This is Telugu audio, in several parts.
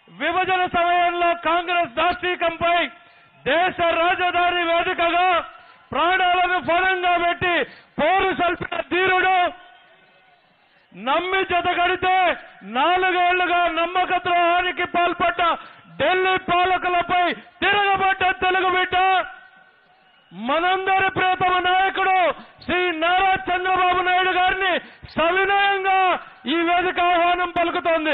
విభజన సమయంలో కాంగ్రెస్ దాష్టీకంపై దేశ రాజధాని వేదికగా ప్రాణాలను ఫలంగా పెట్టి పోరు సల్పిన ధీరుడు నమ్మి జతగడితే నాలుగేళ్లుగా నమ్మక ద్రోహానికి పాల్పడ్డ ఢిల్లీ పాలకులపై తిరగబడ్డ తెలుగు బిడ్డ మనందరి ప్రియతమ నాయకుడు శ్రీ నారా చంద్రబాబు నాయుడు గారిని సవినయంగా ఈ వేదిక ఆహ్వానం పలుకుతోంది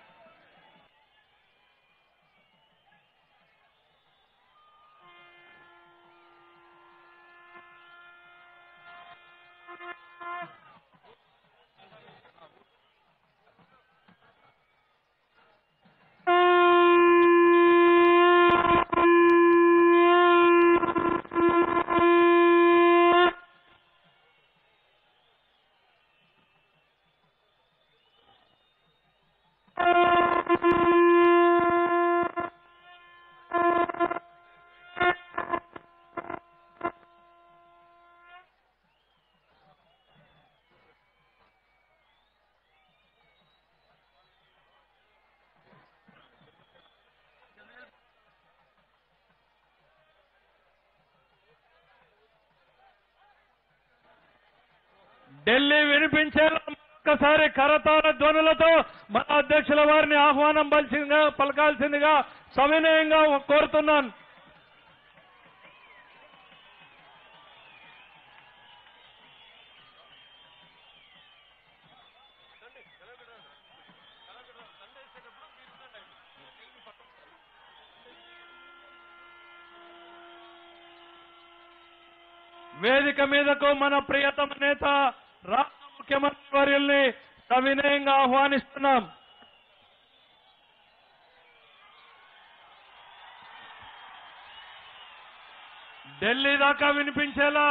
ఢిల్లీ వినిపించేలా ఒక్కసారి కరతాళ ధ్వనులతో మన అధ్యక్షుల వారిని ఆహ్వానం పలిసిందిగా పలకాల్సిందిగా సవినయంగా కోరుతున్నాను వేదిక మీదకు మన ప్రియతమ నేత రాష్ట్ర ముఖ్యమంత్రి వర్యుల్ని సవినయంగా ఆహ్వానిస్తున్నాం ఢిల్లీ దాకా వినిపించేలా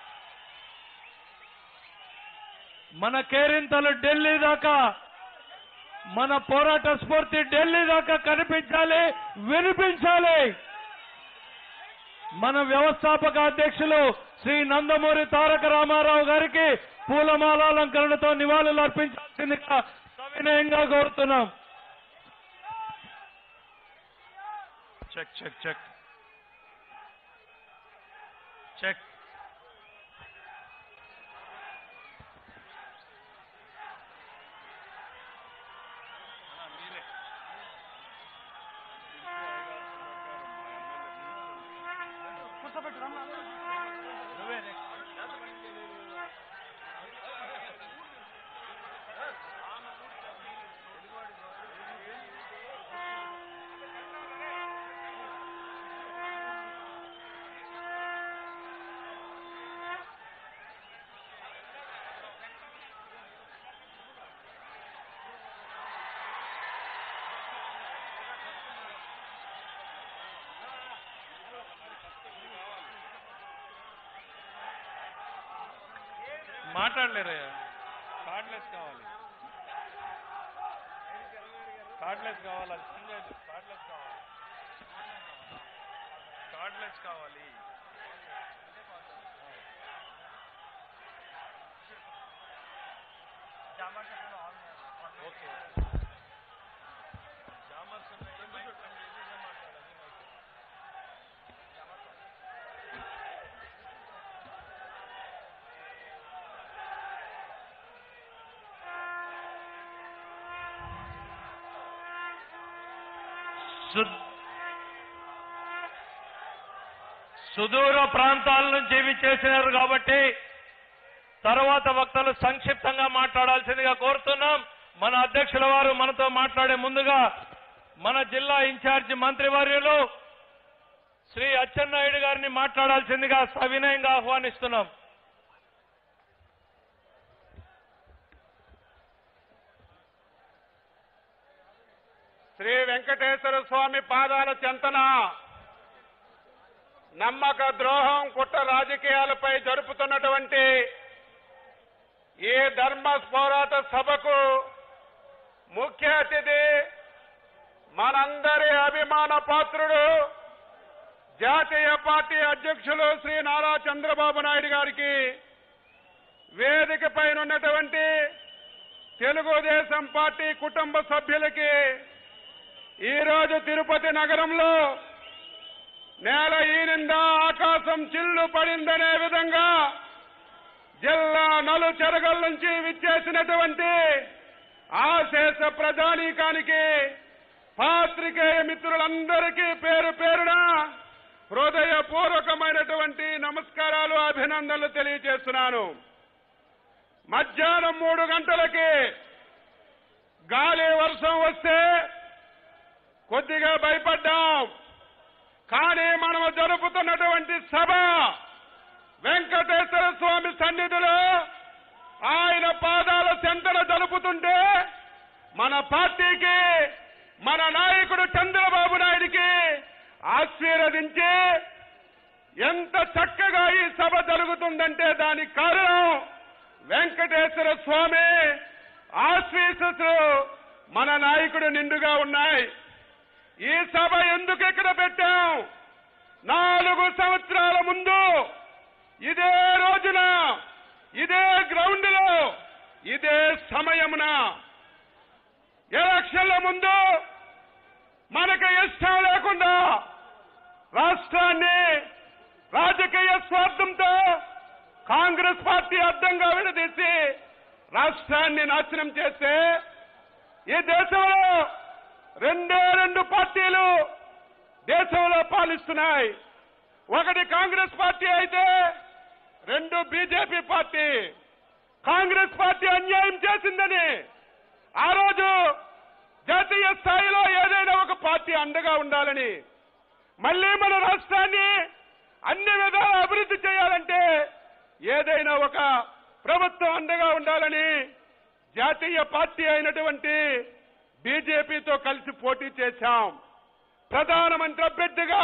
మన కేరింతలు ఢిల్లీ దాకా మన పోరాట స్ఫూర్తి ఢిల్లీ దాకా కనిపించాలి వినిపించాలి మన వ్యవస్థాపక అధ్యక్షులు శ్రీ నందమూరి తారక రామారావు గారికి పూలమాలాలంకరణతో నివాళులు అర్పించాల్సిందిగా సవినయంగా కోరుతున్నాం చెక్ చెక్ చెక్ చెక్ మాట్లాడలేరయ్యా కార్డ్లెస్ కావాలి కార్డ్లెస్ కావాలి కార్డ్లెస్ కావాలి కార్డ్లెస్ కావాలి ఓకే జామర్స్ ఉన్నాయి మైక్ పని చేసి ఇదే మాట్లాడాలి మైక్ సు- సుదూర ప్రాంతాల నుంచి ఇవి చేసినారు కాబట్టి తర్వాత వక్తలు సంక్షిప్తంగా మాట్లాడాల్సిందిగా కోరుతున్నాం మన అధ్యక్షుల వారు మనతో మాట్లాడే ముందుగా మన జిల్లా ఇన్ఛార్జి మంత్రివర్యులు శ్రీ అచ్చెన్నాయుడు గారిని మాట్లాడాల్సిందిగా సవినయంగా ఆహ్వానిస్తున్నాం శ్రీ వెంకటేశ్వర స్వామి పాదాల చెంతన నమ్మక ద్రోహం కుట్ర రాజకీయాలపై జరుపుతున్నటువంటి ఈ ధర్మ పోరాట సభకు ముఖ్య అతిథి మనందరి అభిమాన పాత్రుడు జాతీయ పార్టీ అధ్యక్షులు శ్రీ నారా చంద్రబాబు నాయుడు గారికి వేదిక పైన ఉన్నటువంటి తెలుగుదేశం పార్టీ కుటుంబ సభ్యులకి ఈ రోజు తిరుపతి నగరంలో నేల ఈనిందా ఆకాశం చిల్లు పడిందనే విధంగా జిల్లా నలు చెరగల నుంచి విచ్చేసినటువంటి ఆశేష ప్రజానీకానికి పాత్రికేయ మిత్రులందరికీ పేరు పేరున హృదయపూర్వకమైనటువంటి నమస్కారాలు అభినందనలు తెలియజేస్తున్నాను మధ్యాహ్నం మూడు గంటలకి గాలి వర్షం వస్తే కొద్దిగా భయపడ్డాం కానీ మనము జరుపుతున్నటువంటి సభ వెంకటేశ్వర స్వామి సన్నిధిలో ఆయన పాదాల చెంతన జరుపుతుంటే మన పార్టీకి మన నాయకుడు చంద్రబాబు నాయుడికి ఆశీర్వదించి ఎంత చక్కగా ఈ సభ జరుగుతుందంటే దానికి కారణం వెంకటేశ్వర స్వామి ఆశీస్సులు మన నాయకుడు నిండుగా ఉన్నాయి ఈ సభ ఎందుకు ఇక్కడ పెట్టాం నాలుగు సంవత్సరాల ముందు ఇదే రోజున ఇదే గ్రౌండ్ లో ఇదే సమయమున ఎలక్షన్ల ముందు మనకు ఇష్టం లేకుండా రాష్ట్రాన్ని రాజకీయ స్వార్థంతో కాంగ్రెస్ పార్టీ అడ్డంగా విడదీసి రాష్ట్రాన్ని నాశనం చేస్తే ఈ దేశంలో రెండే రెండు పార్టీలు దేశంలో పాలిస్తున్నాయి ఒకటి కాంగ్రెస్ పార్టీ అయితే రెండు బీజేపీ పార్టీ కాంగ్రెస్ పార్టీ అన్యాయం చేసిందని ఆ రోజు జాతీయ స్థాయిలో ఏదైనా ఒక పార్టీ అండగా ఉండాలని మళ్ళీ మన రాష్ట్రాన్ని అన్ని విధాల అభివృద్ధి చేయాలంటే ఏదైనా ఒక ప్రభుత్వం అండగా ఉండాలని జాతీయ పార్టీ అయినటువంటి బీజేపీతో కలిసి పోటీ చేశాం ప్రధానమంత్రి అభ్యర్థిగా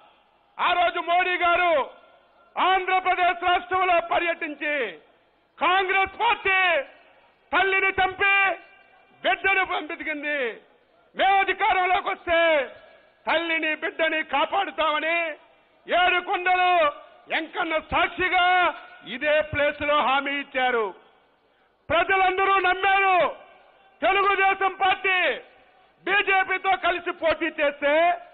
ఆ రోజు మోడీ గారు ఆంధ్రప్రదేశ్ రాష్ట్రంలో పర్యటించి కాంగ్రెస్ పార్టీ తల్లిని చంపి బిడ్డను పంపించింది మేము అధికారంలోకి వస్తే తల్లిని బిడ్డని కాపాడుతామని ఏడు కొండలు ఎంకన్న సాక్షిగా ఇదే ప్లేస్ లో హామీ ఇచ్చారు ప్రజలందరూ నమ్మారు తెలుగుదేశం పార్టీ బీజేపీతో కలిసి పోటీ చేస్తే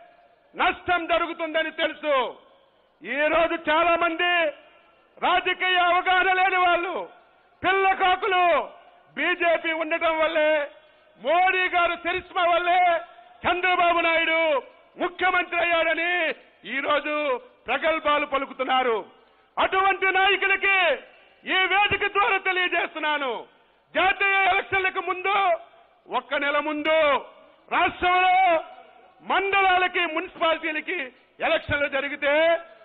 నష్టం జరుగుతుందని తెలుసు ఈ రోజు చాలా మంది రాజకీయ అవగాహన లేని వాళ్ళు పిల్ల కాకులు బీజేపీ ఉండటం వల్లే మోడీ గారు చరిస్మా వల్లే చంద్రబాబు నాయుడు ముఖ్యమంత్రి అయ్యాడని ఈ రోజు ప్రగల్భాలు పలుకుతున్నారు అటువంటి నాయకులకి ఈ వేదిక ద్వారా తెలియజేస్తున్నాను జాతీయ ఎలక్షన్లకు ముందు ఒక్క నెల ముందు రాష్ట్రంలో మండలాలకి మున్సిపాలిటీలకి ఎలక్షన్లు జరిగితే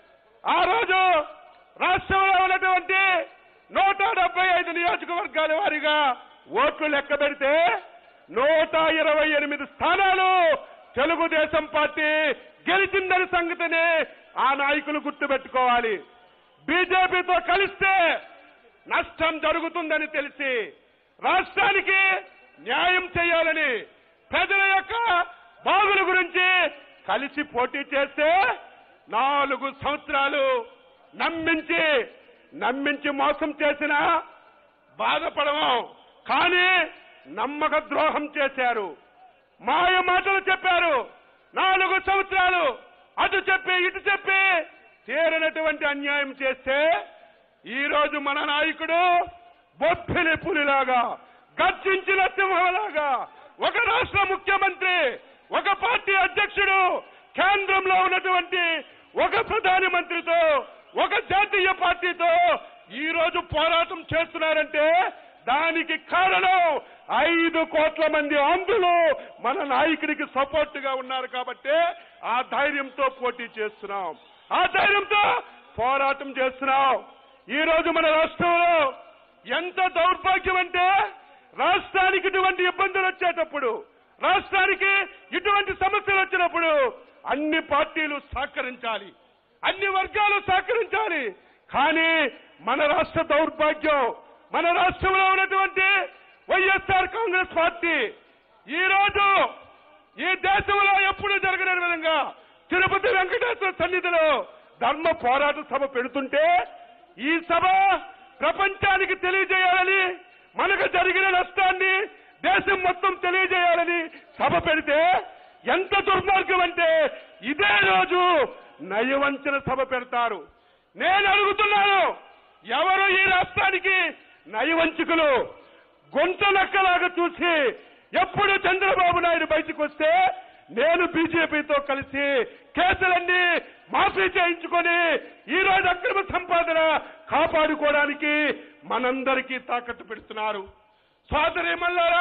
ఆ రోజు రాష్ట్రంలో ఉన్నటువంటి నూట డెబ్బై ఐదు నియోజకవర్గాల వారిగా ఓట్లు లెక్క పెడితే నూట ఇరవై ఎనిమిది స్థానాలు తెలుగుదేశం పార్టీ గెలిచిందని సంగతిని ఆ నాయకులు గుర్తుపెట్టుకోవాలి బీజేపీతో కలిస్తే నష్టం జరుగుతుందని తెలిసి రాష్ట్రానికి న్యాయం చేయాలని ప్రజల యొక్క బాగుల గురించి కలిసి పోటీ చేస్తే నాలుగు సంవత్సరాలు నమ్మించి నమ్మించి మోసం చేసిన బాధపడము కానీ నమ్మక ద్రోహం చేశారు మాయ మాటలు చెప్పారు నాలుగు సంవత్సరాలు అటు చెప్పి ఇటు చెప్పి తీరనటువంటి అన్యాయం చేస్తే ఈ రోజు మన నాయకుడు బొబ్బిలి పులిలాగా గర్జించిన సింహంలాగా ఒక రాష్ట్ర ముఖ్యమంత్రి ఒక పార్టీ అధ్యక్షుడు కేంద్రంలో ఉన్నటువంటి ఒక ప్రధాని మంత్రితో ఒక జాతీయ పార్టీతో ఈ రోజు పోరాటం చేస్తున్నారంటే దానికి కారణం ఐదు కోట్ల మంది ఆంధ్రులు మన నాయకుడికి సపోర్ట్ గా ఉన్నారు కాబట్టి ఆ ధైర్యంతో పోటీ చేస్తున్నాం ఆ ధైర్యంతో పోరాటం చేస్తున్నాం ఈ రోజు మన రాష్ట్రంలో ఎంత దౌర్భాగ్యం అంటే రాష్ట్రానికి ఇటువంటి ఇబ్బందులు వచ్చేటప్పుడు రాష్ట్రానికి ఇటువంటి సమస్యలు వచ్చినప్పుడు అన్ని పార్టీలు సహకరించాలి అన్ని వర్గాలు సహకరించాలి కానీ మన రాష్ట్ర దౌర్భాగ్యం మన రాష్ట్రంలో ఉన్నటువంటి వైఎస్ఆర్ కాంగ్రెస్ పార్టీ ఈ రోజు ఈ దేశంలో ఎప్పుడు జరగని విధంగా తిరుపతి వెంకటేశ్వర సన్నిధిలో ధర్మ పోరాట సభ పెడుతుంటే ఈ సభ ప్రపంచానికి తెలియజేయాలని మనకు జరిగిన నష్టాన్ని దేశం మొత్తం తెలియజేయాలని సభ పెడితే ఎంత దుర్మార్గం అంటే ఇదే రోజు నయవంచన సభ పెడతారు నేను అడుగుతున్నాను ఎవరు ఈ రాష్ట్రానికి నయవంచకులు గొంత లెక్కలాగా చూసి ఎప్పుడు చంద్రబాబు నాయుడు బయటకు వస్తే నేను బీజేపీతో కలిసి కేసులన్నీ మాఫీ చేయించుకొని ఈ రోజు అక్రమ సంపాదన కాపాడుకోవడానికి మనందరికీ తాకట్టు పెడుతున్నారు సోదరి మల్లారా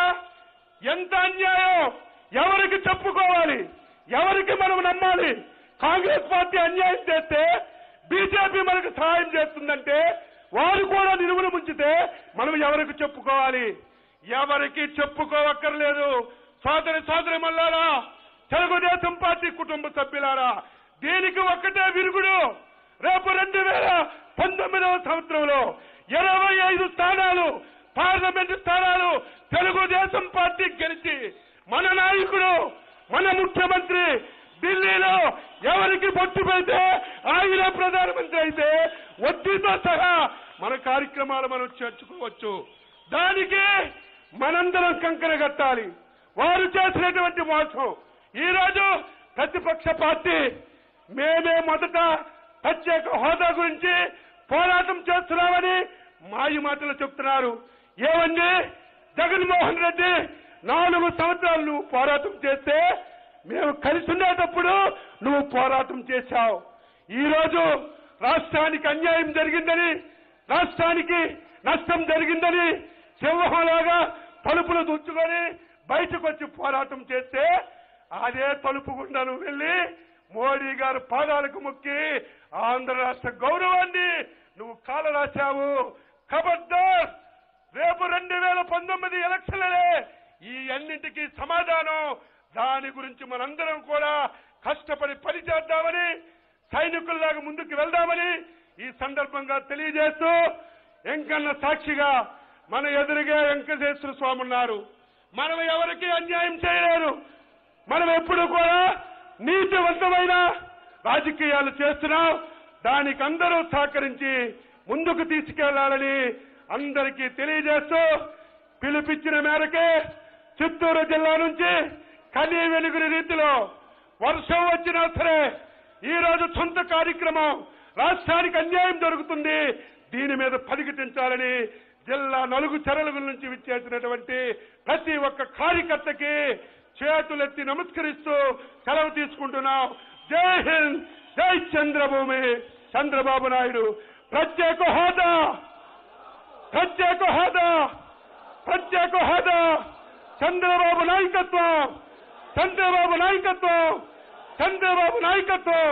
ఎంత అన్యాయం ఎవరికి చెప్పుకోవాలి ఎవరికి మనం నమ్మాలి కాంగ్రెస్ పార్టీ అన్యాయం చేస్తే బీజేపీ మనకు సహాయం చేస్తుందంటే వారు కూడా నిలువును ముంచితే మనం ఎవరికి చెప్పుకోవాలి ఎవరికి చెప్పుకోవక్కర్లేదు సోదరి సోదరి మల్లారా తెలుగుదేశం పార్టీ కుటుంబ సభ్యులారా దీనికి ఒక్కటే విరుగుడు రేపు రెండు వేల పంతొమ్మిదవ సంవత్సరంలో ఇరవై ఐదు స్థానాలు పార్లమెంట్ స్థానాలు తెలుగుదేశం పార్టీ గెలిచి మన నాయకుడు మన ముఖ్యమంత్రి ఢిల్లీలో ఎవరికి బొట్టు పెడితే ఆయన ప్రధానమంత్రి అయితే వడ్డీతో సహా మన కార్యక్రమాలు మనం చేర్చుకోవచ్చు దానికి మనందరం కంకణ కట్టాలి వారు చేసినటువంటి మోసం ఈ రోజు ప్రతిపక్ష పార్టీ మేమే మొదట ప్రత్యేక హోదా గురించి పోరాటం చేస్తున్నామని మాయి మాటలు చెప్తున్నారు ఏమండి జగన్మోహన్ రెడ్డి నాలుగు సంవత్సరాలు నువ్వు పోరాటం చేస్తే మేము కలిసి ఉండేటప్పుడు నువ్వు పోరాటం చేశావు ఈ రోజు రాష్ట్రానికి అన్యాయం జరిగిందని రాష్ట్రానికి నష్టం జరిగిందని సింహంలాగా తలుపులు దుచ్చుకొని బయటకు వచ్చి పోరాటం చేస్తే అదే తలుపు గుండా నువ్వు వెళ్ళి మోడీ గారు పాదాలకు మొక్కి ఆంధ్ర రాష్ట్ర గౌరవాన్ని నువ్వు కాల రాశావు ఖబర్దార్ రేపు రెండు వేల పంతొమ్మిది ఎలక్షన్లే ఈ అన్నింటికీ సమాధానం దాని గురించి మనందరం కూడా కష్టపడి పని చేద్దామని సైనికుల్లాగా ముందుకు వెళ్దామని ఈ సందర్భంగా తెలియజేస్తూ వెంకన్న సాక్షిగా మన ఎదురుగా వెంకటేశ్వర స్వామి ఉన్నారు మనం ఎవరికి అన్యాయం చేయలేరు మనం ఎప్పుడు కూడా నీతివంతమైన రాజకీయాలు చేస్తున్నాం దానికి అందరూ సహకరించి ముందుకు తీసుకెళ్లాలని అందరికీ తెలియజేస్తూ పిలిపించిన మేరకే చిత్తూరు జిల్లా నుంచి కనీ వెలుగుని రీతిలో వర్షం వచ్చినా సరే ఈ రోజు సొంత కార్యక్రమం రాష్ట్రానికి అన్యాయం జరుగుతుంది దీని మీద పరిగెట్టించాలని జిల్లా నలుగు చెరలుగుల నుంచి విచ్చేసినటువంటి ప్రతి ఒక్క కార్యకర్తకి చేతులెత్తి నమస్కరిస్తూ సెలవు తీసుకుంటున్నాం జై హింద్ జై చంద్రభూమి చంద్రబాబు నాయుడు ప్రత్యేక హోదా ప్రత్యేక హోదా ప్రత్యేక హోదా చంద్రబాబు నాయకత్వం చంద్రబాబు నాయకత్వం చంద్రబాబు నాయకత్వం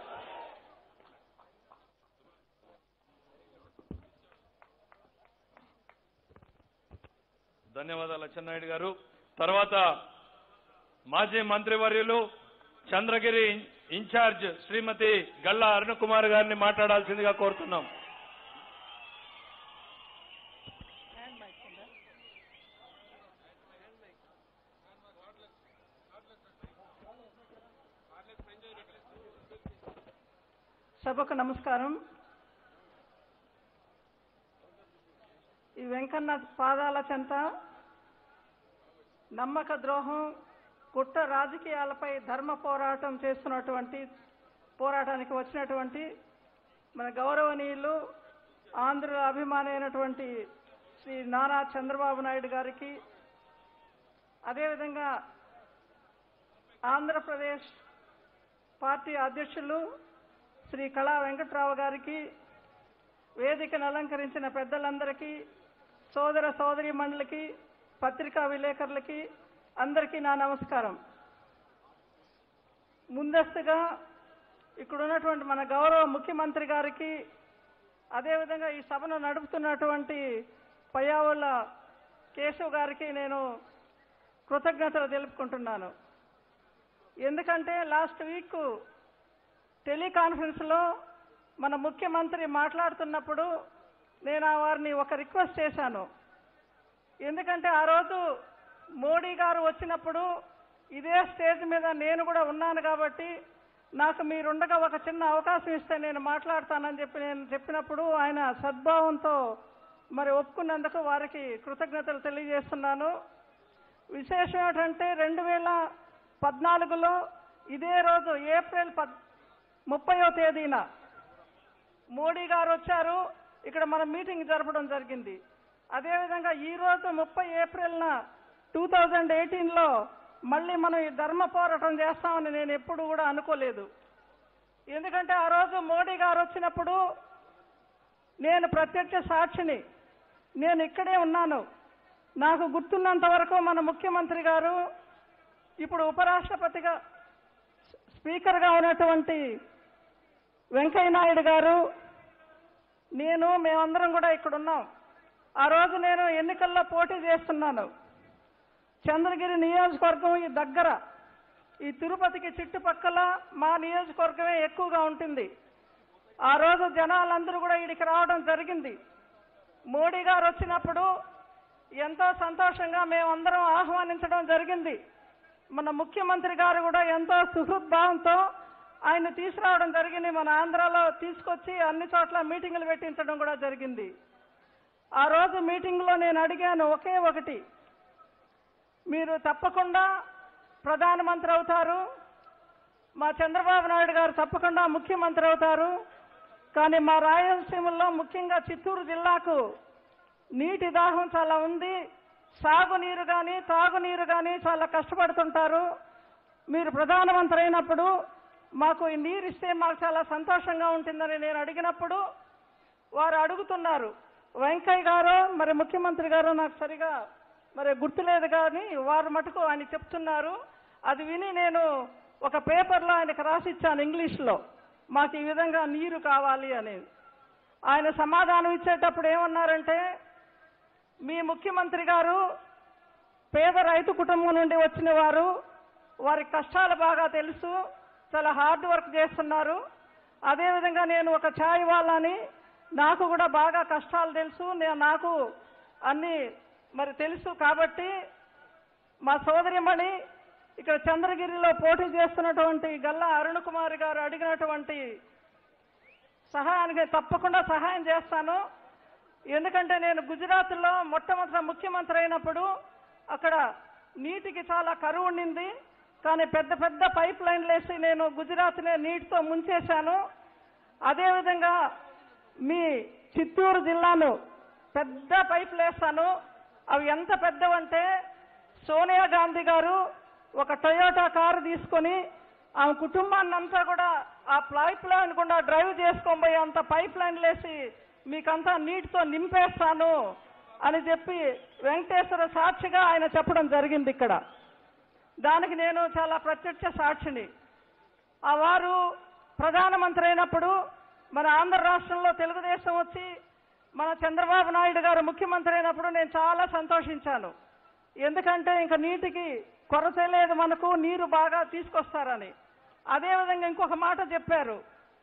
ధన్యవాదాలు అచ్చెన్నాయుడు గారు తర్వాత మాజీ మంత్రివర్యులు చంద్రగిరి ఇన్ఛార్జ్ శ్రీమతి గల్లా అరుణకుమార్ గారిని మాట్లాడాల్సిందిగా కోరుతున్నాం సభకు నమస్కారం ఈ వెంకన్న పాదాల చెంత నమ్మక ద్రోహం కుట్ర రాజకీయాలపై ధర్మ పోరాటం చేస్తున్నటువంటి పోరాటానికి వచ్చినటువంటి మన గౌరవనీయులు ఆంధ్రుల అభిమాని అయినటువంటి శ్రీ నారా చంద్రబాబు నాయుడు గారికి అదేవిధంగా ఆంధ్రప్రదేశ్ పార్టీ అధ్యక్షులు శ్రీ కళా వెంకట్రావు గారికి వేదికను అలంకరించిన పెద్దలందరికీ సోదర సోదరి మండలికి పత్రికా విలేకరులకి అందరికీ నా నమస్కారం ముందస్తుగా ఇక్కడ ఉన్నటువంటి మన గౌరవ ముఖ్యమంత్రి గారికి అదేవిధంగా ఈ సభను నడుపుతున్నటువంటి పయ్యావుల కేశవ్ గారికి నేను కృతజ్ఞతలు తెలుపుకుంటున్నాను ఎందుకంటే లాస్ట్ వీక్ టెలికాన్ఫరెన్స్లో మన ముఖ్యమంత్రి మాట్లాడుతున్నప్పుడు నేను ఆ వారిని ఒక రిక్వెస్ట్ చేశాను ఎందుకంటే ఆ రోజు మోడీ గారు వచ్చినప్పుడు ఇదే స్టేజ్ మీద నేను కూడా ఉన్నాను కాబట్టి నాకు మీరుండగా ఒక చిన్న అవకాశం ఇస్తే నేను మాట్లాడతానని చెప్పి నేను చెప్పినప్పుడు ఆయన సద్భావంతో మరి ఒప్పుకున్నందుకు వారికి కృతజ్ఞతలు తెలియజేస్తున్నాను విశేషం ఏంటంటే రెండు వేల పద్నాలుగులో ఇదే రోజు ఏప్రిల్ పద్ ముప్పయో తేదీన మోడీ గారు వచ్చారు ఇక్కడ మనం మీటింగ్ జరపడం జరిగింది అదేవిధంగా ఈ రోజు ముప్పై ఏప్రిల్న టూ థౌజండ్ ఎయిటీన్లో మళ్ళీ మనం ఈ ధర్మ పోరాటం చేస్తామని నేను ఎప్పుడు కూడా అనుకోలేదు ఎందుకంటే ఆ రోజు మోడీ గారు వచ్చినప్పుడు నేను ప్రత్యక్ష సాక్షిని నేను ఇక్కడే ఉన్నాను నాకు గుర్తున్నంత వరకు మన ముఖ్యమంత్రి గారు ఇప్పుడు ఉపరాష్ట్రపతిగా స్పీకర్గా ఉన్నటువంటి వెంకయ్య నాయుడు గారు నేను మేమందరం కూడా ఇక్కడ ఉన్నాం ఆ రోజు నేను ఎన్నికల్లో పోటీ చేస్తున్నాను చంద్రగిరి నియోజకవర్గం ఈ దగ్గర ఈ తిరుపతికి చుట్టుపక్కల మా నియోజకవర్గమే ఎక్కువగా ఉంటుంది ఆ రోజు జనాలందరూ కూడా ఇక్కడికి రావడం జరిగింది మోడీ గారు వచ్చినప్పుడు ఎంతో సంతోషంగా మేమందరం ఆహ్వానించడం జరిగింది మన ముఖ్యమంత్రి గారు కూడా ఎంతో సుహృద్భావంతో ఆయన తీసుకురావడం జరిగింది మన ఆంధ్రాలో తీసుకొచ్చి అన్ని చోట్ల మీటింగులు పెట్టించడం కూడా జరిగింది ఆ రోజు మీటింగ్లో నేను అడిగాను ఒకే ఒకటి మీరు తప్పకుండా ప్రధానమంత్రి అవుతారు మా చంద్రబాబు నాయుడు గారు తప్పకుండా ముఖ్యమంత్రి అవుతారు కానీ మా రాయలసీమలో ముఖ్యంగా చిత్తూరు జిల్లాకు నీటి దాహం చాలా ఉంది సాగునీరు కానీ తాగునీరు కానీ చాలా కష్టపడుతుంటారు మీరు ప్రధానమంత్రి అయినప్పుడు మాకు ఈ నీరు ఇస్తే మాకు చాలా సంతోషంగా ఉంటుందని నేను అడిగినప్పుడు వారు అడుగుతున్నారు వెంకయ్య గారు మరి ముఖ్యమంత్రి గారు నాకు సరిగా మరి గుర్తులేదు కానీ వారు మటుకు ఆయన చెప్తున్నారు అది విని నేను ఒక పేపర్లో ఆయనకు రాసిచ్చాను ఇంగ్లీష్లో మాకు ఈ విధంగా నీరు కావాలి అని ఆయన సమాధానం ఇచ్చేటప్పుడు ఏమన్నారంటే మీ ముఖ్యమంత్రి గారు పేద రైతు కుటుంబం నుండి వచ్చిన వారు వారి కష్టాలు బాగా తెలుసు చాలా హార్డ్ వర్క్ చేస్తున్నారు అదేవిధంగా నేను ఒక ఛాయ్ వాళ్ళని నాకు కూడా బాగా కష్టాలు తెలుసు నేను నాకు అన్ని మరి తెలుసు కాబట్టి మా సోదరిమణి ఇక్కడ చంద్రగిరిలో పోటీ చేస్తున్నటువంటి గల్లా అరుణ్ కుమార్ గారు అడిగినటువంటి సహాయానికి తప్పకుండా సహాయం చేస్తాను ఎందుకంటే నేను గుజరాత్లో మొట్టమొదటి ముఖ్యమంత్రి అయినప్పుడు అక్కడ నీటికి చాలా కరువు ఉండింది కానీ పెద్ద పెద్ద పైప్ లైన్లు వేసి నేను గుజరాత్నే నీటితో ముంచేశాను అదేవిధంగా మీ చిత్తూరు జిల్లాను పెద్ద పైపులు వేస్తాను అవి ఎంత పెద్దవంటే సోనియా గాంధీ గారు ఒక టొయోటా కారు తీసుకొని ఆమె కుటుంబాన్ని అంతా కూడా ఆ పైప్ లైన్ కూడా డ్రైవ్ చేసుకొని పోయి అంత పైప్ లైన్లు వేసి మీకంతా నీటితో నింపేస్తాను అని చెప్పి వెంకటేశ్వర సాక్షిగా ఆయన చెప్పడం జరిగింది ఇక్కడ దానికి నేను చాలా ప్రత్యక్ష సాక్షిని ఆ వారు ప్రధానమంత్రి అయినప్పుడు మన ఆంధ్ర రాష్ట్రంలో తెలుగుదేశం వచ్చి మన చంద్రబాబు నాయుడు గారు ముఖ్యమంత్రి అయినప్పుడు నేను చాలా సంతోషించాను ఎందుకంటే ఇంకా నీటికి కొరత లేదు మనకు నీరు బాగా తీసుకొస్తారని అదేవిధంగా ఇంకొక మాట చెప్పారు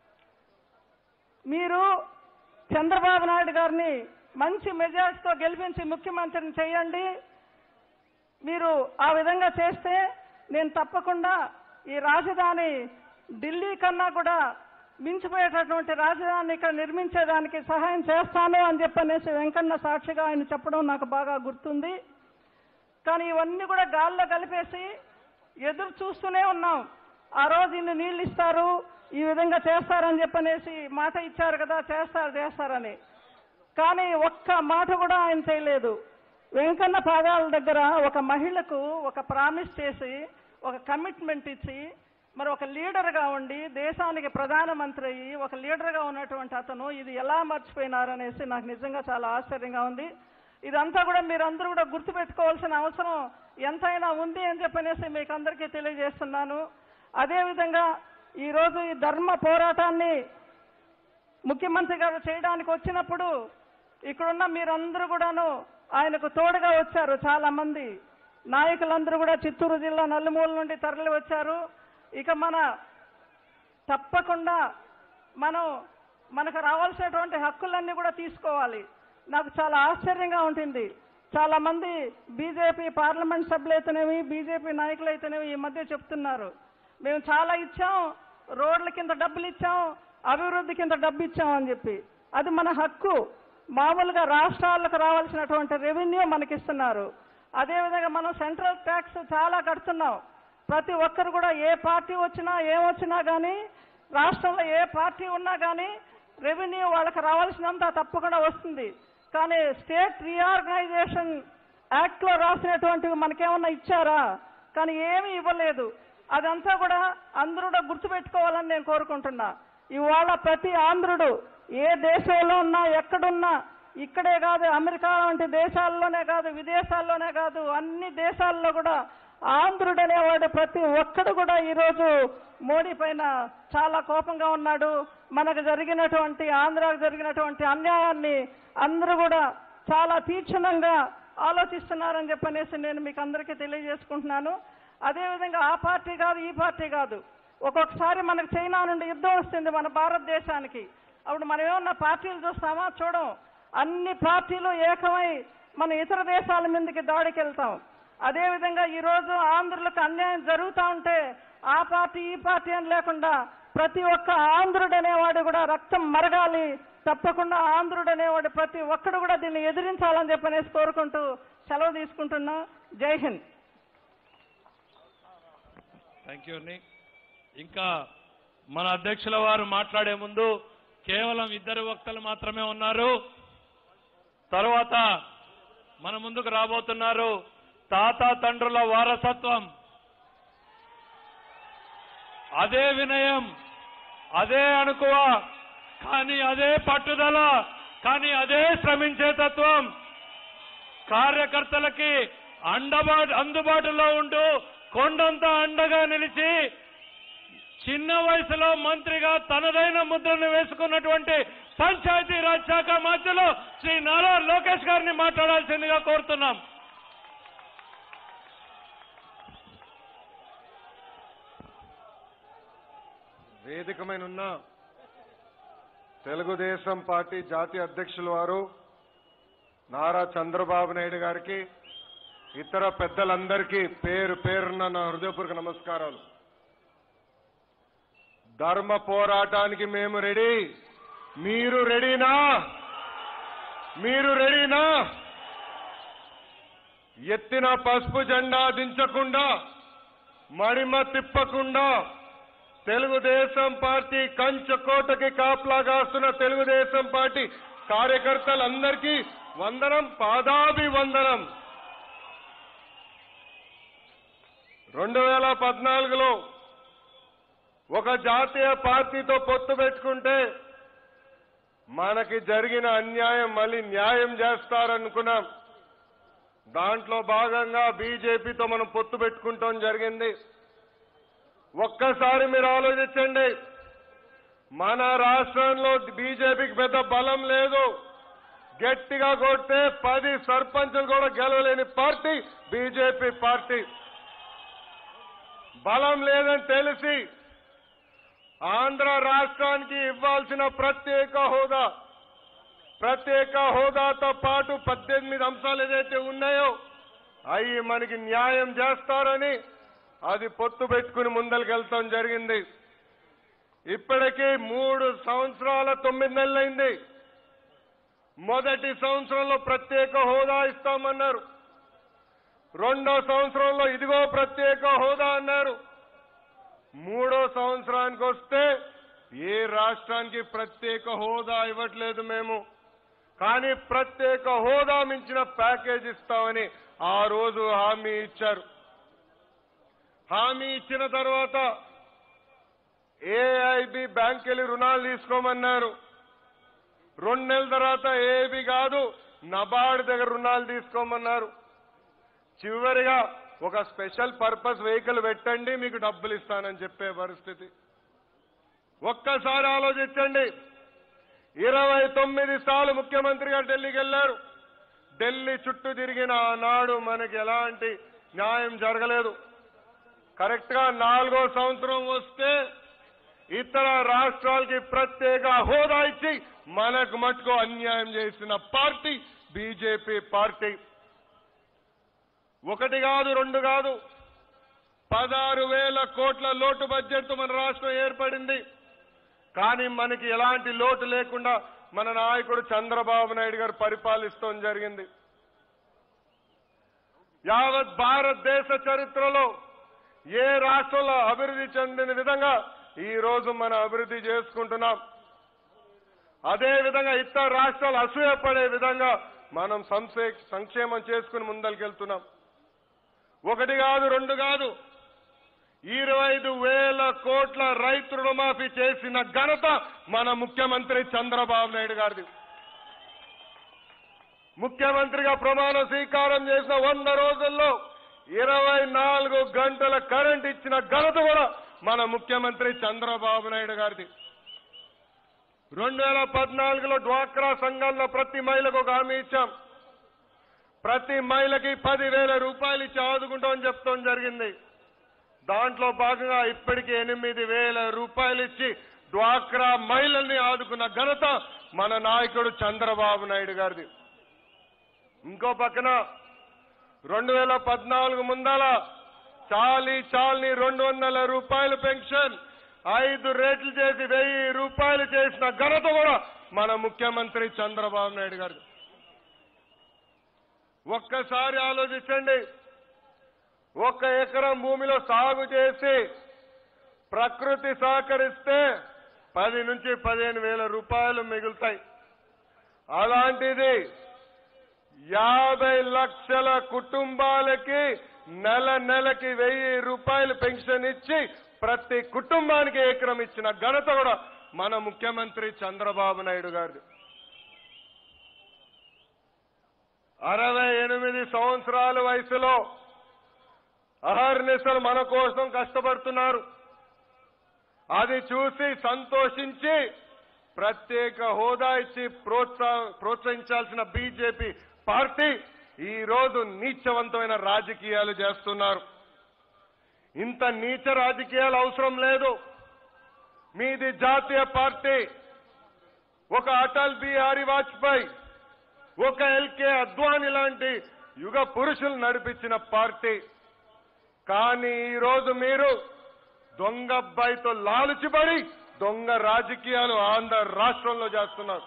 మీరు చంద్రబాబు నాయుడు గారిని మంచి మెజార్టీతో గెలిపించి ముఖ్యమంత్రిని చేయండి మీరు ఆ విధంగా చేస్తే నేను తప్పకుండా ఈ రాజధాని ఢిల్లీ కన్నా కూడా మించిపోయేటటువంటి రాజధాని ఇక్కడ నిర్మించేదానికి సహాయం చేస్తాను అని చెప్పనేసి వెంకన్న సాక్షిగా ఆయన చెప్పడం నాకు బాగా గుర్తుంది కానీ ఇవన్నీ కూడా గాల్లో కలిపేసి ఎదురు చూస్తూనే ఉన్నాం ఆ రోజు ఇన్ని నీళ్ళు ఇస్తారు ఈ విధంగా చేస్తారని చెప్పనేసి మాట ఇచ్చారు కదా చేస్తారు చేస్తారని కానీ ఒక్క మాట కూడా ఆయన చేయలేదు వెంకన్న పాదాల దగ్గర ఒక మహిళకు ఒక ప్రామిస్ చేసి ఒక కమిట్మెంట్ ఇచ్చి మరి ఒక లీడర్గా ఉండి దేశానికి ప్రధానమంత్రి అయ్యి ఒక లీడర్గా ఉన్నటువంటి అతను ఇది ఎలా మర్చిపోయినారనేసి నాకు నిజంగా చాలా ఆశ్చర్యంగా ఉంది ఇదంతా కూడా మీరందరూ కూడా గుర్తుపెట్టుకోవాల్సిన అవసరం ఎంతైనా ఉంది అని చెప్పనేసి మీకు అందరికీ తెలియజేస్తున్నాను అదేవిధంగా ఈరోజు ఈ ధర్మ పోరాటాన్ని ముఖ్యమంత్రి గారు చేయడానికి వచ్చినప్పుడు ఇక్కడున్న మీరందరూ కూడాను ఆయనకు తోడుగా వచ్చారు చాలా మంది నాయకులందరూ కూడా చిత్తూరు జిల్లా నలుమూల నుండి తరలి వచ్చారు ఇక మన తప్పకుండా మనం మనకు రావాల్సినటువంటి హక్కులన్నీ కూడా తీసుకోవాలి నాకు చాలా ఆశ్చర్యంగా ఉంటుంది చాలా మంది బీజేపీ పార్లమెంట్ సభ్యులు అయితేనేమి బీజేపీ నాయకులు అయితేనేమి ఈ మధ్య చెప్తున్నారు మేము చాలా ఇచ్చాం రోడ్ల కింద డబ్బులు ఇచ్చాం అభివృద్ధి కింద డబ్బు ఇచ్చాం అని చెప్పి అది మన హక్కు మామూలుగా రాష్ట్రాలకు రావాల్సినటువంటి రెవెన్యూ మనకిస్తున్నారు అదేవిధంగా మనం సెంట్రల్ ట్యాక్స్ చాలా కడుతున్నాం ప్రతి ఒక్కరు కూడా ఏ పార్టీ వచ్చినా ఏమొచ్చినా కానీ రాష్ట్రంలో ఏ పార్టీ ఉన్నా కానీ రెవెన్యూ వాళ్ళకి రావాల్సినంత తప్పకుండా వస్తుంది కానీ స్టేట్ రీఆర్గనైజేషన్ యాక్ట్ లో రాసినటువంటివి మనకేమన్నా ఇచ్చారా కానీ ఏమీ ఇవ్వలేదు అదంతా కూడా అందరూ కూడా గుర్తుపెట్టుకోవాలని నేను కోరుకుంటున్నా ఇవాళ ప్రతి ఆంధ్రుడు ఏ దేశంలో ఉన్నా ఎక్కడున్నా ఇక్కడే కాదు అమెరికా వంటి దేశాల్లోనే కాదు విదేశాల్లోనే కాదు అన్ని దేశాల్లో కూడా ఆంధ్రుడు అనేవాడు ప్రతి ఒక్కడు కూడా ఈరోజు మోడీ పైన చాలా కోపంగా ఉన్నాడు మనకు జరిగినటువంటి ఆంధ్రాకు జరిగినటువంటి అన్యాయాన్ని అందరూ కూడా చాలా తీక్షణంగా ఆలోచిస్తున్నారని చెప్పనేసి నేను మీకు అందరికీ తెలియజేసుకుంటున్నాను అదేవిధంగా ఆ పార్టీ కాదు ఈ పార్టీ కాదు ఒక్కొక్కసారి మనకు చైనా నుండి యుద్ధం వస్తుంది మన భారతదేశానికి అప్పుడు మనం ఏమన్నా పార్టీలు చూస్తామా చూడం అన్ని పార్టీలు ఏకమై మన ఇతర దేశాల మీదకి దాడికి వెళ్తాం అదేవిధంగా ఈ రోజు ఆంధ్రులకు అన్యాయం జరుగుతూ ఉంటే ఆ పార్టీ ఈ పార్టీ అని లేకుండా ప్రతి ఒక్క ఆంధ్రుడు అనేవాడు కూడా రక్తం మరగాలి తప్పకుండా ఆంధ్రుడు అనేవాడు ప్రతి ఒక్కడు కూడా దీన్ని ఎదిరించాలని చెప్పనేసి కోరుకుంటూ సెలవు తీసుకుంటున్నా జై హింద్ థ్యాంక్ యూ అండి ఇంకా మన అధ్యక్షుల వారు మాట్లాడే ముందు కేవలం ఇద్దరు వక్తలు మాత్రమే ఉన్నారు తర్వాత మన ముందుకు రాబోతున్నారు తాత తండ్రుల వారసత్వం అదే వినయం అదే అణుకువ కానీ అదే పట్టుదల కానీ అదే శ్రమించే తత్వం కార్యకర్తలకి అండబా అందుబాటులో ఉంటూ కొండంత అండగా నిలిచి చిన్న వయసులో మంత్రిగా తనదైన ముద్రను వేసుకున్నటువంటి పంచాయతీ రాజ్ శాఖ మంత్రులు శ్రీ నారా లోకేష్ గారిని మాట్లాడాల్సిందిగా కోరుతున్నాం వేదికమైన ఉన్న తెలుగుదేశం పార్టీ జాతీయ అధ్యక్షుల వారు నారా చంద్రబాబు నాయుడు గారికి ఇతర పెద్దలందరికీ పేరు పేరున నా హృదయపూర్వక నమస్కారాలు ధర్మ పోరాటానికి మేము రెడీ మీరు రెడీనా మీరు రెడీనా ఎత్తిన పసుపు జెండా దించకుండా మడిమ తిప్పకుండా తెలుగుదేశం పార్టీ కంచకోటకి కాపలా కాస్తున్న తెలుగుదేశం పార్టీ కార్యకర్తలందరికీ వందనం పాదాభి వందనం రెండు వేల పద్నాలుగులో ఒక జాతీయ పార్టీతో పొత్తు పెట్టుకుంటే మనకి జరిగిన అన్యాయం మళ్ళీ న్యాయం చేస్తారనుకున్నాం దాంట్లో భాగంగా బీజేపీతో మనం పొత్తు పెట్టుకుంటాం జరిగింది ఒక్కసారి మీరు ఆలోచించండి మన రాష్ట్రంలో బీజేపీకి పెద్ద బలం లేదు గట్టిగా కొడితే పది సర్పంచులు కూడా గెలవలేని పార్టీ బీజేపీ పార్టీ బలం లేదని తెలిసి ఆంధ్ర రాష్ట్రానికి ఇవ్వాల్సిన ప్రత్యేక హోదా ప్రత్యేక హోదాతో పాటు పద్దెనిమిది అంశాలు ఏదైతే ఉన్నాయో అవి మనకి న్యాయం చేస్తారని అది పొత్తు పెట్టుకుని ముందరికెళ్తాం జరిగింది ఇప్పటికీ మూడు సంవత్సరాల తొమ్మిది నెలలైంది మొదటి సంవత్సరంలో ప్రత్యేక హోదా ఇస్తామన్నారు రెండో సంవత్సరంలో ఇదిగో ప్రత్యేక హోదా అన్నారు మూడో సంవత్సరానికి వస్తే ఏ రాష్ట్రానికి ప్రత్యేక హోదా ఇవ్వట్లేదు మేము కానీ ప్రత్యేక హోదా మించిన ప్యాకేజ్ ఇస్తామని ఆ రోజు హామీ ఇచ్చారు హామీ ఇచ్చిన తర్వాత ఏఐబి బ్యాంక్ వెళ్ళి రుణాలు తీసుకోమన్నారు రెండు నెలల తర్వాత ఏబి కాదు నబార్డ్ దగ్గర రుణాలు తీసుకోమన్నారు చివరిగా ఒక స్పెషల్ పర్పస్ వెహికల్ పెట్టండి మీకు డబ్బులు ఇస్తానని చెప్పే పరిస్థితి ఒక్కసారి ఆలోచించండి ఇరవై తొమ్మిది సార్లు ముఖ్యమంత్రి గారు ఢిల్లీకి వెళ్లారు ఢిల్లీ చుట్టూ తిరిగిన ఆనాడు మనకి ఎలాంటి న్యాయం జరగలేదు కరెక్ట్ గా నాలుగో సంవత్సరం వస్తే ఇతర రాష్ట్రాలకి ప్రత్యేక హోదా ఇచ్చి మనకు మటుకు అన్యాయం చేసిన పార్టీ బీజేపీ పార్టీ ఒకటి కాదు రెండు కాదు పదహారు వేల కోట్ల లోటు బడ్జెట్ మన రాష్ట్రం ఏర్పడింది కానీ మనకి ఎలాంటి లోటు లేకుండా మన నాయకుడు చంద్రబాబు నాయుడు గారు పరిపాలిస్తాం జరిగింది యావత్ భారతదేశ చరిత్రలో ఏ రాష్ట్రంలో అభివృద్ధి చెందిన విధంగా ఈ రోజు మనం అభివృద్ధి చేసుకుంటున్నాం అదే విధంగా ఇతర రాష్ట్రాలు అసూయపడే విధంగా మనం సంక్షే సంక్షేమం చేసుకుని ముందరికెళ్తున్నాం ఒకటి కాదు రెండు కాదు ఇరవై ఐదు వేల కోట్ల రైతు రుణమాఫీ చేసిన ఘనత మన ముఖ్యమంత్రి చంద్రబాబు నాయుడు గారిది ముఖ్యమంత్రిగా ప్రమాణ స్వీకారం చేసిన వంద రోజుల్లో ఇరవై నాలుగు గంటల కరెంట్ ఇచ్చిన ఘనత కూడా మన ముఖ్యమంత్రి చంద్రబాబు నాయుడు గారిది రెండు వేల పద్నాలుగులో డ్వాక్రా సంఘాల్లో ప్రతి మహిళకు ఒక హామీ ఇచ్చాం ప్రతి మహిళకి పదివేల రూపాయలు ఇచ్చి ఆదుకుంటామని చెప్తాం జరిగింది దాంట్లో భాగంగా ఇప్పటికి ఎనిమిది వేల రూపాయలు ఇచ్చి డ్వాక్రా మహిళల్ని ఆదుకున్న ఘనత మన నాయకుడు చంద్రబాబు నాయుడు గారిది ఇంకో పక్కన రెండు వేల పద్నాలుగు ముందల చాలీ చాలని రెండు వందల రూపాయల పెన్షన్ ఐదు రేట్లు చేసి వెయ్యి రూపాయలు చేసిన ఘనత కూడా మన ముఖ్యమంత్రి చంద్రబాబు నాయుడు గారు ఒక్కసారి ఆలోచించండి ఒక్క ఎకరం భూమిలో సాగు చేసి ప్రకృతి సహకరిస్తే పది నుంచి పదిహేను వేల రూపాయలు మిగులుతాయి అలాంటిది యాభై లక్షల కుటుంబాలకి నెల నెలకి వెయ్యి రూపాయలు పెన్షన్ ఇచ్చి ప్రతి కుటుంబానికి ఎకరం ఇచ్చిన ఘనత కూడా మన ముఖ్యమంత్రి చంద్రబాబు నాయుడు గారిది అరవై ఎనిమిది సంవత్సరాల వయసులో అహర్నిశలు మన కోసం కష్టపడుతున్నారు అది చూసి సంతోషించి ప్రత్యేక హోదా ఇచ్చి ప్రోత్సా ప్రోత్సహించాల్సిన బీజేపీ పార్టీ ఈ రోజు నీచవంతమైన రాజకీయాలు చేస్తున్నారు ఇంత నీచ రాజకీయాలు అవసరం లేదు మీది జాతీయ పార్టీ ఒక అటల్ బిహారీ వాజ్పేయి ఒక ఎల్కే అద్వానీ లాంటి యుగ పురుషులు నడిపించిన పార్టీ కానీ ఈ రోజు మీరు దొంగ అబ్బాయితో లాలుచిపడి దొంగ రాజకీయాలు ఆంధ్ర రాష్ట్రంలో చేస్తున్నారు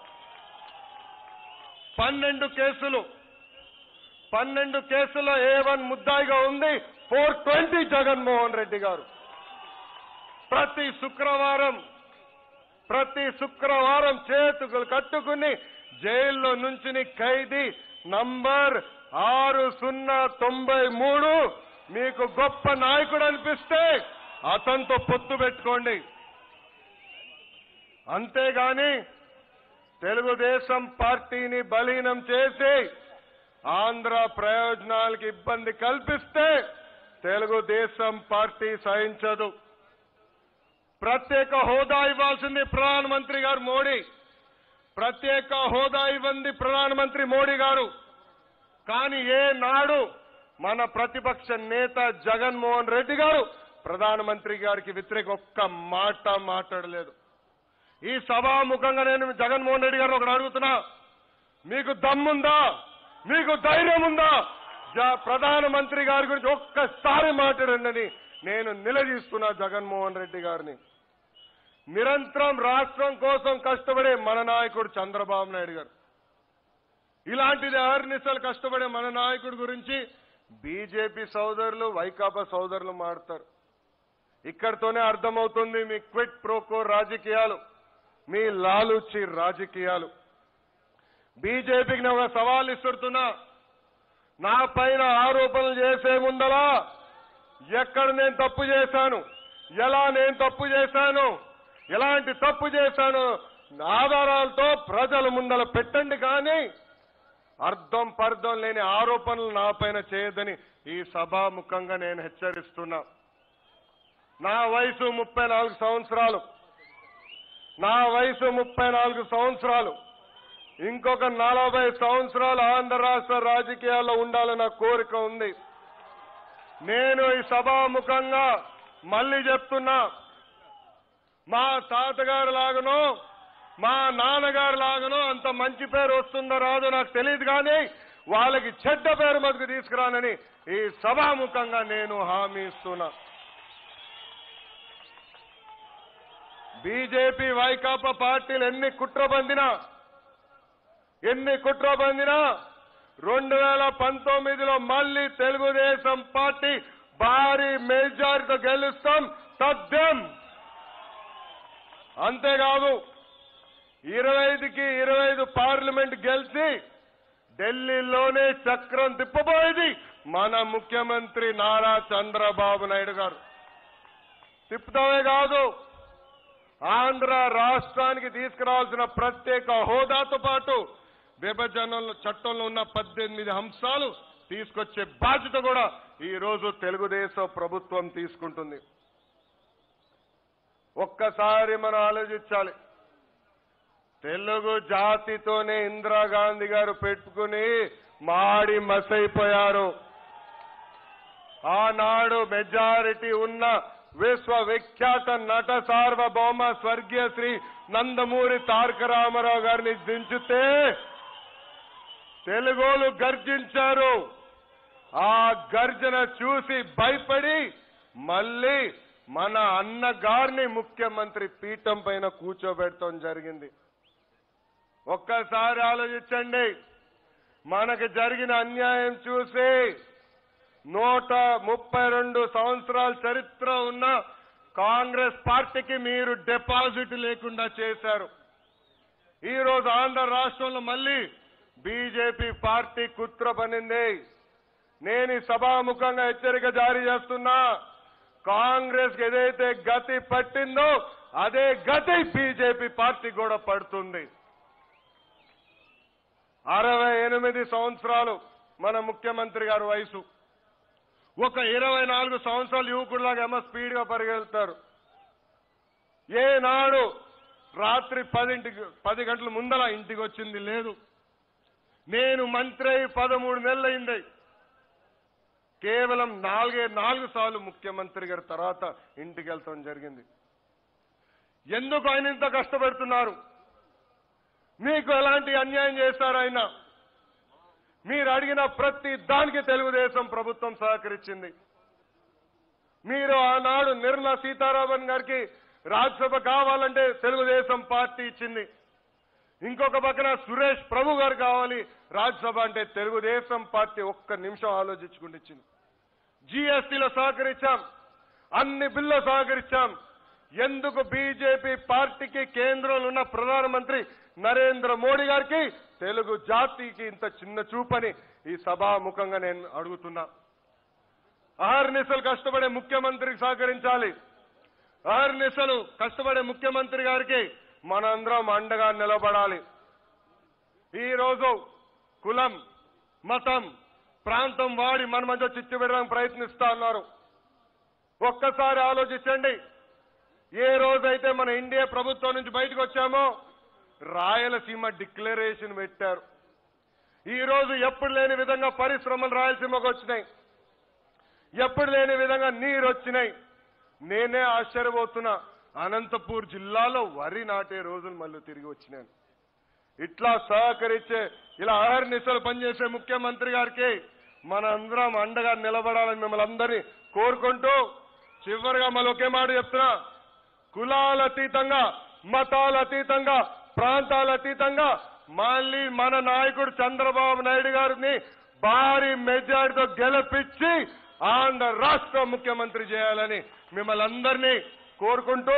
పన్నెండు కేసులు పన్నెండు కేసుల్లో ఏ వన్ ముద్దాయిగా ఉంది ఫోర్ ట్వంటీ జగన్మోహన్ రెడ్డి గారు ప్రతి శుక్రవారం ప్రతి శుక్రవారం చేతుకులు కట్టుకుని జైల్లో నుంచుని ఖైదీ నంబర్ ఆరు సున్నా తొంభై మూడు మీకు గొప్ప నాయకుడు అనిపిస్తే అతనితో పొత్తు పెట్టుకోండి అంతేగాని తెలుగుదేశం పార్టీని బలీనం చేసి ఆంధ్ర ప్రయోజనాలకు ఇబ్బంది కల్పిస్తే తెలుగుదేశం పార్టీ సహించదు ప్రత్యేక హోదా ఇవ్వాల్సింది ప్రధానమంత్రి గారు మోడీ ప్రత్యేక హోదా ఇవ్వండి ప్రధానమంత్రి మోడీ గారు కానీ ఏ నాడు మన ప్రతిపక్ష నేత జగన్మోహన్ రెడ్డి గారు ప్రధానమంత్రి గారికి వ్యతిరేక ఒక్క మాట మాట్లాడలేదు ఈ సభాముఖంగా నేను జగన్మోహన్ రెడ్డి గారు ఒకటి అడుగుతున్నా మీకు దమ్ముందా మీకు ధైర్యం ఉందా జ- ప్రధానమంత్రి గారి గురించి ఒక్కసారి మాట్లాడండి నేను నిలదీస్తున్నా జగన్మోహన్ రెడ్డి గారిని నిరంతరం రాష్ట్రం కోసం కష్టపడే మన నాయకుడు చంద్రబాబు నాయుడు గారు ఇలాంటిది అహర్నిశలు కష్టపడే మన నాయకుడి గురించి బీజేపీ సోదరులు వైకాపా సోదరులు మాడతారు ఇక్కడితోనే అర్థమవుతుంది మీ క్విట్ ప్రోకో రాజకీయాలు మీ లాలూచి రాజకీయాలు బీజేపీకి నేను ఒక సవాల్ ఇస్తున్నా నా పైన ఆరోపణలు చేసే ముందలా ఎక్కడ నేను తప్పు చేశాను ఎలా నేను తప్పు చేశాను ఎలాంటి తప్పు చేశాను ఆధారాలతో ప్రజల ముందల పెట్టండి కానీ అర్థం పర్థం లేని ఆరోపణలు నా పైన చేయదని ఈ సభాముఖంగా నేను హెచ్చరిస్తున్నా నా వయసు ముప్పై నాలుగు సంవత్సరాలు నా వయసు ముప్పై నాలుగు సంవత్సరాలు ఇంకొక నలభై సంవత్సరాలు ఆంధ్ర రాష్ట్ర రాజకీయాల్లో ఉండాలన్న కోరిక ఉంది నేను ఈ సభాముఖంగా మళ్ళీ చెప్తున్నా మా తాతగారు లాగనో మా నాన్నగారు లాగనో అంత మంచి పేరు వస్తుందో రాదో నాకు తెలియదు కానీ వాళ్ళకి చెడ్డ పేరు మటుకు తీసుకురానని ఈ సభాముఖంగా నేను హామీ ఇస్తున్నా బీజేపీ వైకాపా పార్టీలు ఎన్ని కుట్ర బందినా ఎన్ని కుట్ర బందినా రెండు వేల పంతొమ్మిదిలో మళ్ళీ తెలుగుదేశం పార్టీ భారీ మెజారిటీతో గెలుస్తాం తథ్యం అంతేకాదు ఇరవై ఐదుకి ఇరవై ఐదు పార్లమెంట్ గెలిచి ఢిల్లీలోనే చక్రం తిప్పబోయేది మన ముఖ్యమంత్రి నారా చంద్రబాబు నాయుడు గారు తిప్పుతామే కాదు ఆంధ్ర రాష్ట్రానికి తీసుకురావాల్సిన ప్రత్యేక హోదాతో పాటు విభజనలో చట్టంలో ఉన్న పద్దెనిమిది అంశాలు తీసుకొచ్చే బాధ్యత కూడా ఈ రోజు తెలుగుదేశం ప్రభుత్వం తీసుకుంటుంది ఒక్కసారి మనం ఆలోచించాలి తెలుగు జాతితోనే ఇందిరాగాంధీ గారు పెట్టుకుని మాడి మసైపోయారు ఆనాడు మెజారిటీ ఉన్న విశ్వవిఖ్యాత నట సార్వభౌమ స్వర్గీయ శ్రీ నందమూరి తారక రామారావు గారిని దించితే తెలుగోలు గర్జించారు ఆ గర్జన చూసి భయపడి మళ్ళీ మన అన్నగారిని ముఖ్యమంత్రి పీఠం పైన కూర్చోబెడతాం జరిగింది ఒక్కసారి ఆలోచించండి మనకు జరిగిన అన్యాయం చూసి నూట ముప్పై రెండు సంవత్సరాల చరిత్ర ఉన్న కాంగ్రెస్ పార్టీకి మీరు డిపాజిట్ లేకుండా చేశారు ఈ రోజు ఆంధ్ర రాష్ట్రంలో మళ్ళీ బీజేపీ పార్టీ కుట్ర పనింది నేను ఈ సభాముఖంగా హెచ్చరిక జారీ చేస్తున్నా కాంగ్రెస్ ఏదైతే గతి పట్టిందో అదే గతి బీజేపీ పార్టీ కూడా పడుతుంది అరవై ఎనిమిది సంవత్సరాలు మన ముఖ్యమంత్రి గారి వయసు ఒక ఇరవై నాలుగు సంవత్సరాలు యువకుడిలాగా ఏమో స్పీడ్ గా పరిగెళ్తారు ఏనాడు రాత్రి పదింటికి పది గంటల ముందల ఇంటికి వచ్చింది లేదు నేను మంత్రి అయి పదమూడు నెలలు అయింది కేవలం నాలుగే నాలుగు సార్లు ముఖ్యమంత్రి గారి తర్వాత ఇంటికి వెళ్తాం జరిగింది ఎందుకు ఆయన ఇంత కష్టపెడుతున్నారు మీకు ఎలాంటి అన్యాయం చేశారు ఆయన మీరు అడిగిన ప్రతి దానికి తెలుగుదేశం ప్రభుత్వం సహకరించింది మీరు ఆనాడు నిర్మలా సీతారామన్ గారికి రాజ్యసభ కావాలంటే తెలుగుదేశం పార్టీ ఇచ్చింది ఇంకొక పక్కన సురేష్ ప్రభు గారు కావాలి రాజ్యసభ అంటే తెలుగుదేశం పార్టీ ఒక్క నిమిషం ఆలోచించుకుంటూ ఇచ్చింది జీఎస్టీలో సహకరించాం అన్ని బిల్లు సహకరించాం ఎందుకు బీజేపీ పార్టీకి కేంద్రంలో ఉన్న ప్రధానమంత్రి నరేంద్ర మోడీ గారికి తెలుగు జాతికి ఇంత చిన్న చూపని ఈ సభాముఖంగా నేను అడుగుతున్నా అహర్నిశలు కష్టపడే ముఖ్యమంత్రికి సహకరించాలి అహర్నిశలు కష్టపడే ముఖ్యమంత్రి గారికి మనందరం అండగా నిలబడాలి ఈ రోజు కులం మతం ప్రాంతం వాడి మన మధ్య చిచ్చు పెట్టడానికి ప్రయత్నిస్తా ఉన్నారు ఒక్కసారి ఆలోచించండి ఏ రోజైతే మన ఇండియా ప్రభుత్వం నుంచి బయటకు వచ్చామో రాయలసీమ డిక్లరేషన్ పెట్టారు ఈ రోజు ఎప్పుడు లేని విధంగా పరిశ్రమలు రాయలసీమకు వచ్చినాయి ఎప్పుడు లేని విధంగా నీరు వచ్చినాయి నేనే ఆశ్చర్యపోతున్నా అనంతపూర్ జిల్లాలో వరి నాటే రోజులు మళ్ళీ తిరిగి వచ్చినాను ఇట్లా సహకరించే ఇలా అహర్నిశలు పనిచేసే ముఖ్యమంత్రి గారికి మన అందరం అండగా నిలబడాలని మిమ్మల్ని అందరినీ కోరుకుంటూ చివరిగా మళ్ళీ ఒకే మాట చెప్తున్నా కులాల అతీతంగా మతాల అతీతంగా ప్రాంతాల అతీతంగా మళ్ళీ మన నాయకుడు చంద్రబాబు నాయుడు గారిని భారీ మెజారిటీతో గెలిపించి ఆంధ్ర రాష్ట్ర ముఖ్యమంత్రి చేయాలని మిమ్మల్ని అందరినీ కోరుకుంటూ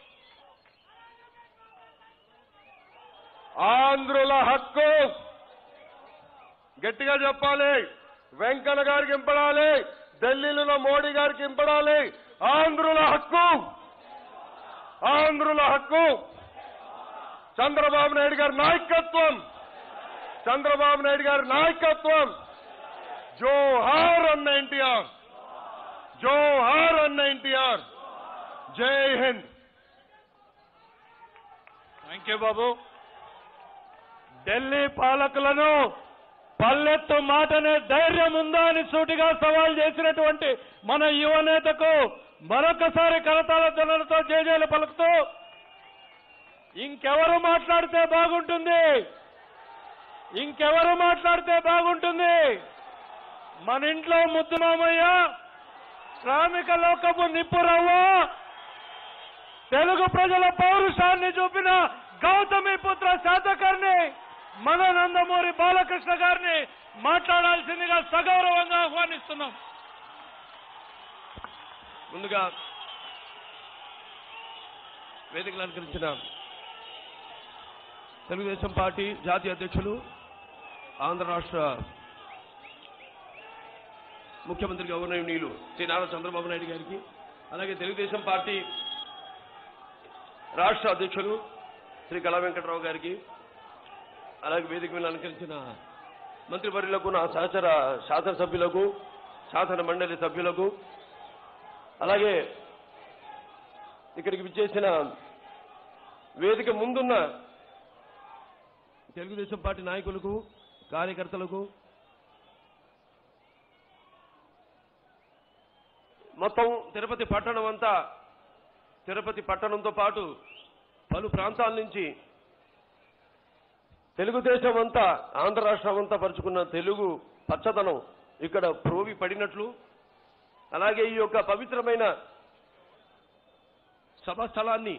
ఆంధ్రుల హక్కు గట్టిగా చెప్పాలి వెంకన్న గారికి ఇంపడాలి ఢిల్లీలో మోడీ గారికి ఇంపడాలి ఆంధ్రుల హక్కు ఆంధ్రుల హక్కు చంద్రబాబు నాయుడు గారి నాయకత్వం చంద్రబాబు నాయుడు గారి నాయకత్వం జోహార్ అన్న ఎన్టీఆర్ జోహార్ అన్న NTR Jai Hind thank you Babu Delhi పాలకులను పల్లెత్తు మాటనే ధైర్యం ఉందా అని సూటిగా సవాల్ చేసినటువంటి మన యువ నేతకు మరొకసారి కరతాళ ధ్వనులతో జేజేలు పలుకుతూ ఇంకెవరు మాట్లాడితే బాగుంటుంది ఇంకెవరు మాట్లాడితే బాగుంటుంది మన ఇంట్లో ముద్దు మామయ్య శ్రామిక లోకపు నిప్పురవ్వ తెలుగు ప్రజల పౌరుషాన్ని చూపిన గౌతమి పుత్ర శాతకర్ని మన నందమూరి బాలకృష్ణ గారిని మాట్లాడాల్సిందిగా సగౌరవంగా ఆహ్వానిస్తున్నాం ముందుగా వేదికలు అలంకరించిన తెలుగుదేశం పార్టీ జాతీయ అధ్యక్షులు ఆంధ్ర రాష్ట్ర ముఖ్యమంత్రి గౌరవనీయులు శ్రీ నారా చంద్రబాబు నాయుడు గారికి అలాగే తెలుగుదేశం పార్టీ రాష్ట్ర అధ్యక్షులు శ్రీ కళా వెంకటరావు గారికి అలాగే వేదిక మీద అలంకరించిన మంత్రివర్యులకు నా సహచర శాసనసభ్యులకు శాసన మండలి సభ్యులకు అలాగే ఇక్కడికి విచ్చేసిన వేదిక ముందున్న తెలుగుదేశం పార్టీ నాయకులకు కార్యకర్తలకు మొత్తం తిరుపతి పట్టణం అంతా తిరుపతి పట్టణంతో పాటు పలు ప్రాంతాల నుంచి తెలుగుదేశం అంతా ఆంధ్ర రాష్ట్రం అంతా పరుచుకున్న తెలుగు పచ్చదనం ఇక్కడ ప్రోవి పడినట్లు అలాగే ఈ యొక్క పవిత్రమైన సభా స్థలాన్ని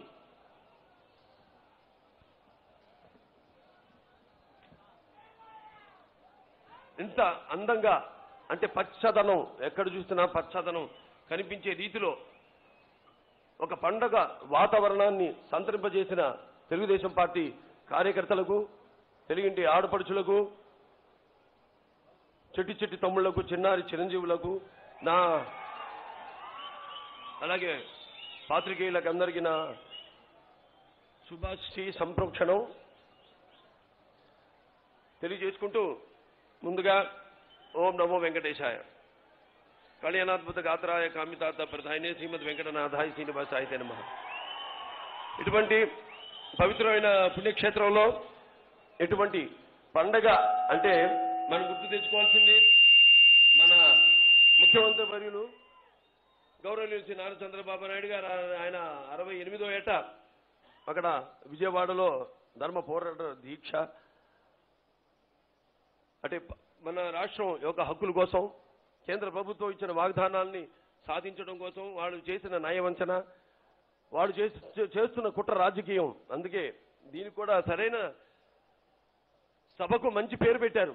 ఇంత అందంగా అంటే పచ్చదనం ఎక్కడ చూసినా పచ్చదనం కనిపించే రీతిలో ఒక పండగ వాతావరణాన్ని సంతరింపజేసిన తెలుగుదేశం పార్టీ కార్యకర్తలకు తెలుగింటి ఆడపడుచులకు చెట్టి చెట్టి తమ్ముళ్లకు చిన్నారి చిరంజీవులకు నా అలాగే పాత్రికేయులకు అందరికీ నా శుభాశ్రీ సంప్రోక్షణం తెలియజేసుకుంటూ ముందుగా ఓం నమో వెంకటేశాయ కళ్యాణాద్భుత గాత్రాయ కామితాత ప్రధాయినే శ్రీమద్ వెంకటనాథాయ శ్రీనివాసాయ నమ ఇటువంటి పవిత్రమైన పుణ్యక్షేత్రంలో ఎటువంటి పండగ అంటే మనం గుర్తు తెచ్చుకోవాల్సింది మన ముఖ్యమంత్రి వర్యులు గౌరవనీయులు శ్రీ నారా చంద్రబాబు నాయుడు గారు ఆయన అరవై ఎనిమిదో ఏట అక్కడ విజయవాడలో ధర్మ పోరాట దీక్ష అంటే ప- మన రాష్ట్రం యొక్క హక్కుల కోసం కేంద్ర ప్రభుత్వం ఇచ్చిన వాగ్దానాల్ని సాధించడం కోసం వాళ్ళు చేసిన నయవంచన వాళ్ళు చేసి- చే- చేస్తున్న కుట్ర రాజకీయం అందుకే దీనికి కూడా సరైన సభకు మంచి పేరు పెట్టారు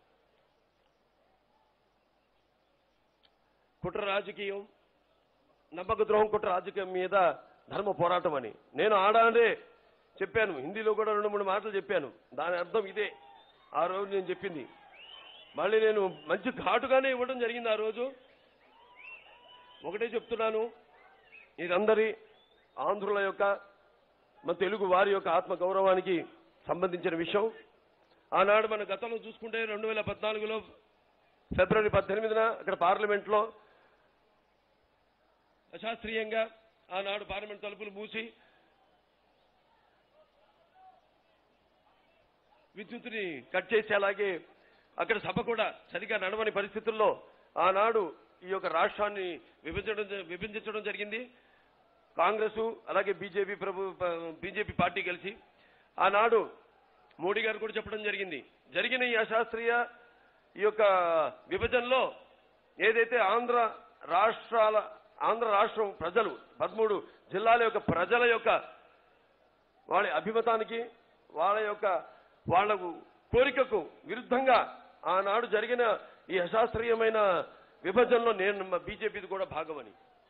కుట్ర రాజకీయం నమ్మక ద్రోహం కుట్ర రాజకీయం మీద ధర్మ పోరాటం అని నేను ఆడానే చెప్పాను హిందీలో కూడా రెండు మూడు మాటలు చెప్పాను దాని అర్థం ఇదే ఆ రోజు నేను చెప్పింది మళ్ళీ నేను మంచి ఘాటుగానే ఇవ్వడం జరిగింది ఆ రోజు ఒకటే చెప్తున్నాను ఇదందరి ఆంధ్రుల యొక్క మన తెలుగు వారి యొక్క ఆత్మ గౌరవానికి సంబంధించిన విషయం ఆనాడు మన గతంలో చూసుకుంటే రెండు వేల పద్నాలుగులో ఫిబ్రవరి పద్దెనిమిదిన అక్కడ పార్లమెంట్లో అశాస్త్రీయంగా ఆనాడు పార్లమెంట్ తలుపులు మూసి విద్యుత్తుని కట్ చేసి అలాగే అక్కడ సభ కూడా సరిగా నడవని పరిస్థితుల్లో ఆనాడు ఈ యొక్క రాష్ట్రాన్ని విభజించడం జ- విభజించడం జరిగింది కాంగ్రెస్ అలాగే బీజేపీ ప్రభు బీజేపీ పార్టీ కలిసి ఆనాడు మోడీ గారు కూడా చెప్పడం జరిగింది జరిగిన ఈ అశాస్త్రీయ ఈ యొక్క విభజనలో ఏదైతే ఆంధ్ర రాష్ట్రాల ఆంధ్ర రాష్ట్రం ప్రజలు పదమూడు జిల్లాల యొక్క ప్రజల యొక్క వాళ్ళ అభిమతానికి వాళ్ళ యొక్క వాళ్ళ కోరికకు విరుద్ధంగా ఆనాడు జరిగిన ఈ అశాస్త్రీయమైన విభజనలో నేను మా బీజేపీది కూడా భాగమని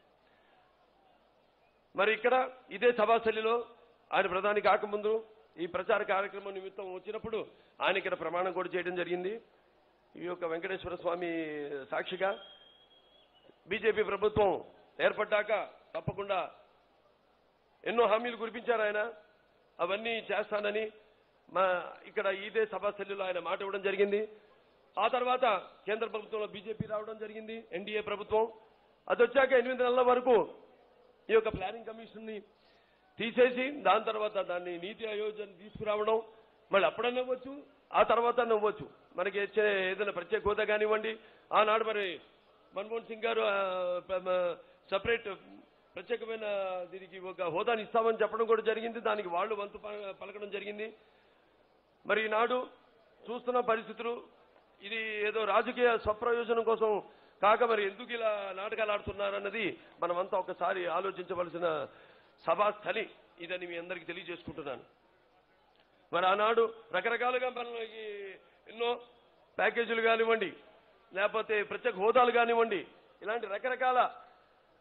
మరి ఇక్కడ ఇదే సభాశైలిలో ఆయన ప్రధాని కాకముందు ఈ ప్రచార కార్యక్రమం నిమిత్తం వచ్చినప్పుడు ఆయన ఇక్కడ ప్రమాణం కూడా చేయడం జరిగింది ఈ యొక్క వెంకటేశ్వర స్వామి సాక్షిగా బీజేపీ ప్రభుత్వం ఏర్పడ్డాక తప్పకుండా ఎన్నో హామీలు కురిపించారు ఆయన అవన్నీ చేస్తానని మా ఇక్కడ ఇదే సభాశల్యులో ఆయన మాట ఇవ్వడం జరిగింది ఆ తర్వాత కేంద్ర ప్రభుత్వంలో బీజేపీ రావడం జరిగింది ఎన్డీఏ ప్రభుత్వం అది వచ్చాక ఎనిమిది నెలల వరకు ఈ యొక్క ప్లానింగ్ కమిషన్ ని తీసేసి దాని తర్వాత దాన్ని నీతి ఆయోజన తీసుకురావడం మళ్ళీ అప్పుడన్నా ఇవ్వచ్చు ఆ తర్వాత ఇవ్వచ్చు మనకి ఇచ్చే ఏదైనా ప్రత్యేక హోదా కానివ్వండి ఆనాడు మరి మన్మోహన్ సింగ్ గారు సపరేట్ ప్రత్యేకమైన దీనికి ఒక హోదాని ఇస్తామని చెప్పడం కూడా జరిగింది దానికి వాళ్ళు వంతు ప- పలకడం జరిగింది మరి ఈనాడు చూస్తున్న పరిస్థితులు ఇది ఏదో రాజకీయ స్వప్రయోజనం కోసం కాక మరి ఎందుకు ఇలా నాటకాలు ఆడుతున్నారన్నది మనమంతా ఒకసారి ఆలోచించవలసిన సభాస్థలి ఇదని మీ అందరికీ తెలియజేసుకుంటున్నాను మరి ఆనాడు రకరకాలుగా మనకి ఎన్నో ప్యాకేజీలు కానివ్వండి లేకపోతే ప్రత్యేక హోదాలు కానివ్వండి ఇలాంటి రకరకాల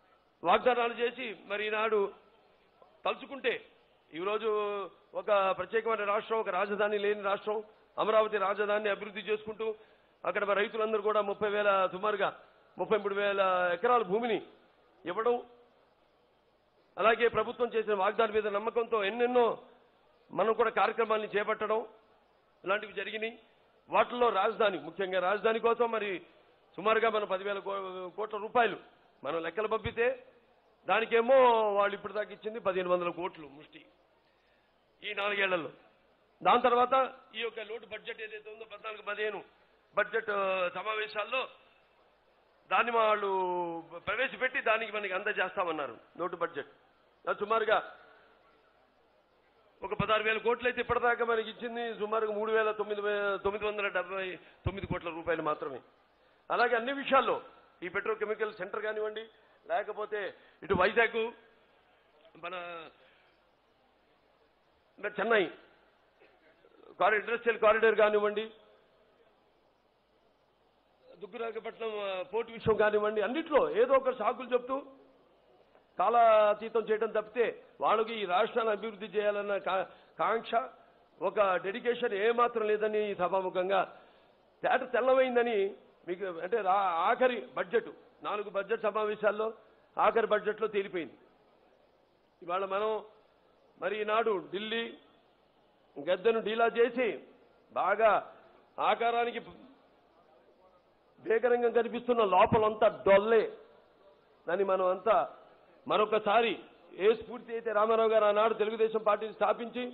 వాగ్దానాలు చేసి మరి ఈనాడు తలుచుకుంటే ఈరోజు ఒక ప్రత్యేకమైన రాష్ట్రం ఒక రాజధాని లేని రాష్ట్రం అమరావతి రాజధానిని అభివృద్ధి చేసుకుంటూ అక్కడ మరి రైతులందరూ కూడా ముప్పై వేల సుమారుగా ముప్పై మూడు వేల ఎకరాల భూమిని ఇవ్వడం అలాగే ప్రభుత్వం చేసిన వాగ్దానం మీద నమ్మకంతో ఎన్నెన్నో మనం కూడా కార్యక్రమాల్ని చేపట్టడం ఇలాంటివి జరిగినాయి వాటిల్లో రాజధాని ముఖ్యంగా రాజధాని కోసం మరి సుమారుగా మనం పదివేల కో- కోట్ల రూపాయలు మనం లెక్కలు పంపితే దానికేమో వాళ్ళు ఇప్పుడు దాకా ఇచ్చింది పదిహేను వందల కోట్లు ముష్టి ఈ నాలుగేళ్లలో దాని తర్వాత ఈ యొక్క లోటు బడ్జెట్ ఏదైతే ఉందో పద్నాలుగు పదిహేను బడ్జెట్ ఆ, సమావేశాల్లో దాన్ని వాళ్ళు ప్రవేశపెట్టి దానికి మనకి అందజేస్తామన్నారు లోటు బడ్జెట్ అది సుమారుగా ఒక పదహారు వేల కోట్లు అయితే ఇప్పటిదాకా మనకి ఇచ్చింది సుమారుగా మూడు వేల తొమ్మిది వే- తొమ్మిది వందల డెబ్బై తొమ్మిది కోట్ల రూపాయలు మాత్రమే అలాగే అన్ని విషయాల్లో ఈ పెట్రోకెమికల్ సెంటర్ కానివ్వండి లేకపోతే ఇటు వైజాగ్ మన మన చెన్నై కారి ఇండస్ట్రియల్ కారిడార్ కానివ్వండి దుగ్గురాగపట్నం ఆ, పోర్టు విషయం కానివ్వండి అన్నిట్లో ఏదో ఒక సాకులు చెప్తూ కాలాతీతం చేయడం తప్పితే వాళ్ళకి ఈ రాష్ట్రాన్ని అభివృద్ధి చేయాలన్న కా- కాంక్ష ఒక డెడికేషన్ ఏమాత్రం లేదని ఈ సభాముఖంగా తేట తెల్లమైందని మీకు అంటే రా- ఆఖరి బడ్జెట్ నాలుగు బడ్జెట్ సమావేశాల్లో ఆఖరి బడ్జెట్లో తేలిపోయింది ఇవాళ మనం మరి ఈనాడు ఢిల్లీ గద్దెను డీలా చేసి బాగా ఆకారానికి భీకరంగా కనిపిస్తున్న లోపలంతా డొల్లే దాన్ని మనం అంతా మరొకసారి ఏ స్ఫూర్తి అయితే రామారావు గారు ఆనాడు తెలుగుదేశం పార్టీని స్థాపించి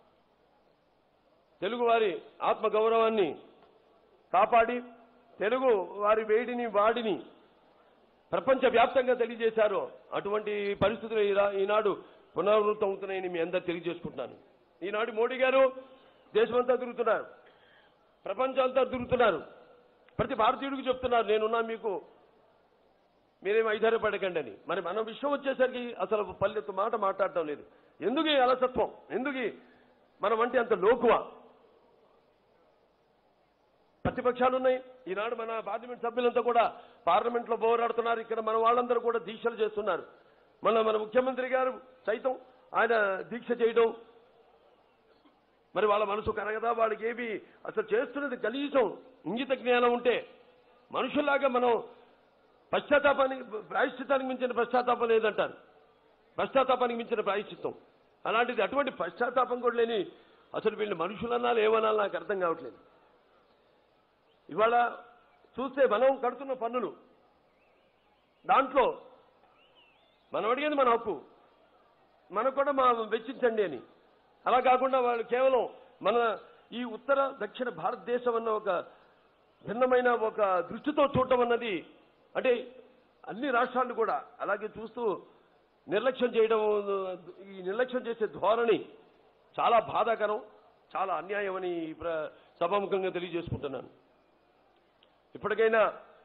తెలుగు వారి ఆత్మ గౌరవాన్ని కాపాడి తెలుగు వారి వేడిని వాడిని ప్రపంచ వ్యాప్తంగా తెలియజేశారో అటువంటి పరిస్థితులు ఈరా- ఈనాడు పునరావృతం అవుతున్నాయని మీ అందరు తెలియజేసుకుంటున్నాను ఈనాడు మోడీ గారు దేశమంతా తిరుగుతున్నారు ప్రపంచం అంతా తిరుగుతున్నారు ప్రతి భారతీయుడికి చెప్తున్నారు నేనున్నా మీకు మీరేం ఐదారపడకండి అని మరి మన విషయం వచ్చేసరికి అసలు పల్లెత్తు మాట మాట్లాడటం లేదు ఎందుకు ఈ అలసత్వం ఎందుకు ఈ మనం అంటే అంత లోకువా ప్రతిపక్షాలు ఉన్నాయి ఈనాడు మన పార్లమెంట్ సభ్యులంతా కూడా పార్లమెంట్ లో పోరాడుతున్నారు ఇక్కడ మన వాళ్ళందరూ కూడా దీక్షలు చేస్తున్నారు మన మన ముఖ్యమంత్రి గారు సైతం ఆయన దీక్ష చేయడం మరి వాళ్ళ మనసు కరగదా వాళ్ళకి ఏమి అసలు చేస్తున్నది కనీసం ఇంగిత జ్ఞానం ఉంటే మనుషుల్లాగా మనం పశ్చాత్తాపానికి ప్రాయశ్చిత్తానికి మించిన పశ్చాత్తాపం లేదంటారు పశ్చాత్తాపానికి మించిన ప్రాయశ్చిత్తం అలాంటిది అటువంటి పశ్చాత్తాపం కూడా లేని అసలు వీళ్ళు మనుషులన్నా ఏమనాలి నాకు అర్థం కావట్లేదు ఇవాళ చూస్తే మనం కడుతున్న పన్నులు దాంట్లో మనం అడిగేది మన హక్కు మనకు కూడా మా వెచ్చించండి అని అలా కాకుండా వాళ్ళు కేవలం మన ఈ ఉత్తర దక్షిణ భారతదేశం అన్న ఒక భిన్నమైన ఒక దృష్టితో చూడటం అన్నది అంటే అన్ని రాష్ట్రాలు కూడా అలాగే చూస్తూ నిర్లక్ష్యం చేయడం ఈ నిర్లక్ష్యం చేసే ధోరణి చాలా బాధాకరం చాలా అన్యాయమని ఈ ప్ర- సభాముఖంగా తెలియజేసుకుంటున్నాను ఇప్పటికైనా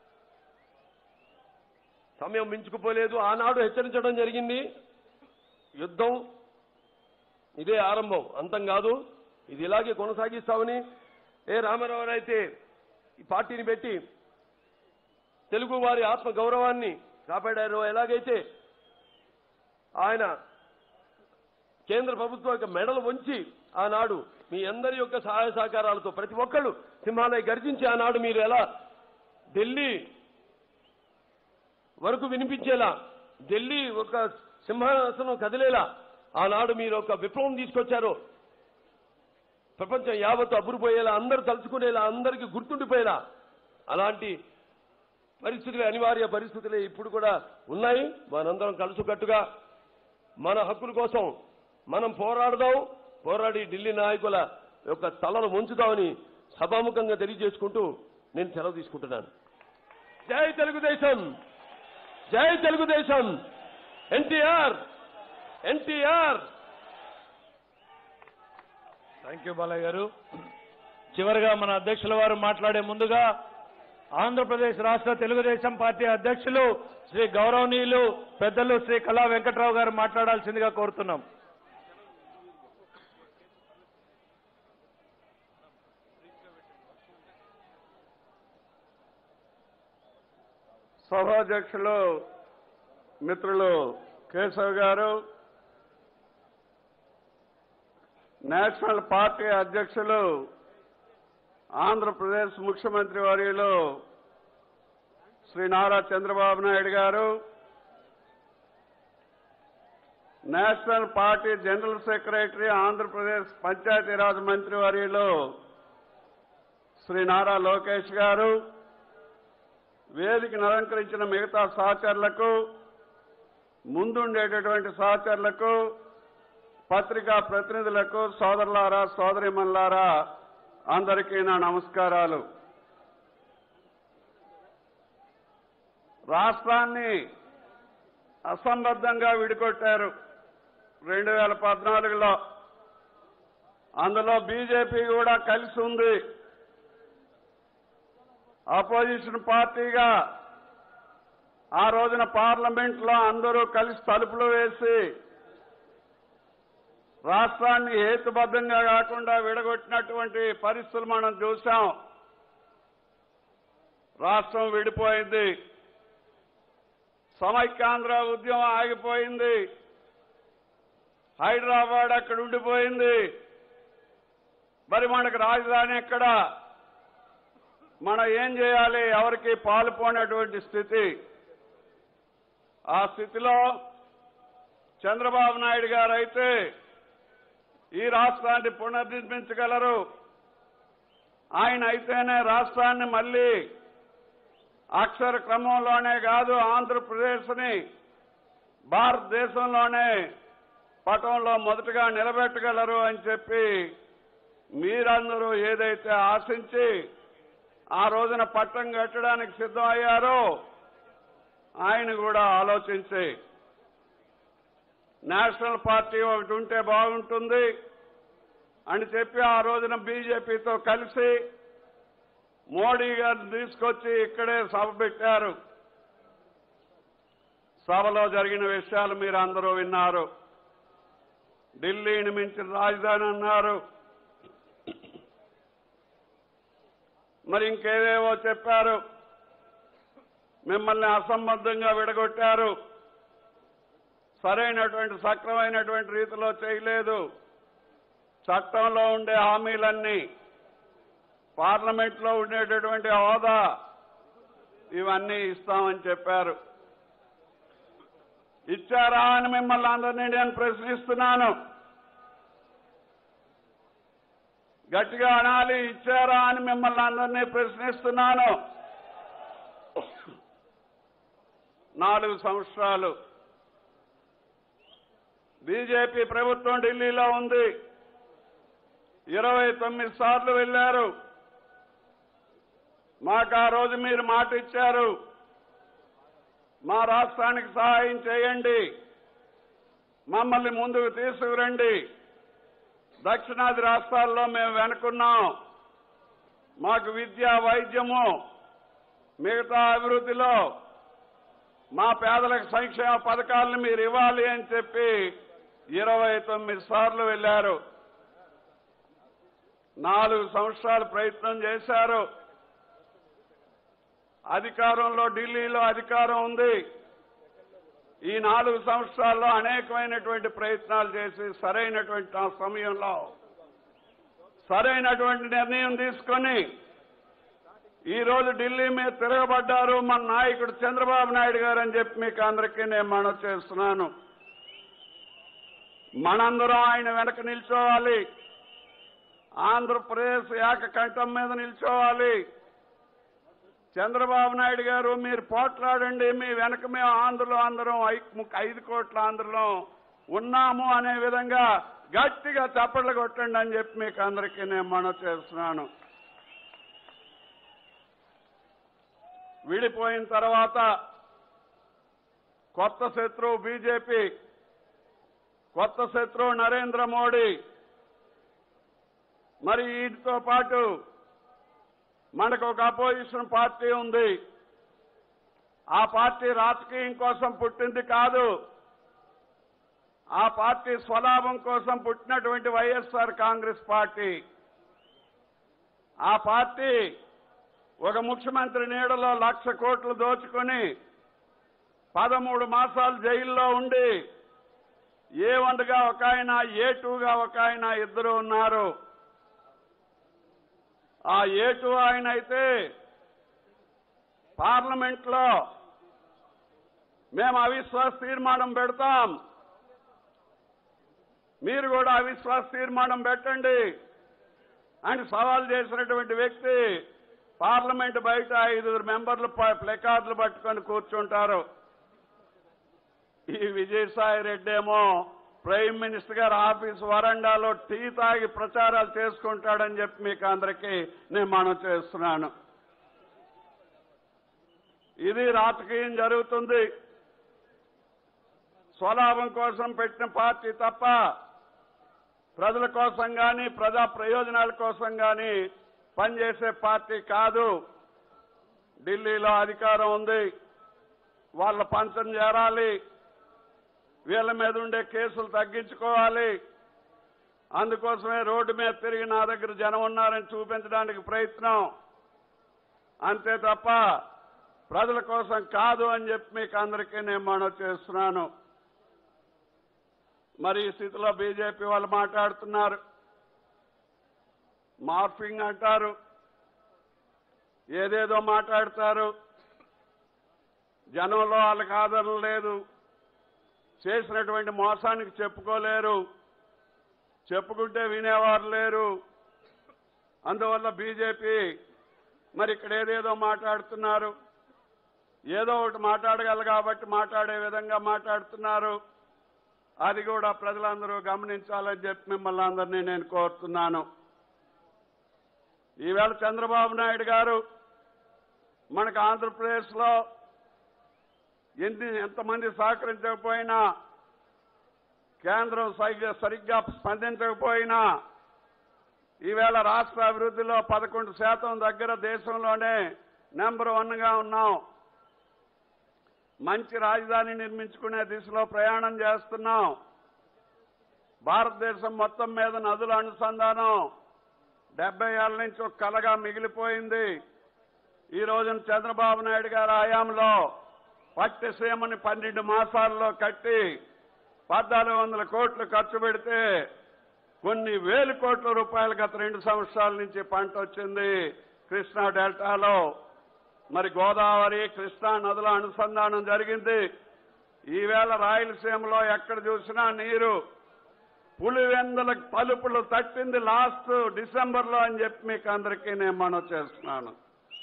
సమయం మించుకుపోలేదు ఆనాడు హెచ్చరించడం జరిగింది యుద్ధం ఇదే ఆరంభం అంతం కాదు ఇది ఇలాగే కొనసాగిస్తామని ఏ రామారావు అయితే ఈ పార్టీని పెట్టి తెలుగు వారి ఆత్మ గౌరవాన్ని కాపాడారో ఎలాగైతే ఆయన కేంద్ర ప్రభుత్వం యొక్క మెడలు వంచి ఆనాడు మీ అందరి యొక్క సహాయ సహకారాలతో ప్రతి ఒక్కళ్ళు సింహాలయ గర్జించి ఆనాడు మీరు ఎలా ఢిల్లీ వరకు వినిపించేలా ఢిల్లీ ఒక సింహాసనం కదిలేలా ఆనాడు మీరు ఒక విప్లవం తీసుకొచ్చారు ప్రపంచం యావత్తు అబ్బురుపోయేలా అందరూ తలుచుకునేలా అందరికీ గుర్తుండిపోయేలా అలాంటి పరిస్థితులు అనివార్య పరిస్థితులే ఇప్పుడు కూడా ఉన్నాయి మనందరం కలుసుకట్టుగా మన హక్కుల కోసం మనం పోరాడదాం పోరాడి ఢిల్లీ నాయకుల యొక్క తలను ఉంచుదామని సభాముఖంగా తెలియజేసుకుంటూ నేను సెలవు తీసుకుంటున్నాను Jai Telugu Desam Jai Telugu Desam NTR NTR thank you Balayya garu చివరిగా మన అధ్యక్షుల వారు మాట్లాడే ముందుగా ఆంధ్రప్రదేశ్ రాష్ట్ర తెలుగుదేశం పార్టీ అధ్యక్షులు శ్రీ గౌరవనీయులు పెద్దలు శ్రీ కళా వెంకట్రావు గారు మాట్లాడాల్సిందిగా కోరుతున్నాం సభాధ్యక్షులు మిత్రులు కేశవ్ గారు నేషనల్ పార్టీ అధ్యక్షులు ఆంధ్రప్రదేశ్ ముఖ్యమంత్రి వర్యులు Shri Nara Chandrababu Naidu garu national party general secretary Andhra Pradesh Panchayati Raj మంత్రి వర్యులు శ్రీ నారా లోకేష్ గారు వేదికను అలంకరించిన మిగతా సహచరులకు ముందుండేటటువంటి సహచరులకు పత్రికా ప్రతినిధులకు సోదరులారా సోదరిమల్లారా అందరికీ నా నమస్కారాలు రాష్ట్రాన్ని అసంబద్ధంగా విడికొట్టారు రెండు వేల పద్నాలుగులో అందులో బీజేపీ కూడా కలిసి ఉంది అపోజిషన్ పార్టీగా ఆ రోజున పార్లమెంట్ లో అందరూ కలిసి తలుపులు వేసి రాష్ట్రాన్ని హేతుబద్ధంగా కాకుండా విడగొట్టినటువంటి పరిస్థితులు మనం చూశాం రాష్ట్రం విడిపోయింది సమైక్యాంధ్ర ఉద్యమం ఆగిపోయింది హైదరాబాద్ అక్కడ ఉండిపోయింది మరి మనకు రాజధాని ఎక్కడ మనం ఏం చేయాలి ఎవరికి పాలుపోయినటువంటి స్థితి ఆ స్థితిలో చంద్రబాబు నాయుడు గారు అయితే ఈ రాష్ట్రాన్ని పునర్నిర్మించగలరు ఆయన అయితేనే రాష్ట్రాన్ని మళ్ళీ అక్షర క్రమంలోనే కాదు ఆంధ్రప్రదేశ్ని భారతదేశంలోనే పటంలో మొదటగా నిలబెట్టగలరు అని చెప్పి మీరందరూ ఏదైతే ఆశించి ఆ రోజున పట్టం కట్టడానికి సిద్ధమయ్యారో ఆయన కూడా ఆలోచించి నేషనల్ పార్టీ ఒకటి ఉంటే బాగుంటుంది అని చెప్పి ఆ రోజున బీజేపీతో కలిసి మోడీ గారిని తీసుకొచ్చి ఇక్కడే సభ పెట్టారు సభలో జరిగిన విషయాలు మీరు అందరూ విన్నారు ఢిల్లీని మించిన రాజధాని అన్నారు మరి ఇంకేవేవో చెప్పారు మిమ్మల్ని అసంబద్ధంగా విడగొట్టారు సరైనటువంటి సక్రమైనటువంటి రీతిలో చేయలేదు చట్టంలో ఉండే హామీలన్నీ పార్లమెంట్లో ఉండేటటువంటి హోదా ఇవన్నీ ఇస్తామని చెప్పారు ఇచ్చారా అని మిమ్మల్ని అందరినీ నేను ప్రశ్నిస్తున్నాను గట్టిగా అనాలి ఇచ్చారా అని మిమ్మల్ని అందరినీ ప్రశ్నిస్తున్నాను నాలుగు సంవత్సరాలు బీజేపీ ప్రభుత్వం ఢిల్లీలో ఉంది ఇరవై తొమ్మిది సార్లు వెళ్లారు మాకు ఆ రోజు మీరు మాట ఇచ్చారు మా రాష్ట్రానికి సహాయం చేయండి మమ్మల్ని ముందుకు తీసుకురండి దక్షిణాది రాష్ట్రాల్లో మేము వెనుకున్నాం మాకు విద్య వైద్యము మిగతా అభివృద్ధిలో మా పేదలకు సంక్షేమ పథకాలను మీరు ఇవ్వాలి అని చెప్పి ఇరవై తొమ్మిది సార్లు వెళ్లారు నాలుగు సంవత్సరాలు ప్రయత్నం చేశారు అధికారంలో ఢిల్లీలో అధికారం ఉంది ఈ నాలుగు సంవత్సరాల్లో అనేకమైనటువంటి ప్రయత్నాలు చేసి సరైనటువంటి ఆ సమయంలో సరైనటువంటి నిర్ణయం తీసుకొని ఈ రోజు ఢిల్లీ మీద తిరగబడ్డారు మన నాయకుడు చంద్రబాబు నాయుడు గారు అని చెప్పి మీకు అందరికీ నేను మనవి చేస్తున్నాను మనందరం ఆయన వెనక నిల్చోవాలి ఆంధ్రప్రదేశ్ ఏకకంఠం మీద నిల్చోవాలి చంద్రబాబు నాయుడు గారు మీరు పోట్లాడండి మీ వెనక మేము ఆంధ్రలో అందరం ఐ- ఐదు కోట్ల ఆంధ్రలో ఉన్నాము అనే విధంగా గట్టిగా చప్పట్లు కొట్టండి అని చెప్పి మీకు అందరికీ నేను మనవి చేస్తున్నాను విడిపోయిన తర్వాత కొత్త శత్రువు బీజేపీ కొత్త శత్రువు నరేంద్ర మోడీ మరి వీటితో పాటు మనకు ఒక అపోజిషన్ పార్టీ ఉంది ఆ పార్టీ రాజకీయం కోసం పుట్టింది కాదు ఆ పార్టీ స్వలాభం కోసం పుట్టినటువంటి వైఎస్ఆర్ కాంగ్రెస్ పార్టీ ఆ పార్టీ ఒక ముఖ్యమంత్రి నీడలో లక్ష కోట్లు దోచుకొని పదమూడు మాసాలు జైల్లో ఉండి ఏ వన్గా ఒక ఆయన ఏ టూగా ఒక ఆయన ఇద్దరు ఉన్నారు ఆ ఏ టూ ఆయన అయితే పార్లమెంట్ లో మేము అవిశ్వాస తీర్మానం పెడతాం మీరు కూడా అవిశ్వాస తీర్మానం పెట్టండి అని సవాల్ చేసినటువంటి వ్యక్తి పార్లమెంట్ బయట ఐదుగురు మెంబర్లు ప- ప్లెకార్డులు పట్టుకొని కూర్చుంటారు ఈ విజయసాయి రెడ్డి ఏమో ప్రైమ్ మినిస్టర్ గారు ఆఫీస్ వరండాలో టీ తాగి ప్రచారాలు చేసుకుంటాడని చెప్పి మీకు అందరికీ నేను మనం చేస్తున్నాను ఇది రాజకీయం జరుగుతుంది స్వలాభం కోసం పెట్టిన పార్టీ తప్ప ప్రజల కోసం కానీ ప్రజా ప్రయోజనాల కోసం కానీ పనిచేసే పార్టీ కాదు ఢిల్లీలో అధికారం ఉంది వాళ్ళ పంచం చేరాలి వీళ్ళ మీద ఉండే కేసులు తగ్గించుకోవాలి అందుకోసమే రోడ్డు మీద తిరిగి నా దగ్గర జనం ఉన్నారని చూపించడానికి ప్రయత్నం అంతే తప్ప ప్రజల కోసం కాదు అని చెప్పి మీకు అందరికీ నేను మనవి చేస్తున్నాను మరి ఈ స్థితిలో బీజేపీ వాళ్ళు మాట్లాడుతున్నారు మార్ఫింగ్ అంటారు ఏదేదో మాట్లాడతారు జనంలో వాళ్ళకి ఆదరణ లేదు చేసినటువంటి మోసానికి చెప్పుకోలేరు చెప్పుకుంటే వినేవారు లేరు అందువల్ల బీజేపీ మరి ఇక్కడ ఏదేదో మాట్లాడుతున్నారు ఏదో ఒకటి మాట్లాడగలరు కాబట్టి మాట్లాడే విధంగా మాట్లాడుతున్నారు అది కూడా ప్రజలందరూ గమనించాలని చెప్పి మిమ్మల్ని అందరినీ నేను కోరుతున్నాను ఈవేళ చంద్రబాబు నాయుడు గారు మనకు ఆంధ్రప్రదేశ్లో ఎన్ని ఎంతమంది సహకరించకపోయినా కేంద్రం సరిగ్గా సరిగ్గా స్పందించకపోయినా ఈవేళ రాష్ట్ర అభివృద్ధిలో పదకొండు శాతం దగ్గర దేశంలోనే నెంబర్ వన్గా ఉన్నాం మంచి రాజధాని నిర్మించుకునే దిశలో ప్రయాణం చేస్తున్నాం భారతదేశం మొత్తం మీద నదుల అనుసంధానం డెబ్బై ఏళ్ల నుంచి ఒక కలగా మిగిలిపోయింది ఈ రోజున చంద్రబాబు నాయుడు గారి హయాంలో పట్టిసీమని పన్నెండు మాసాల్లో కట్టి పద్నాలుగు వందల కోట్లు ఖర్చు పెడితే కొన్ని వేల కోట్ల రూపాయలు గత రెండు సంవత్సరాల నుంచి పంట వచ్చింది కృష్ణా డెల్టాలో మరి గోదావరి కృష్ణా నదుల అనుసంధానం జరిగింది ఈవేళ రాయలసీమలో ఎక్కడ చూసినా నీరు పులివెందుల తలుపులు తట్టింది లాస్ట్ డిసెంబర్లో అని చెప్పి మీకు అందరికీ నేను మనవి చేస్తున్నాను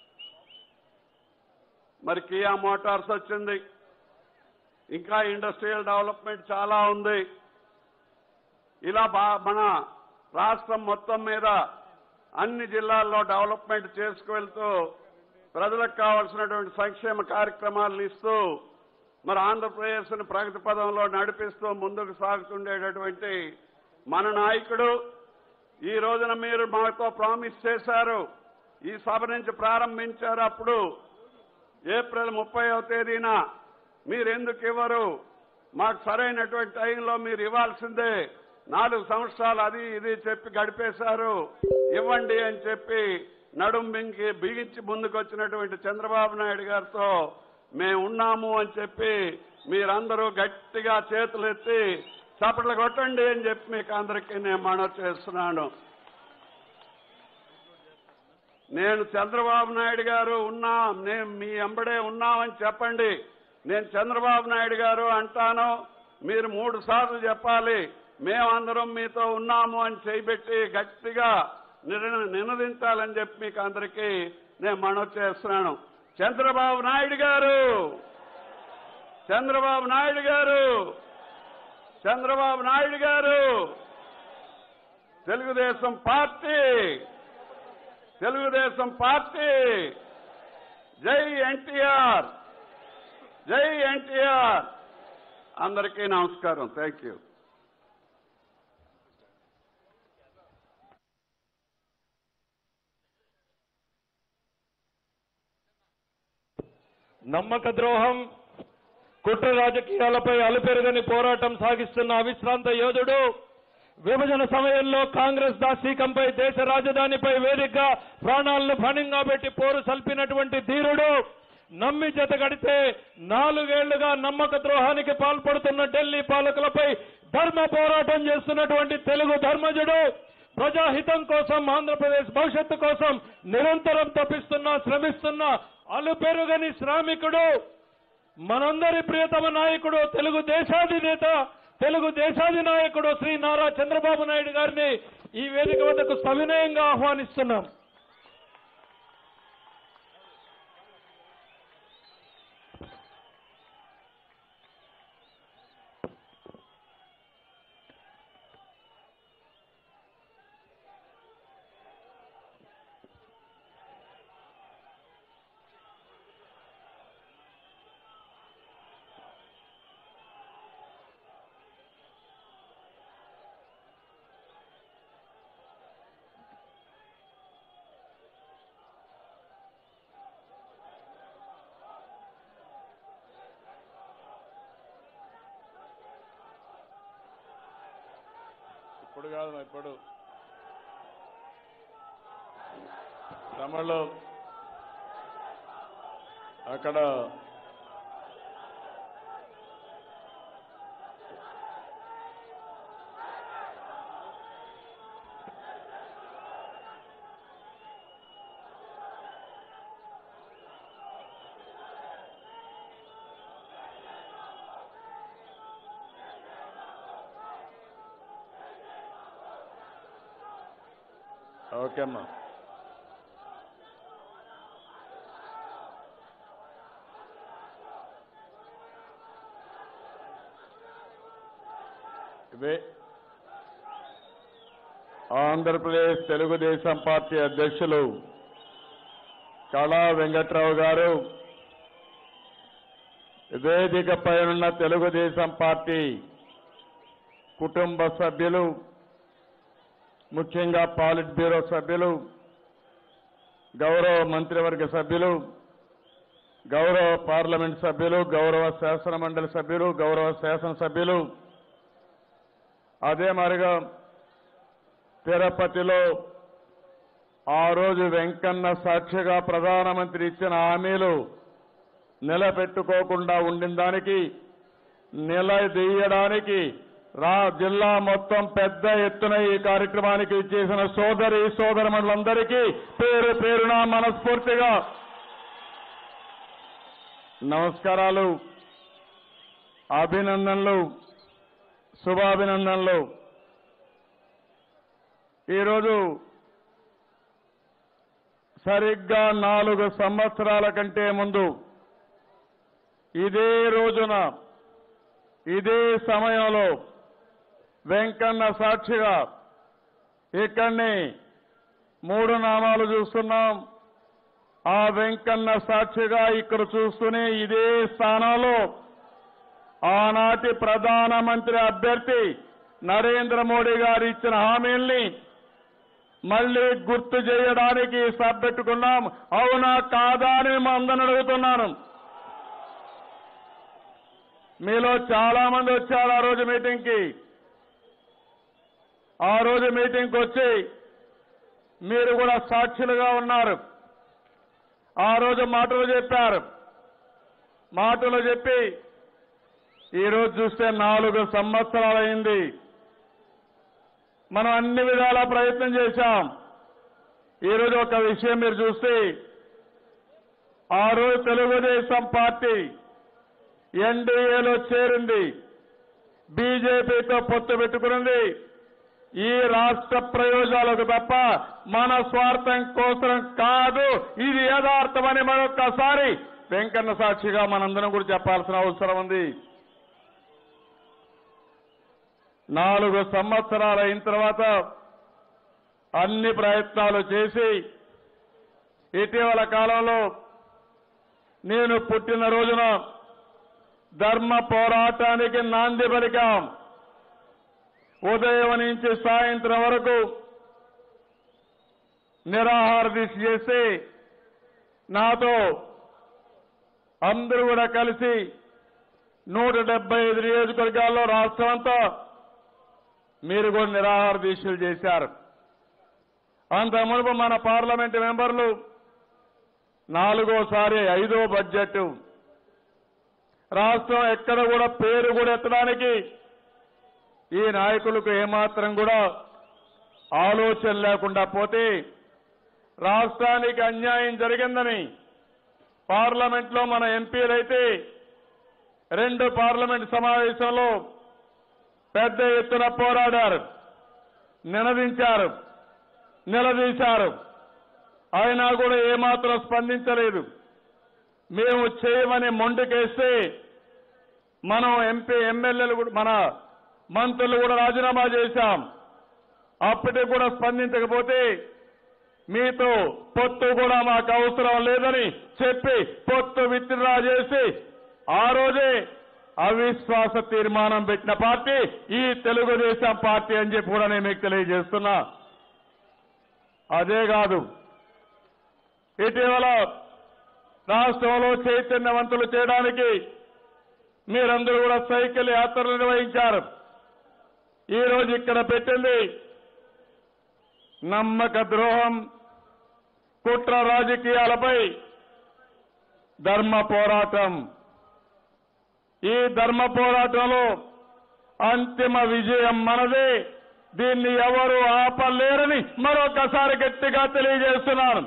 మరి కియా మోటార్స్ వచ్చింది ఇంకా ఇండస్ట్రియల్ డెవలప్మెంట్ చాలా ఉంది ఇలా బా మన రాష్ట్రం మొత్తం మీద అన్ని జిల్లాల్లో డెవలప్మెంట్ చేసుకువెళ్తూ ప్రజలకు కావాల్సినటువంటి సంక్షేమ కార్యక్రమాలను ఇస్తూ మరి ఆంధ్రప్రదేశ్ను ప్రగతి పదంలో నడిపిస్తూ ముందుకు సాగుతుండేటటువంటి మన నాయకుడు ఈ రోజున మీరు మాతో ప్రామిస్ చేశారు ఈ సభ నుంచి ప్రారంభించారు అప్పుడు ఏప్రిల్ ముప్పైవ తేదీన మీరు ఎందుకు ఇవ్వరు మాకు సరైనటువంటి టైంలో మీరు ఇవ్వాల్సిందే నాలుగు సంవత్సరాలు అది ఇది చెప్పి గడిపేశారు ఇవ్వండి అని చెప్పి నడుం బింగి బిగించి ముందుకు వచ్చినటువంటి చంద్రబాబు నాయుడు గారితో మేము ఉన్నాము అని చెప్పి మీరందరూ గట్టిగా చేతులెత్తి చప్పట్లు కొట్టండి అని చెప్పి మీకు అందరికీ నేను మనవి చేస్తున్నాను నేను చంద్రబాబు నాయుడు గారు ఉన్నా నేను మీ ఎంబడే ఉన్నామని చెప్పండి నేను చంద్రబాబు నాయుడు గారు అంటాను మీరు మూడు సార్లు చెప్పాలి మేమందరం మీతో ఉన్నాము అని చేయబెట్టి గట్టిగా నిన- నినదించాలని చెప్పి మీకు అందరికీ నేను మనవి చేస్తున్నాను చంద్రబాబు నాయుడు గారు చంద్రబాబు నాయుడు గారు చంద్రబాబు నాయుడు గారు తెలుగుదేశం పార్టీ తెలుగుదేశం పార్టీ జై ఎన్టీఆర్ జై ఎన్టీఆర్ అందరికీ నమస్కారం థ్యాంక్ యూ నమ్మక ద్రోహం కుట్ర రాజకీయాలపై అలుపెరుగని పోరాటం సాగిస్తున్న అవిశ్రాంత యోధుడు విభజన సమయంలో కాంగ్రెస్ దాసీకంపై దేశ రాజధానిపై వేదికగా ప్రాణాలను ఫణంగా పెట్టి పోరు సల్పినటువంటి ధీరుడు నమ్మి జత కడితే నాలుగేళ్లుగా నమ్మక ద్రోహానికి పాల్పడుతున్న ఢిల్లీ పాలకులపై ధర్మ పోరాటం చేస్తున్నటువంటి తెలుగు ధర్మజుడు ప్రజాహితం కోసం ఆంధ్రప్రదేశ్ భవిష్యత్తు కోసం నిరంతరం తప్పిస్తున్న శ్రమిస్తున్న అలుపెరుగని శ్రామికుడు మనందరి ప్రియతమ నాయకుడు తెలుగు దేశాధినేత తెలుగు దేశాధినాయకుడు శ్రీ నారా చంద్రబాబు నాయుడు గారిని ఈ వేదిక వద్దకు సవినయంగా ఆహ్వానిస్తున్నాం ఇప్పుడు కాదు ఇప్పుడు తమిళలో అక్కడ ఓకే అమ్మా ఇవే ఆంధ్రప్రదేశ్ తెలుగుదేశం పార్టీ అధ్యక్షులు కళా వెంకట్రావు గారు వేదికపై ఉన్న తెలుగుదేశం పార్టీ కుటుంబ సభ్యులు ముఖ్యంగా పాలిట్ బ్యూరో సభ్యులు గౌరవ మంత్రివర్గ సభ్యులు గౌరవ పార్లమెంట్ సభ్యులు గౌరవ శాసన మండలి సభ్యులు గౌరవ శాసనసభ్యులు అదే మరిగా తిరుపతిలో ఆ రోజు వెంకన్న సాక్షిగా ప్రధానమంత్రి ఇచ్చిన హామీలు నిలబెట్టుకోకుండా ఉండిన దానికి నిలదీయడానికి రా జిల్లా మొత్తం పెద్ద ఎత్తున ఈ కార్యక్రమానికి చేసిన సోదరి సోదరమణులందరికీ పేరు పేరున మనస్ఫూర్తిగా నమస్కారాలు అభినందనలు శుభాభినందనలు ఈరోజు సరిగ్గా నాలుగు సంవత్సరాల కంటే ముందు ఇదే రోజున ఇదే సమయంలో వెంకన్న సాక్షిగా ఇక్కడిని మూడు నామాలు చూస్తున్నాం ఆ వెంకన్న సాక్షిగా ఇక్కడ చూస్తూనే ఇదే స్థానంలో ఆనాటి ప్రధానమంత్రి అభ్యర్థి నరేంద్ర మోడీ గారు ఇచ్చిన హామీల్ని మళ్ళీ గుర్తు చేయడానికి సబ్బెట్టుకున్నాం అవునా కాదా అని మా అందరిని అడుగుతున్నాను మీలో చాలా మంది వచ్చారు ఆ రోజు మీటింగ్కి ఆ రోజు మీటింగ్కి వచ్చి మీరు కూడా సాక్షులుగా ఉన్నారు ఆ రోజు మాటలు చెప్పారు మాటలు చెప్పి ఈరోజు చూస్తే నాలుగు సంవత్సరాలైంది మనం అన్ని విధాలా ప్రయత్నం చేశాం ఈరోజు ఒక విషయం మీరు చూస్తే ఆ రోజు తెలుగుదేశం పార్టీ ఎన్డీఏలో చేరింది బీజేపీతో పొత్తు పెట్టుకున్నది ఈ రాష్ట్ర ప్రయోజనాలకు తప్ప మన స్వార్థం కోసం కాదు ఇది యథార్థమని మరొక్కసారి వెంకన్న సాక్షిగా మనందరం కూడా చెప్పాల్సిన అవసరం ఉంది నాలుగు సంవత్సరాలు అయిన తర్వాత అన్ని ప్రయత్నాలు చేసి ఇటీవల కాలంలో నేను పుట్టిన రోజున ధర్మ పోరాటానికి నాంది పలికాం ఉదయం నుంచి సాయంత్రం వరకు నిరాహార దీక్ష చేసి నాతో అందరూ కూడా కలిసి నూట డెబ్బై ఐదు నియోజకవర్గాల్లో రాష్ట్రం అంతా మీరు కూడా నిరాహార దీక్షలు చేశారు అంత మునుపు మన పార్లమెంట్ మెంబర్లు నాలుగోసారి ఐదో బడ్జెట్ రాష్ట్రం ఎక్కడ కూడా పేరు కూడా ఎత్తడానికి ఈ నాయకులకు ఏమాత్రం కూడా ఆలోచన లేకుండా పోతే రాష్ట్రానికి అన్యాయం జరిగిందని పార్లమెంట్లో మన ఎంపీలైతే రెండు పార్లమెంట్ సమావేశంలో పెద్ద ఎత్తున పోరాడారు నినదించారు నిలదీశారు అయినా కూడా ఏమాత్రం స్పందించలేదు మేము చేయమని మొండికేస్తే మనం ఎంపీ ఎమ్మెల్యేలు కూడా మన మంత్రులు కూడా రాజీనామా చేశాం అప్పటికి కూడా స్పందించకపోతే మీతో పొత్తు కూడా మాకు అవసరం లేదని చెప్పి పొత్తు విత్డ్రా చేసి ఆ రోజే అవిశ్వాస తీర్మానం పెట్టిన పార్టీ ఈ తెలుగుదేశం పార్టీ అని చెప్పి కూడా నేను మీకు తెలియజేస్తున్నా అదే కాదు ఇటీవల రాష్ట్రంలో చైతన్యవంతులు చేయడానికి మీరందరూ కూడా సైకిల్ యాత్రలు నిర్వహించారు ఈ రోజు ఇక్కడ పెట్టింది నమ్మక ద్రోహం కుట్ర రాజకీయాలపై ధర్మ పోరాటం ఈ ధర్మ పోరాటంలో అంతిమ విజయం మనదే దీన్ని ఎవరు ఆపలేరని మరొకసారి గట్టిగా తెలియజేస్తున్నాను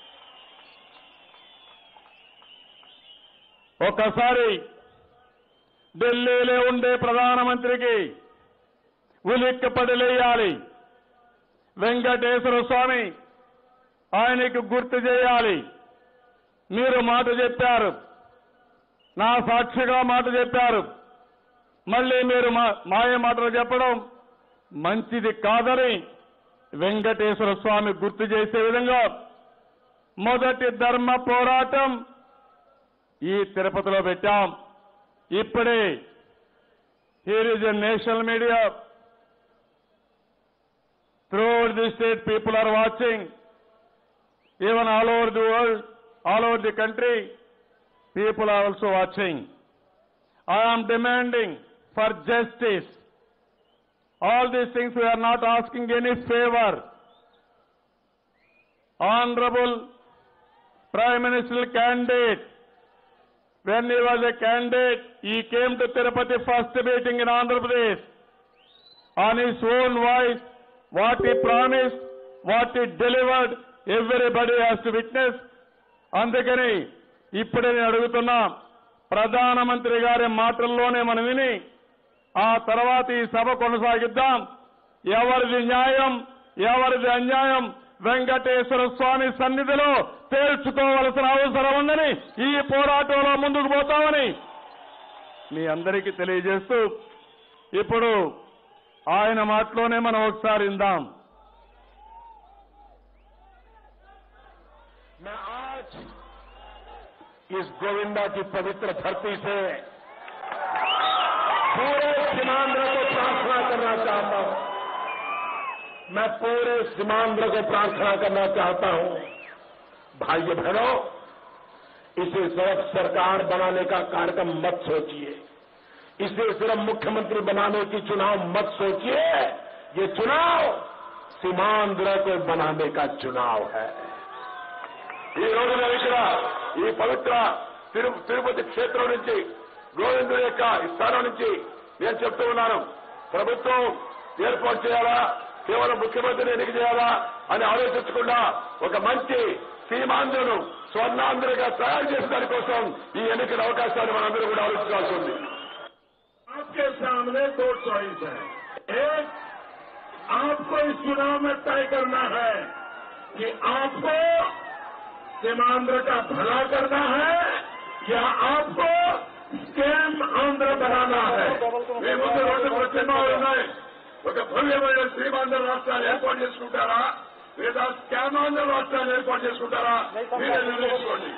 ఒకసారి ఢిల్లీలో ఉండే ప్రధానమంత్రికి ఉలిక్కిపడి లేయాలి వెంకటేశ్వర స్వామి ఆయనకు గుర్తు చేయాలి మీరు మాట చెప్పారు నా సాక్షిగా మాట చెప్పారు మళ్ళీ మీరు మా- మాయ మాటలు చెప్పడం మంచిది కాదని వెంకటేశ్వర స్వామి గుర్తు చేసే విధంగా మొదటి ధర్మ పోరాటం ఈ తిరుపతిలో పెట్టాం ఇప్పుడే here is a national media throughout the state people are watching even all over the world all over the country people are also watching i am demanding for justice all these things we are not asking any favor honorable prime minister candidate when he was a candidate he came to tirupati first meeting in andhra pradesh on his own voice what he promised, what he delivered, everybody has to witness. అందుకని ఇప్పుడే నేను అడుగుతున్నా ప్రధానమంత్రి గారి మాటల్లోనే మనం విని ఆ తర్వాత ఈ సభ కొనసాగిద్దాం ఎవరిది న్యాయం ఎవరిది అన్యాయం వెంకటేశ్వర స్వామి సన్నిధిలో తేల్చుకోవలసిన అవసరం ఉందని ఈ పోరాటంలో ముందుకు పోతామని మీ అందరికీ తెలియజేస్తూ ఇప్పుడు ఆయన మాటలోనే మనం ఒకసారి ఇందాం मैं आज इस गोविंदा की पवित्र धरती से पूरे सीमांध्र को प्रार्थना करना चाहता हूं मैं पूरे सीमांध्र को प्रार्थना करना चाहता हूं भाइयों बहनों इसे सिर्फ सरकार बनाने का कार्यक्रम मत सोचिए इसे सिर्फ मुख्यमंत्री बनाने की चुनाव मत सोचिए ये चुनाव सीमांध्र को बनाने का चुनाव है ఈ రోజున ఇక్కడ ఈ పవిత్ర తిరు తిరుపతి క్షేత్రం నుంచి గోవిందుడి యొక్క ఈ స్థానం నుంచి నేను చెప్తూ ఉన్నాను ప్రభుత్వం ఏర్పాటు చేయాలా కేవలం ముఖ్యమంత్రిని ఎన్నిక చేయాలా అని ఆలోచించకుండా ఒక మంచి సీమాంధ్రను స్వర్ణాంధ్రగా తయారు చేసే దానికోసం ఈ ఎన్నికల అవకాశాన్ని మనందరూ కూడా ఆలోచించాల్సి ఉంది आपके सामने दो चॉइस है एक आपको इस चुनाव में तय करना है कि आपको सीमांध्र का भला करना है या आपको స్కామ్ ఆంధ్ర బనానా హై మీ ముందు రెండు ప్రతిమాలు ఉన్నాయి ఒక భవ్యమైన శ్రీమాంధ్ర రాష్ట్రాలు ఏర్పాటు చేసుకుంటారా లేదా స్కామ్ ఆంధ్ర రాష్ట్రాలు ఏర్పాటు చేసుకుంటారా మీరే నిర్ణయించుకోండి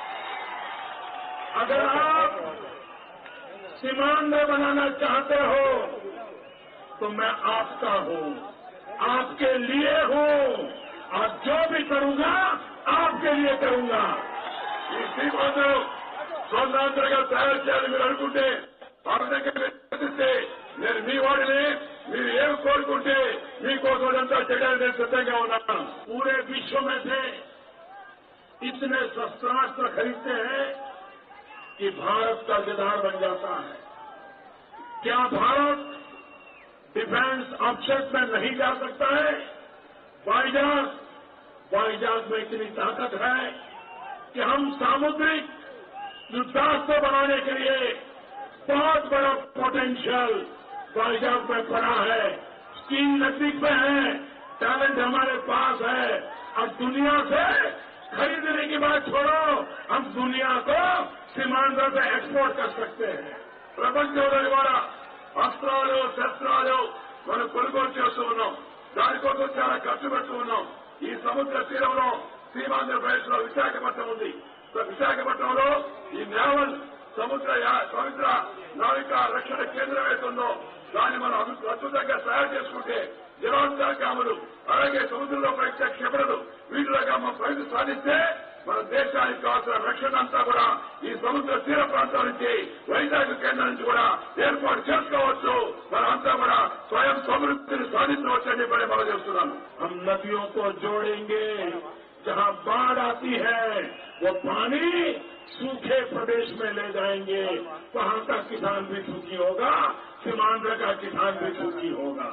అగర్ ఆప్ सीमांध्र बनाना चाहते हो तो मैं आपका हूं आपके लिए हूं और जो भी करूंगा आपके लिए करूंगा ఈ శ్రీమంతులు స్వర్ణాంతరంగా తయారు చేయాలని మీరు అనుకుంటే వారి దగ్గర మీరు ప్రశ్నిస్తే నేను మీ వాడిని మీరు ఏమి కోరుకుంటే మీకోసం అదంతా చేయడానికి నేను సిద్ధంగా ఉన్నాను పూరే విశ్వ में से इतने शस्त्रास्त्र खरीदते हैं कि भारत कर्जदार बन जाता है क्या भारत डिफेंस ऑप्शन में नहीं जा सकता है बाईजाक बाईजाक में इतनी ताकत है कि हम सामुद्रिक युद्धास्त्र बनाने के लिए बहुत बड़ा पोटेंशियल बाईजाक में पड़ा है स्टील नजदीक में है टैलेंट हमारे पास है अब दुनिया से खरीदने की बात छोड़ो हम दुनिया को सीमांध्र से एक्सपोर्ट कर सकते हैं ప్రపంచంలో ఇవాళ అస్త్రాలు శస్త్రాలు మనం కొనుగోలు చేస్తూ ఉన్నాం దానికోసం చాలా ఖర్చు పెడుతూ ఉన్నాం ఈ సముద్ర తీరంలో సీమాంధ్రప్రదేశ్ లో విశాఖపట్నం ఉంది విశాఖపట్నంలో ఈ నేవల్ సముద్ర యా- సముద్ర నావిక రక్షణ కేంద్రం ఏతుందో దాన్ని మనం అద్భు- అద్భుతంగా తయారు చేసుకుంటే జలాంతరకాములు అలాగే సముద్రంలో ప్రయత్న క్షిపణులు వీటిలో మనం ప్రగతి సాధిస్తే మన దేశానికి కావాల్సిన రక్షణ అంతా కూడా ఈ సముద్ర తీర ప్రాంతాల నుంచి వైజాగ్ కేంద్రం నుంచి కూడా ఏర్పాటు చేసుకోవచ్చు మనం అంతా కూడా స్వయం సమృద్ధిని సాధించవచ్చు అని చెప్పి మనం చేస్తున్నాను हम नदियों को जोड़ेंगे जहां बाढ़ आती है वो पानी सूखे प्रदेश में ले जाएंगे वहां का किसान भी सुखी होगा सीमांध्र का किसान भी सुखी होगा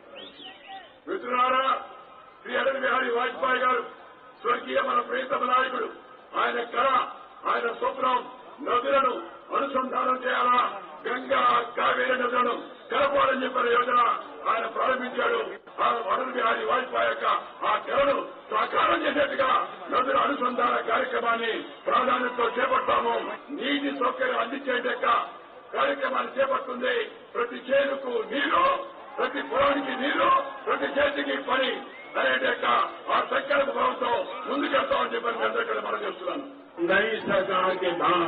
మిత్రులారా శ్రీ అటల్ బిహారీ వాజ్పేయి గారు స్వర్గీయ మన ప్రియతమ నాయకుడు ఆయన కళ ఆయన స్వప్నం నదులను అనుసంధానం చేయాలా గంగా కావేరి నదులను కలపాలని చెప్పిన యోజన ఆయన ప్రారంభించాడు ఆ అటల్ బిహారీ వాజ్పేయి యొక్క ఆ కళను సాకారం చేసేట్టుగా నదుల అనుసంధాన కార్యక్రమాన్ని ప్రాధాన్యతతో చేపడతాము నీటి సౌకర్యం అందించేట కార్యక్రమాన్ని చేపడుతుంది ప్రతి చేనుకు నీరు ప్రతి పొలానికి నీరు ప్రతి చేతికి పని అనేట ఆ సంకల్ప భావంతో ముందుకెళ్తామని చెప్పని మీ అందరికీ మనం చేస్తున్నాను नई सरकार के बाद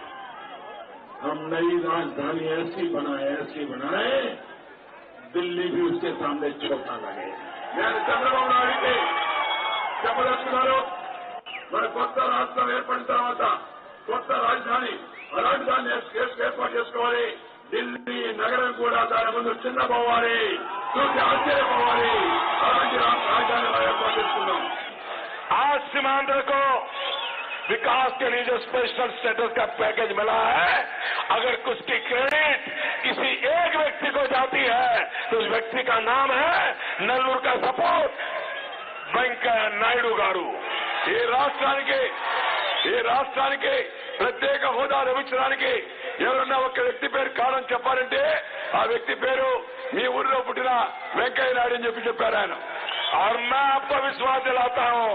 हम नई राजधानी ऐसी बनाए ऐसी बनाए दिल्ली भी उसके सामने छोटा लगे నేను చంద్రబాబు నాయుడికి చెప్పదలుచుకున్నారు మన కొత్త రాష్ట్రం ఏర్పడిన తర్వాత కొత్త రాజధాని అలాంటి దాన్ని ఏర్పాటు ఏర్పాటు చేసుకోవాలి ఢిల్లీ నగరం కూడా దాని ముందు చిన్నపోవాలి చూసి ఆశ్చర్యపోవాలి అలాంటి రా- రాజధాని మనం ఏర్పాటు చేసుకున్నాం आज सीमांध्र को विकास के लिए जो स्पेशल स्टेटस का पैकेज मिला है अगर उसकी क्रेडिट किसी एक व्यक्ति को जाती है तो उस व्यक्ति का नाम है नल्लूर का सपोर्ट వెంకయ్య నాయుడు గారు ఈ రాష్ట్రానికి ఈ రాష్ట్రానికి ప్రత్యేక హోదా లభించడానికి ఎవరన్నా ఒక వ్యక్తి పేరు కారణం చెప్పాలంటే ఆ వ్యక్తి పేరు మీ ఊరిలో పుట్టిన వెంకయ్య నాయుడు అని చెప్పి చెప్పారు ఆయన और मैं आपको विश्वास दिलाता हूं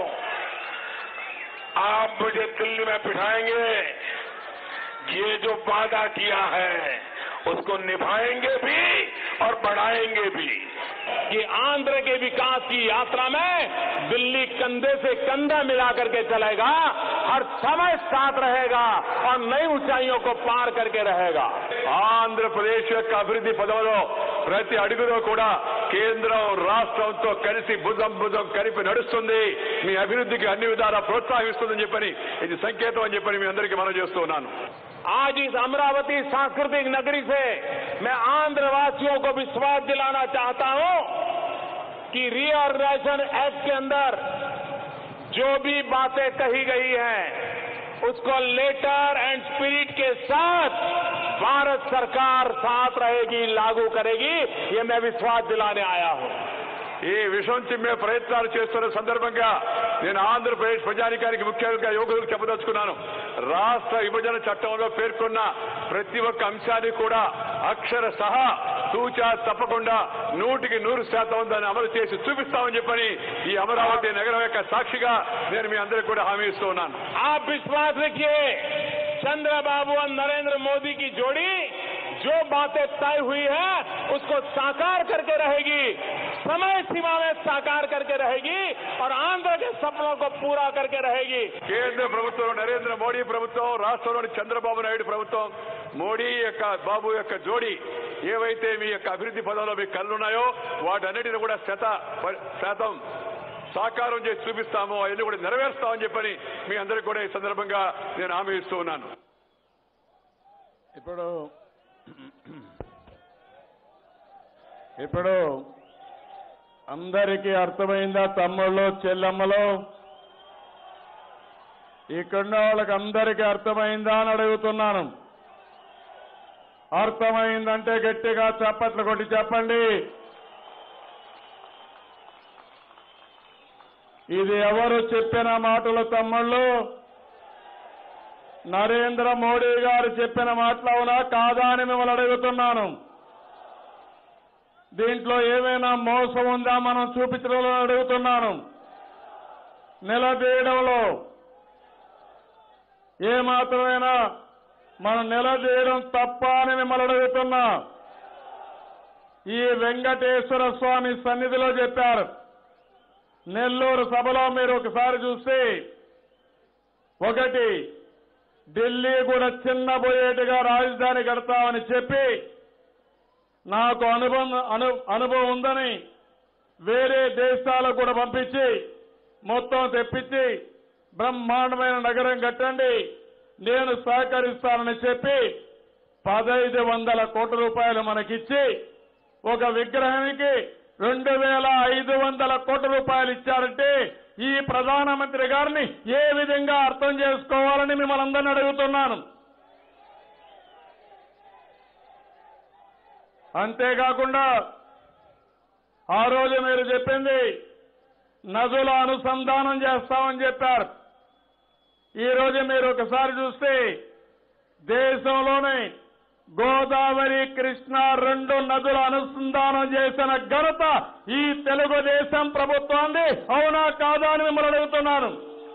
आप मुझे दिल्ली में बिठाएंगे ये जो वादा किया है उसको निभाएंगे भी और बढ़ाएंगे भी कि आंध्र के विकास की यात्रा में दिल्ली कंधे से कंधा मिला करके चलेगा हर समय साथ रहेगा और नई ऊंचाइयों को पार करके रहेगा ఆంధ్రప్రదేశ్ యొక్క అభివృద్ధి పదవిలో ప్రతి అడుగులో కూడా కేంద్రం రాష్ట్రంతో కలిసి భుజం భుజం కలిపి నడుస్తుంది మీ అభివృద్ధికి అన్ని విధాలా ప్రోత్సహిస్తుందని చెప్పని ఇది సంకేతం అని చెప్పని మీ అందరికీ మనం చేస్తూ ఉన్నాను आज इस अमरावती सांस्कृतिक नगरी से मैं आंध्र वासियों को विश्वास दिलाना चाहता हूं कि रीऑर्गेनाइजेशन एक्ट के अंदर जो भी बातें कही गई हैं उसको लेटर एंड स्पिरिट के साथ भारत सरकार साथ रहेगी लागू करेगी ये मैं विश्वास दिलाने आया हूं ఈ విషయం చిమ్మే ప్రయత్నాలు చేస్తున్న సందర్భంగా నేను ఆంధ్రప్రదేశ్ ప్రజానికానికి ముఖ్యంగా యువకులకు చెప్పదలుచుకున్నాను రాష్ట్ర విభజన చట్టంలో పేర్కొన్న ప్రతి ఒక్క అంశాన్ని కూడా అక్షర సహా తూచా తప్పకుండా నూటికి నూరు శాతం దాన్ని అమలు చేసి చూపిస్తామని చెప్పని ఈ అమరావతి నగరం యొక్క సాక్షిగా నేను మీ అందరికీ కూడా హామీ ఇస్తూ ఉన్నాను आप विश्वास रखिए चंद्रबाबू और नरेंद्र मोदी की जोड़ी जो बातें तय हुई है उसको साकार करके रहेगी समय सीमा में साकार करके रहेगी और आंध्र के सपनों को पूरा करके रहेगी కేంద్ర ప్రభుత్వం నరేంద్ర మోడీ ప్రభుత్వం రాష్ట్రంలోని చంద్రబాబు నాయుడు ప్రభుత్వం మోడీ యొక్క బాబు యొక్క జోడీ ఏవైతే మీ యొక్క అభివృద్ధి పదంలో మీ కళ్ళున్నాయో వాటన్నిటిని కూడా శత ప- శాతం సాకారం చేసి చూపిస్తాము అవన్నీ కూడా నెరవేరుస్తామని చెప్పని మీ అందరికీ కూడా ఈ సందర్భంగా నేను హామీ ఇస్తూ ఉన్నాను ఇప్పుడు ఇప్పుడు అందరికీ అర్థమైందా తమ్ముళ్ళు చెల్లమ్మలు ఇక్కడున్న వాళ్ళకి అందరికీ అర్థమైందా అని అడుగుతున్నాను అర్థమైందంటే గట్టిగా చప్పట్లు కొట్టి చెప్పండి ఇది ఎవరు చెప్పిన మాటలు తమ్ముళ్ళు నరేంద్ర మోడీ గారు చెప్పిన మాటలు అవునా కాదా అని మిమ్మల్ని అడుగుతున్నాను దీంట్లో ఏమైనా మోసం ఉందా మనం చూపించడంలో అడుగుతున్నాను నిలదీయడంలో ఏ మాత్రమైనా మనం నిలదీయడం తప్ప అని మిమ్మల్ని అడుగుతున్నా ఈ వెంకటేశ్వర స్వామి సన్నిధిలో చెప్పారు నెల్లూరు సభలో మీరు ఒకసారి చూస్తే ఒకటి ఢిల్లీ కూడా చిన్నబోయేట్టుగా రాజధాని కడతామని చెప్పి నాకు అనుబంధ అను అనుభవం ఉందని వేరే దేశాలకు కూడా పంపించి మొత్తం తెప్పించి బ్రహ్మాండమైన నగరం కట్టండి నేను సహకరిస్తానని చెప్పి పదైదు వందల కోట్ల రూపాయలు మనకిచ్చి ఒక విగ్రహానికి రెండు వేల ఐదు వందల కోట్ల రూపాయలు ఇచ్చారంటే ఈ ప్రధానమంత్రి గారిని ఏ విధంగా అర్థం చేసుకోవాలని మిమ్మల్ని అందరిని అడుగుతున్నాను అంతేకాకుండా ఆ రోజు మీరు చెప్పింది నదుల అనుసంధానం చేస్తామని చెప్పారు ఈ రోజు మీరు ఒకసారి చూస్తే దేశంలోనే గోదావరి కృష్ణ రెండు నదుల అనుసంధానం చేసిన ఘనత ఈ తెలుగుదేశం ప్రభుత్వాన్ని అవునా కాదా అని మిమ్మల్ని అడుగుతున్నాను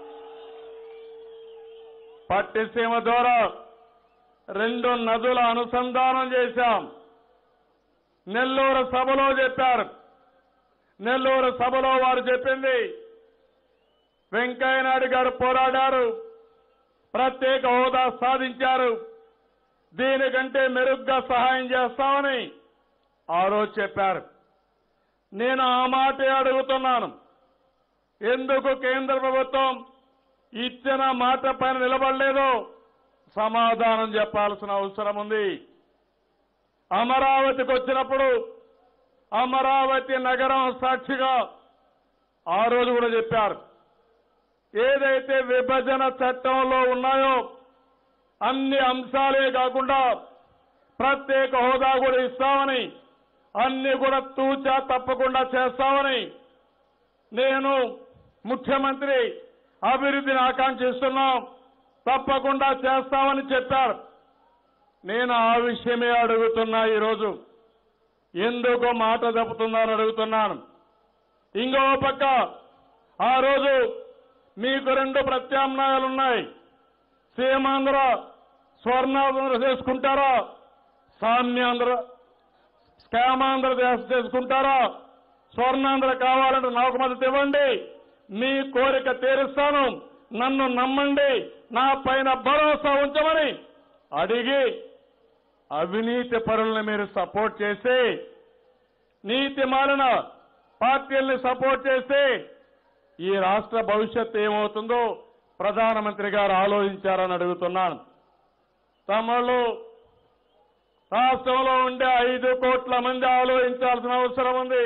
పట్టిసీమ ద్వారా రెండు నదుల అనుసంధానం చేశాం నెల్లూరు సభలో చెప్పారు నెల్లూరు సభలో వారు చెప్పింది వెంకయ్యనాయుడు గారు పోరాడారు ప్రత్యేక హోదా సాధించారు దీనికంటే మెరుగ్గా సహాయం చేస్తామని ఆ రోజు చెప్పారు నేను ఆ మాటే అడుగుతున్నాను ఎందుకు కేంద్ర ప్రభుత్వం ఇచ్చిన మాట పైన నిలబడలేదో సమాధానం చెప్పాల్సిన అవసరం ఉంది అమరావతికి వచ్చినప్పుడు అమరావతి నగరం సాక్షిగా ఆ రోజు కూడా చెప్పారు ఏదైతే విభజన చట్టంలో ఉన్నాయో అన్ని అంశాలే కాకుండా ప్రత్యేక హోదా కూడా ఇస్తామని అన్ని కూడా తూచా తప్పకుండా చేస్తామని నేను ముఖ్యమంత్రి అభివృద్ధిని ఆకాంక్షిస్తున్నాం తప్పకుండా చేస్తామని చెప్పారు నేను ఆ విషయమే అడుగుతున్నా ఈరోజు ఎందుకు మాట తప్పుతుందని అడుగుతున్నాను ఇంకో పక్క ఆ రోజు మీకు రెండు ప్రత్యామ్నాయాలున్నాయి సీమాంధ్ర స్వర్ణాంధ్ర చేసుకుంటారా సామ్యాంధ్ర స్కామాంధ్ర చేస్- చేసుకుంటారా స్వర్ణాంధ్ర కావాలంటే నాకు మద్దతు ఇవ్వండి మీ కోరిక తీరుస్తాను నన్ను నమ్మండి నా పైన భరోసా ఉంచమని అడిగి అవినీతి పరులను మీరు సపోర్ట్ చేసి నీతి మాలిన పార్టీల్ని సపోర్ట్ చేసి ఈ రాష్ట్ర భవిష్యత్తు ఏమవుతుందో ప్రధానమంత్రి గారు ఆలోచించారని అడుగుతున్నాను తమలో రాష్ట్రంలో ఉండే ఐదు కోట్ల మంది ఆలోచించాల్సిన అవసరం ఉంది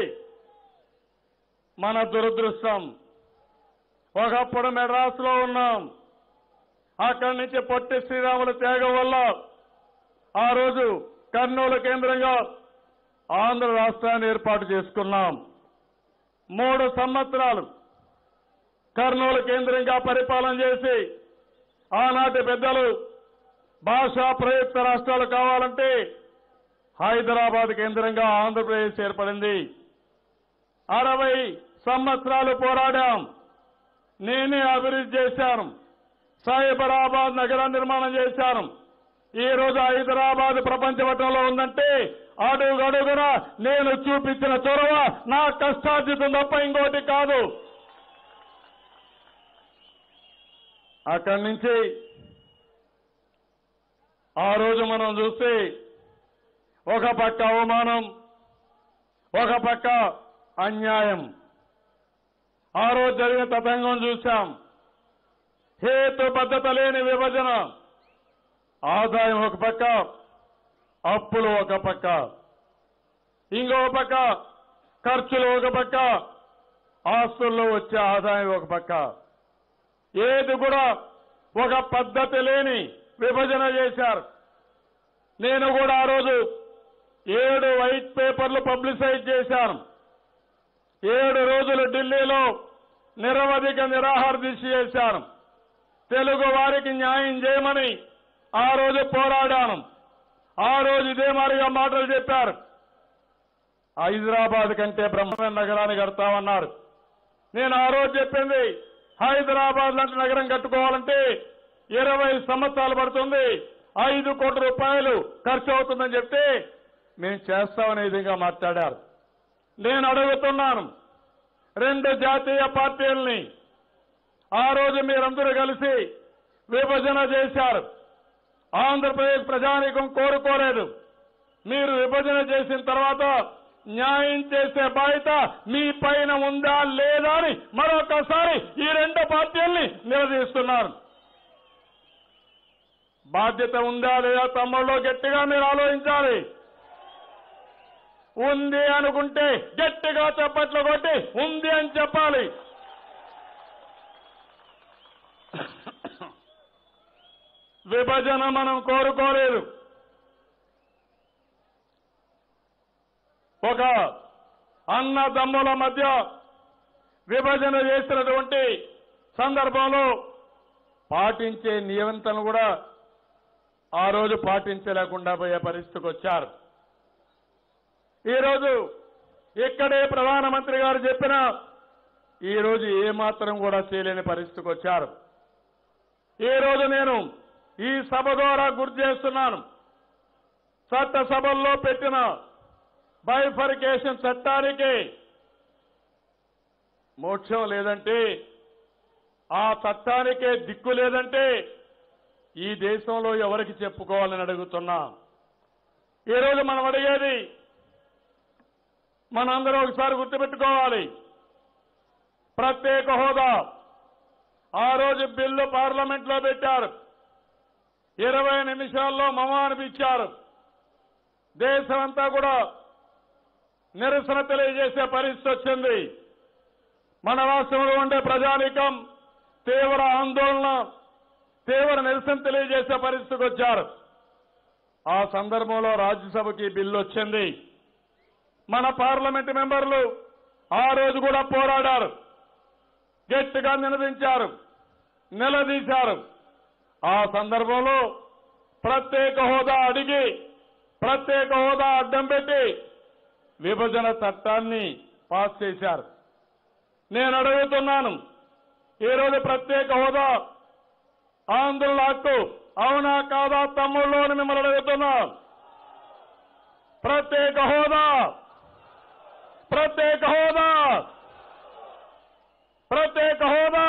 మన దురదృష్టం ఒకప్పుడు మెడ్రాస్లో ఉన్నాం అక్కడి నుంచి పొట్టి శ్రీరాముల త్యాగం వల్ల ఆ రోజు కర్నూలు కేంద్రంగా ఆంధ్ర రాష్ట్రాన్ని ఏర్పాటు చేసుకున్నాం మూడు సంవత్సరాలు కర్నూలు కేంద్రంగా పరిపాలన చేసి ఆనాటి పెద్దలు భాషా ప్రయుక్త రాష్ట్రాలు కావాలంటే హైదరాబాద్ కేంద్రంగా ఆంధ్రప్రదేశ్ ఏర్పడింది అరవై సంవత్సరాలు పోరాడాం నేనే అభివృద్ధి చేశాను సైబరాబాద్ నగర నిర్మాణం చేశాను ఈ రోజు హైదరాబాద్ ప్రపంచ పటంలో ఉందంటే అడుగడుగున నేను చూపించిన చొరవ నా కష్టార్జితం తప్ప ఇంకోటి కాదు అక్కడి నుంచి ఆ రోజు మనం చూస్తే ఒక పక్క అవమానం ఒక పక్క అన్యాయం ఆ రోజు జరిగిన తతంగం చూశాం హేతుబద్ధత లేని విభజన ఆదాయం ఒక పక్క అప్పులు ఒక పక్క ఇంకో పక్క ఖర్చులు ఒక పక్క ఆస్తుల్లో వచ్చే ఆదాయం ఒక పక్క ఏది కూడా ఒక పద్ధతి లేని విభజన చేశారు నేను కూడా ఆ రోజు ఏడు వైట్ పేపర్లు పబ్లిసైజ్ చేశాను ఏడు రోజులు ఢిల్లీలో నిరవధిక నిరాహార దీక్ష చేశాను తెలుగు వారికి న్యాయం చేయమని ఆ రోజు పోరాడాను ఆ రోజు ఇదే మారిగా మాటలు చెప్పారు హైదరాబాద్ కంటే బ్రహ్మమైన నగరాన్ని కడతామన్నారు నేను ఆ రోజు చెప్పింది హైదరాబాద్ లాంటి నగరం కట్టుకోవాలంటే ఇరవై సంవత్సరాలు పడుతుంది ఐదు కోట్ల రూపాయలు ఖర్చు అవుతుందని చెప్తే మేము చేస్తామనే విధంగా మాట్లాడారు నేను అడుగుతున్నాను రెండు జాతీయ పార్టీల్ని ఆ రోజు మీరందరూ కలిసి విభజన చేశారు ఆంధ్రప్రదేశ్ ప్రజానీకం కోరుకోలేదు మీరు విభజన చేసిన తర్వాత న్యాయం చేసే బాధ్యత మీ పైన ఉందా లేదా అని మరొకసారి ఈ రెండు పార్టీల్ని నిలదీస్తున్నారు బాధ్యత ఉందా లేదా తమ్ముళ్ళు గట్టిగా మీరు ఆలోచించాలి ఉంది అనుకుంటే గట్టిగా చప్పట్లు కొట్టి ఉంది అని చెప్పాలి విభజన మనం కోరుకోలేదు ఒక అన్నదమ్ముల మధ్య విభజన చేసినటువంటి సందర్భంలో పాటించే నియంత్రణ కూడా ఆ రోజు పాటించలేకుండా పోయే పరిస్థితికి వచ్చారు ఈరోజు ఇక్కడే ప్రధానమంత్రి గారు చెప్పిన ఈ రోజు ఏమాత్రం కూడా చేయలేని పరిస్థితికి వచ్చారు ఈ రోజు నేను ఈ సభ ద్వారా గుర్తు చేస్తున్నాను చట్టసభల్లో పెట్టిన బైఫర్కేషన్ చట్టానికి మోక్షం లేదంటే ఆ చట్టానికే దిక్కు లేదంటే ఈ దేశంలో ఎవరికి చెప్పుకోవాలని అడుగుతున్నా ఈరోజు మనం అడిగేది మనందరం ఒకసారి గుర్తుపెట్టుకోవాలి ప్రత్యేక హోదా ఆ రోజు బిల్లు పార్లమెంట్ లో పెట్టారు ఇరవై నిమిషాల్లో మమానిపించారు దేశమంతా కూడా నిరసన తెలియజేసే పరిస్థితి వచ్చింది మన రాష్ట్రంలో ఉండే ప్రజానీకం తీవ్ర ఆందోళన తీవ్ర నిరసన తెలియజేసే పరిస్థితికి వచ్చారు ఆ సందర్భంలో రాజ్యసభకి బిల్లు వచ్చింది మన పార్లమెంట్ మెంబర్లు ఆ రోజు కూడా పోరాడారు గట్టిగా నినదించారు నిలదీశారు ఆ సందర్భంలో ప్రత్యేక హోదా అడిగి ప్రత్యేక హోదా అడ్డం పెట్టి విభజన చట్టాన్ని పాస్ చేశారు నేను అడుగుతున్నాను ఈరోజు ప్రత్యేక హోదా ఆంధ్రుల హక్కు అవునా కాదా తమ్ముళ్ళు అని మిమ్మల్ని అడుగుతున్నా ప్రత్యేక హోదా ప్రత్యేక హోదా ప్రత్యేక హోదా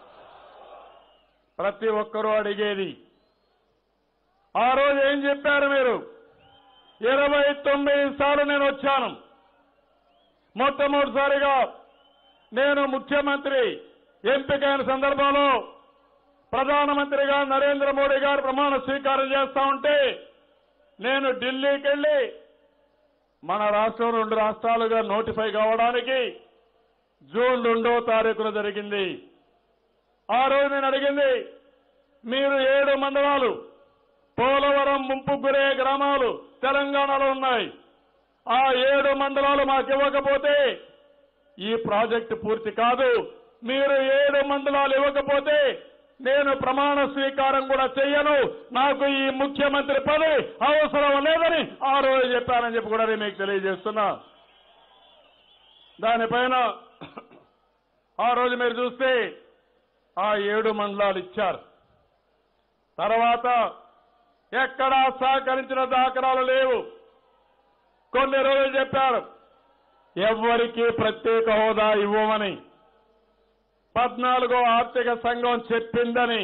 ప్రతి ఒక్కరూ అడిగేది ఆ రోజు ఏం చెప్పారు మీరు ఇరవై తొమ్మిది సార్లు నేను వచ్చాను మొట్టమొదటిసారిగా నేను ముఖ్యమంత్రి ఎంపికైన సందర్భంలో ప్రధానమంత్రిగా నరేంద్ర మోడీ గారు ప్రమాణ స్వీకారం చేస్తా ఉంటే నేను ఢిల్లీకి వెళ్లి మన రాష్ట్రం రెండు రాష్ట్రాలుగా నోటిఫై కావడానికి జూన్ రెండో తారీఖున జరిగింది ఆ రోజు నేను అడిగింది మీరు ఏడు మండలాలు పోలవరం ముంపు గురే గ్రామాలు తెలంగాణలో ఉన్నాయి ఆ ఏడు మండలాలు మాకు ఇవ్వకపోతే ఈ ప్రాజెక్టు పూర్తి కాదు మీరు ఏడు మండలాలు ఇవ్వకపోతే నేను ప్రమాణ స్వీకారం కూడా చెయ్యను నాకు ఈ ముఖ్యమంత్రి పదవి అవసరం లేదని ఆ రోజు చెప్పానని చెప్పి కూడా నేను మీకు తెలియజేస్తున్నా దానిపైన ఆ రోజు మీరు చూస్తే ఆ ఏడు మండలాలు ఇచ్చారు తర్వాత ఎక్కడా సహకరించిన దాఖలాలు లేవు కొన్ని రోజులు చెప్పారు ఎవ్వరికీ ప్రత్యేక హోదా ఇవ్వమని పద్నాలుగో ఆర్థిక సంఘం చెప్పిందని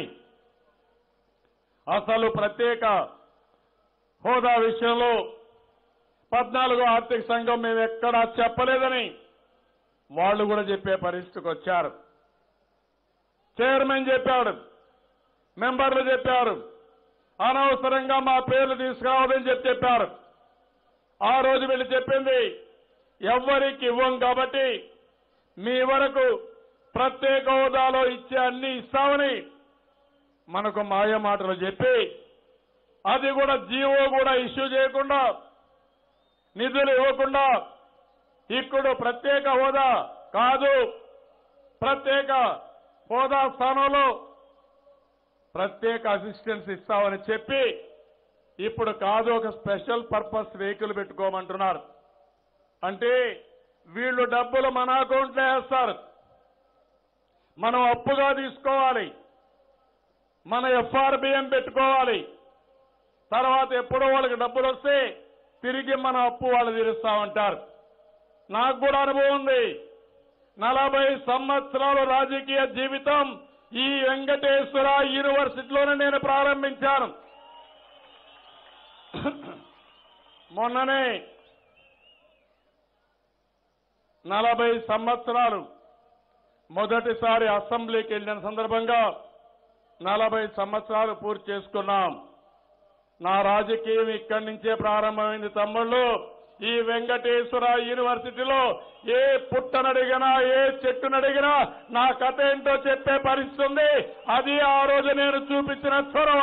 అసలు ప్రత్యేక హోదా విషయంలో పద్నాలుగో ఆర్థిక సంఘం మేము ఎక్కడా చెప్పలేదని వాళ్ళు కూడా చెప్పే పరిస్థితికి వచ్చారు చైర్మన్ చెప్పాడు మెంబర్లు చెప్పారు అనవసరంగా మా పేర్లు తీసుకురావద్దని చెప్పి చెప్పారు ఆ రోజు వీళ్ళు చెప్పింది ఎవ్వరికి ఇవ్వం కాబట్టి మీ వరకు ప్రత్యేక హోదాలో ఇచ్చే అన్ని ఇస్తామని మనకు మాయ మాటలు చెప్పి అది కూడా జీవో కూడా ఇష్యూ చేయకుండా నిధులు ఇవ్వకుండా ఇప్పుడు ప్రత్యేక హోదా కాదు ప్రత్యేక హోదా స్థానంలో ప్రత్యేక అసిస్టెన్స్ ఇస్తామని చెప్పి ఇప్పుడు కాదు ఒక స్పెషల్ పర్పస్ వెహికల్ పెట్టుకోమంటున్నారు అంటే వీళ్ళు డబ్బులు మన అకౌంట్లో వేస్తారు మనం అప్పుగా తీసుకోవాలి మన ఎఫ్ఆర్బిఎం పెట్టుకోవాలి తర్వాత ఎప్పుడో వాళ్ళకి డబ్బులు వస్తే తిరిగి మన అప్పు వాళ్ళు తీరుస్తామంటారు నాకు కూడా అనుభవం ఉంది నలభై సంవత్సరాల రాజకీయ జీవితం ఈ వెంకటేశ్వర యూనివర్సిటీలోనే నేను ప్రారంభించాను మొన్ననే నలభై సంవత్సరాలు మొదటిసారి అసెంబ్లీకి వెళ్ళిన సందర్భంగా నలభై సంవత్సరాలు పూర్తి చేసుకున్నాం నా రాజకీయం ఇక్కడి నుంచే ప్రారంభమైంది తమ్ముళ్ళు ఈ వెంకటేశ్వర యూనివర్సిటీలో ఏ పుట్టనడిగినా ఏ చెట్టునడిగినా నా కథ ఏంటో చెప్పే పరిస్థితి ఉంది అది ఆ రోజు నేను చూపించిన చొరవ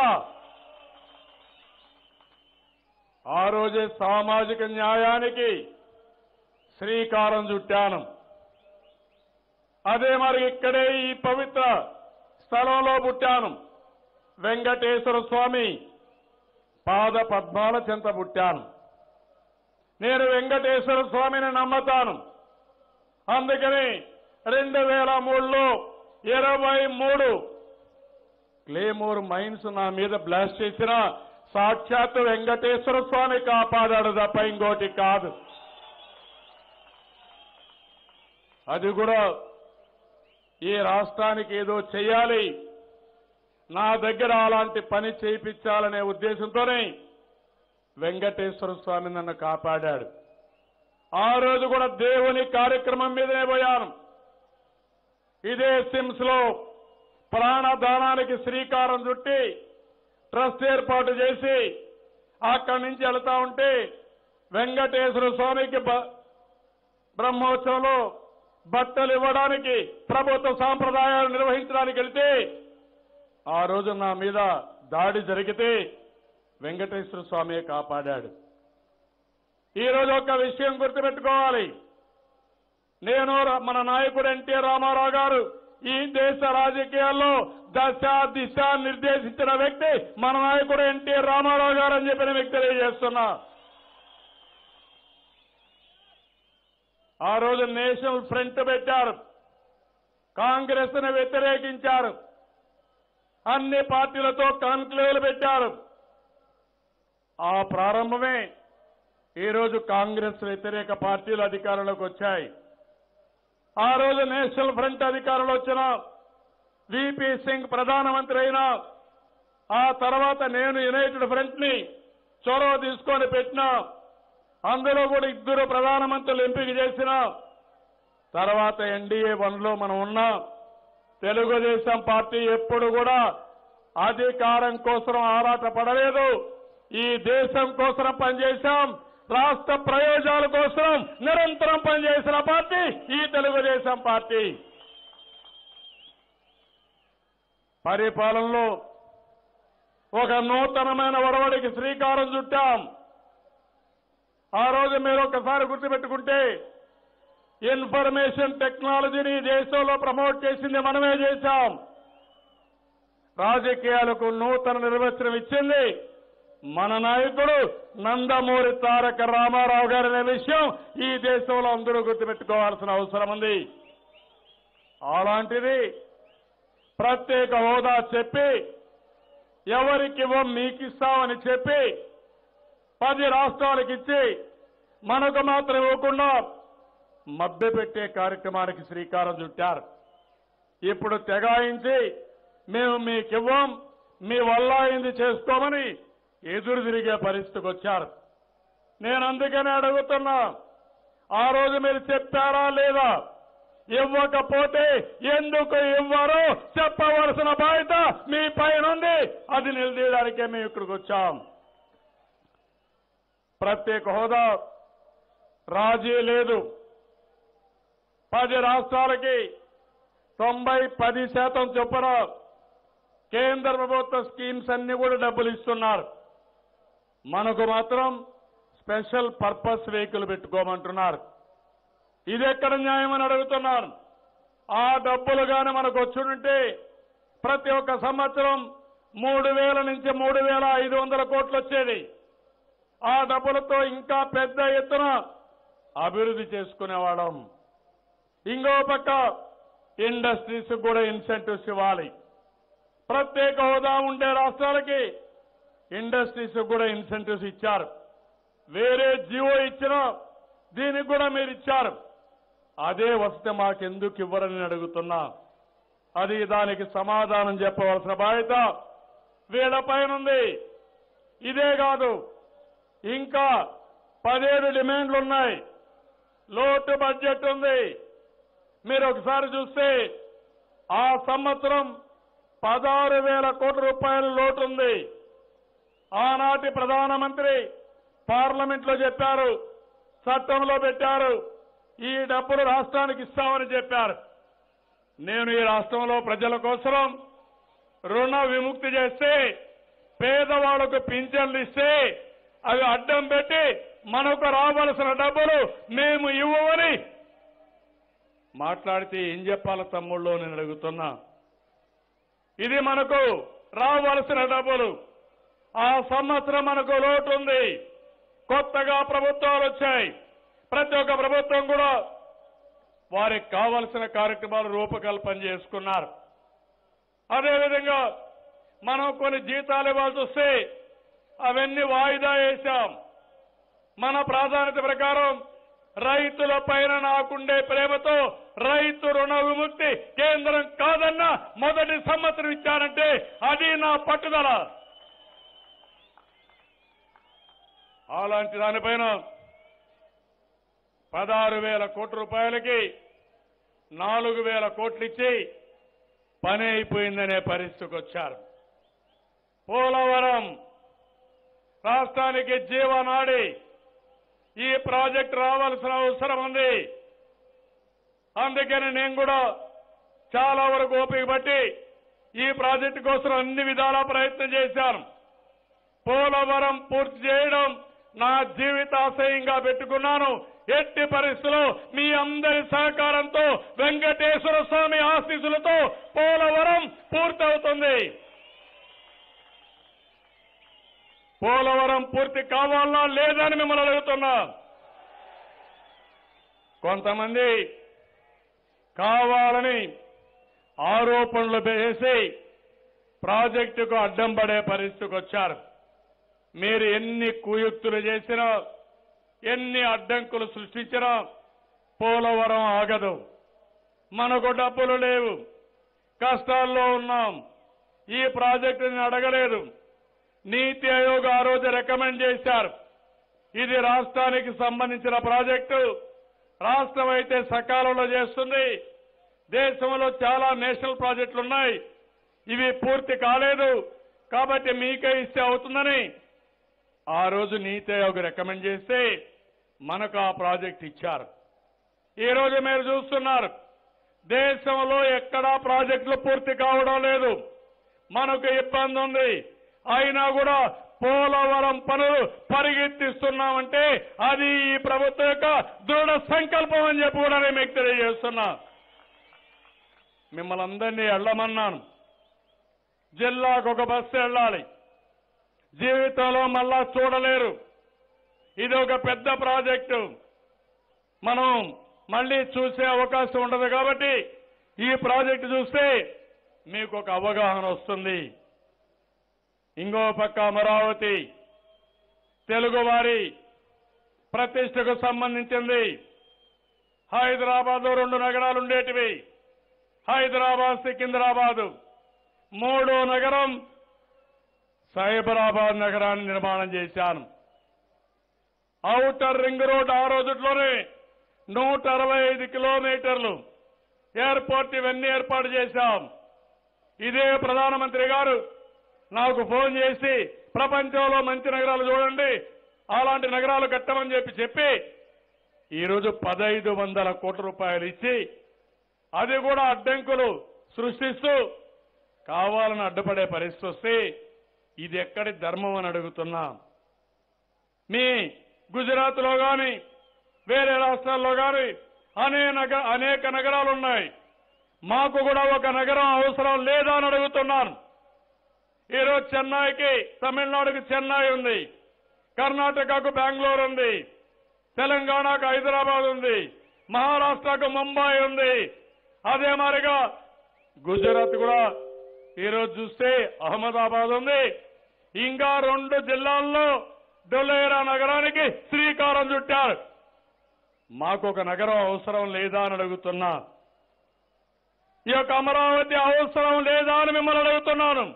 ఆ రోజే సామాజిక న్యాయానికి శ్రీకారం చుట్టాను అదే మరి ఇక్కడే ఈ పవిత్ర స్థలంలో పుట్టాను వెంకటేశ్వర స్వామి పాద పద్మాల చెంత పుట్టాను నేను వెంకటేశ్వర స్వామిని నమ్మతాను అందుకని రెండు వేల మూడులో ఇరవై మూడు క్లేమోర్ మైన్స్ నా మీద బ్లాస్ట్ చేసిన సాక్షాత్ వెంకటేశ్వర స్వామి కాపాడాడు తప్ప ఇంకోటి కాదు అది కూడా ఈ రాష్ట్రానికి ఏదో చెయ్యాలి నా దగ్గర అలాంటి పని చేయించాలనే ఉద్దేశంతోనే వెంకటేశ్వర స్వామి నన్ను కాపాడాడు ఆ రోజు కూడా దేవుని కార్యక్రమం మీదనే పోయాను ఇదే సిమ్స్ లో ప్రాణదానానికి శ్రీకారం చుట్టి ట్రస్ట్ ఏర్పాటు చేసి అక్కడి నుంచి వెళ్తా ఉంటే వెంకటేశ్వర స్వామికి బ- బ్రహ్మోత్సవంలో బట్టలు ఇవ్వడానికి ప్రభుత్వ సాంప్రదాయాలు నిర్వహించడానికి వెళ్తే ఆ రోజు నా మీద దాడి జరిగితే వెంకటేశ్వర స్వామి కాపాడాడు ఈ రోజు ఒక విషయం గుర్తుపెట్టుకోవాలి నేను ర- మన నాయకుడు ఎన్టీ రామారావు గారు ఈ దేశ రాజకీయాల్లో దశ దిశ నిర్దేశించిన వ్యక్తి మన నాయకుడు ఎన్టీ రామారావు గారు అని చెప్పిన వ్యక్తి తెలియజేస్తున్నా ఆ రోజు నేషనల్ ఫ్రంట్ పెట్టారు కాంగ్రెస్ ను వ్యతిరేకించారు అన్ని పార్టీలతో కాన్క్లేవ్లు పెట్టారు ఆ ప్రారంభమే ఈ రోజు కాంగ్రెస్ వ్యతిరేక పార్టీలు అధికారంలోకి వచ్చాయి ఆ రోజు నేషనల్ ఫ్రంట్ అధికారంలో వచ్చిన విపి సింగ్ ప్రధానమంత్రి అయినా ఆ తర్వాత నేను యునైటెడ్ ఫ్రంట్ ని చొరవ తీసుకొని పెట్టినా అందులో కూడా ఇద్దరు ప్రధానమంత్రులు ఎంపిక చేసిన తర్వాత ఎన్డీఏ వన్ లో మనం ఉన్నాం తెలుగుదేశం పార్టీ ఎప్పుడు కూడా అధికారం కోసం ఆరాట పడలేదు ఈ దేశం కోసం పనిచేశాం రాష్ట్ర ప్రయోజనాల కోసం నిరంతరం పనిచేసిన పార్టీ ఈ తెలుగుదేశం పార్టీ పరిపాలనలో ఒక నూతనమైన ఒరవడికి శ్రీకారం చుట్టాం ఆ రోజు మీరు ఒకసారి గుర్తుపెట్టుకుంటే ఇన్ఫర్మేషన్ టెక్నాలజీని ఈ దేశంలో ప్రమోట్ చేసింది మనమే చేశాం రాజకీయాలకు నూతన నిర్వచనం ఇచ్చింది మన నాయకుడు నందమూరి తారక రామారావు గారు అనే విషయం ఈ దేశంలో అందరూ గుర్తుపెట్టుకోవాల్సిన అవసరం ఉంది అలాంటిది ప్రత్యేక హోదా చెప్పి ఎవరికివ్వం మీకిస్తామని చెప్పి పది రాష్ట్రాలకు ఇచ్చి మనకు మాత్రం ఇవ్వకుండా మభ్యపెట్టే కార్యక్రమానికి శ్రీకారం చుట్టారు ఇప్పుడు తెగాయించి మేము మీకివ్వం మీ వల్ల అయింది చేసుకోమని ఎదురు తిరిగే పరిస్థితికి వచ్చారు నేను అందుకనే అడుగుతున్నా ఆ రోజు మీరు చెప్పారా లేదా ఇవ్వకపోతే ఎందుకు ఇవ్వరో చెప్పవలసిన బాధ్యత మీ పైన ఉంది అది నిలదీయడానికే మేము ఇక్కడికి వచ్చాం ప్రత్యేక హోదా రాజీ లేదు పది రాష్ట్రాలకి తొంభై పది శాతం చొప్పున కేంద్ర ప్రభుత్వ స్కీమ్స్ అన్ని కూడా డబ్బులు ఇస్తున్నారు మనకు మాత్రం స్పెషల్ పర్పస్ వెహికల్ పెట్టుకోమంటున్నారు ఇది ఎక్కడ న్యాయమని అడుగుతున్నాను ఆ డబ్బులు గాని మనకు వచ్చుంటే ప్రతి ఒక్క సంవత్సరం మూడు వేల నుంచి మూడు వేల ఐదు వందల కోట్లు వచ్చేది ఆ డబ్బులతో ఇంకా పెద్ద ఎత్తున అభివృద్ధి చేసుకునేవాళ్ళం ఇంకో పక్క ఇండస్ట్రీస్ కూడా ఇన్సెంటివ్స్ ఇవ్వాలి ప్రత్యేక హోదా ఉండే రాష్ట్రాలకి ఇండస్ట్రీస్ కూడా ఇన్సెంటివ్స్ ఇచ్చారు వేరే జియో ఇచ్చినా దీనికి కూడా మీరు ఇచ్చారు అదే వస్తే మాకెందుకు ఇవ్వరని అడుగుతున్నా అది దానికి సమాధానం చెప్పవలసిన బాధ్యత వీళ్ళపైనుంది ఇదే కాదు ఇంకా పదిహేడు డిమాండ్లు ఉన్నాయి లోటు బడ్జెట్ ఉంది మీరు ఒకసారి చూస్తే ఆ సంవత్సరం పదహారు వేల కోట్ల రూపాయల లోటు ఉంది ఆనాటి ప్రధానమంత్రి పార్లమెంట్ లో చెప్పారు చట్టంలో పెట్టారు ఈ డబ్బులు రాష్ట్రానికి ఇస్తామని చెప్పారు నేను ఈ రాష్ట్రంలో ప్రజల కోసం రుణ విముక్తి చేస్తే పేదవాళ్లకు పింఛన్లు ఇస్తే అవి అడ్డం పెట్టి మనకు రావలసిన డబ్బులు మేము ఇవ్వమని మాట్లాడితే ఏం చెప్పాలి తమ్ముళ్ళు నేను అడుగుతున్నా ఇది మనకు రావలసిన డబ్బులు ఆ సంవత్సరం మనకు లోటు ఉంది కొత్తగా ప్రభుత్వాలు వచ్చాయి ప్రతి ఒక్క ప్రభుత్వం కూడా వారికి కావలసిన కార్యక్రమాలు రూపకల్పన చేసుకున్నారు అదేవిధంగా మనం కొన్ని జీతాలు ఇవ్వాల్సి వస్తే అవన్నీ వాయిదా వేశాం మన ప్రాధాన్యత ప్రకారం రైతుల పైన నాకుండే ప్రేమతో రైతు రుణ విముక్తి కేంద్రం కాదన్న మొదటి సంవత్సరం ఇచ్చారంటే అది నా పట్టుదల అలాంటి దానిపైన పదహారు వేల కోట్ల రూపాయలకి నాలుగు వేల కోట్లు ఇచ్చి పని అయిపోయిందనే పరిస్థితికి వచ్చారు పోలవరం రాష్ట్రానికి జీవనాడి ఈ ప్రాజెక్ట్ రావాల్సిన అవసరం ఉంది అందుకని నేను కూడా చాలా వరకు ఓపిక పట్టి ఈ ప్రాజెక్టు కోసం అన్ని విధాలా ప్రయత్నం చేశాను పోలవరం పూర్తి చేయడం నా జీవితాశయంగా పెట్టుకున్నాను ఎట్టి పరిస్థితుల్లో మీ అందరి సహకారంతో వెంకటేశ్వర స్వామి ఆశీస్సులతో పోలవరం పూర్తవుతుంది పోలవరం పూర్తి కావాలా లేదని మిమ్మల్ని అడుగుతున్నా కొంతమంది కావాలని ఆరోపణలు వేసి ప్రాజెక్టుకు అడ్డం పడే పరిస్థితికి వచ్చారు మీరు ఎన్ని కుయుక్తులు చేసినా ఎన్ని అడ్డంకులు సృష్టించినా పోలవరం ఆగదు మనకు డబ్బులు లేవు కష్టాల్లో ఉన్నాం ఈ ప్రాజెక్టుని అడగలేదు నీతి ఆయోగ్ ఆ రోజు రికమెండ్ చేశారు ఇది రాష్ట్రానికి సంబంధించిన ప్రాజెక్టు రాష్ట్రం అయితే సకాలంలో చేస్తుంది దేశంలో చాలా నేషనల్ ప్రాజెక్టులు ఉన్నాయి ఇవి పూర్తి కాలేదు కాబట్టి మీకే ఇస్తే అవుతుందని ఆ రోజు నీతి ఆయోగ్ రికమెండ్ చేస్తే మనకు ఆ ప్రాజెక్ట్ ఇచ్చారు ఈ రోజు మీరు చూస్తున్నారు దేశంలో ఎక్కడా ప్రాజెక్టులు పూర్తి కావడం లేదు మనకు ఇబ్బంది ఉంది అయినా కూడా పోలవరం పనులు పరిగెత్తిస్తున్నామంటే అది ఈ ప్రభుత్వం యొక్క దృఢ సంకల్పం అని చెప్పి కూడా నేను మీకు తెలియజేస్తున్నా మిమ్మల్ని అందరినీ వెళ్ళమన్నాను జిల్లాకు ఒక బస్సు వెళ్ళాలి జీవితంలో మళ్ళా చూడలేరు ఇది ఒక పెద్ద ప్రాజెక్టు మనం మళ్ళీ చూసే అవకాశం ఉండదు కాబట్టి ఈ ప్రాజెక్టు చూస్తే మీకు ఒక అవగాహన వస్తుంది ఇంకో పక్క అమరావతి తెలుగువారి ప్రతిష్టకు సంబంధించింది హైదరాబాద్ రెండు నగరాలు ఉండేటివి హైదరాబాద్ సికింద్రాబాద్ మూడో నగరం సైబరాబాద్ నగరాన్ని నిర్మాణం చేశాను ఔటర్ రింగ్ రోడ్ ఆ రోజుట్లోనే నూట అరవై ఐదు కిలోమీటర్లు ఎయిర్పోర్ట్ ఇవన్నీ ఏర్పాటు చేశాం ఇదే ప్రధానమంత్రి గారు నాకు ఫోన్ చేసి ప్రపంచంలో మంచి నగరాలు చూడండి అలాంటి నగరాలు కట్టమని చెప్పి చెప్పి ఈరోజు పదైదు వందల కోట్ల రూపాయలు ఇచ్చి అది కూడా అడ్డంకులు సృష్టిస్తూ కావాలని అడ్డుపడే పరిస్థితి వస్తే ఇది ఎక్కడి ధర్మం అని అడుగుతున్నా మీ గుజరాత్లో కానీ వేరే రాష్ట్రాల్లో కానీ అనేక అనేక నగరాలు ఉన్నాయి మాకు కూడా ఒక నగరం అవసరం లేదా అని అడుగుతున్నాను ఈరోజు చెన్నైకి తమిళనాడుకి చెన్నై ఉంది కర్ణాటకకు బెంగళూరు ఉంది తెలంగాణకు హైదరాబాద్ ఉంది మహారాష్ట్రకు ముంబై ఉంది అదే మాదిరిగా గుజరాత్ కూడా ఈరోజు చూస్తే అహ్మదాబాద్ ఉంది ఇంకా రెండు జిల్లాల్లో డొలేరా నగరానికి శ్రీకారం చుట్టారు మాకు ఒక నగరం అవసరం లేదా అని అడుగుతున్నా ఈ యొక్క అమరావతి అవసరం లేదా అని మిమ్మల్ని అడుగుతున్నాను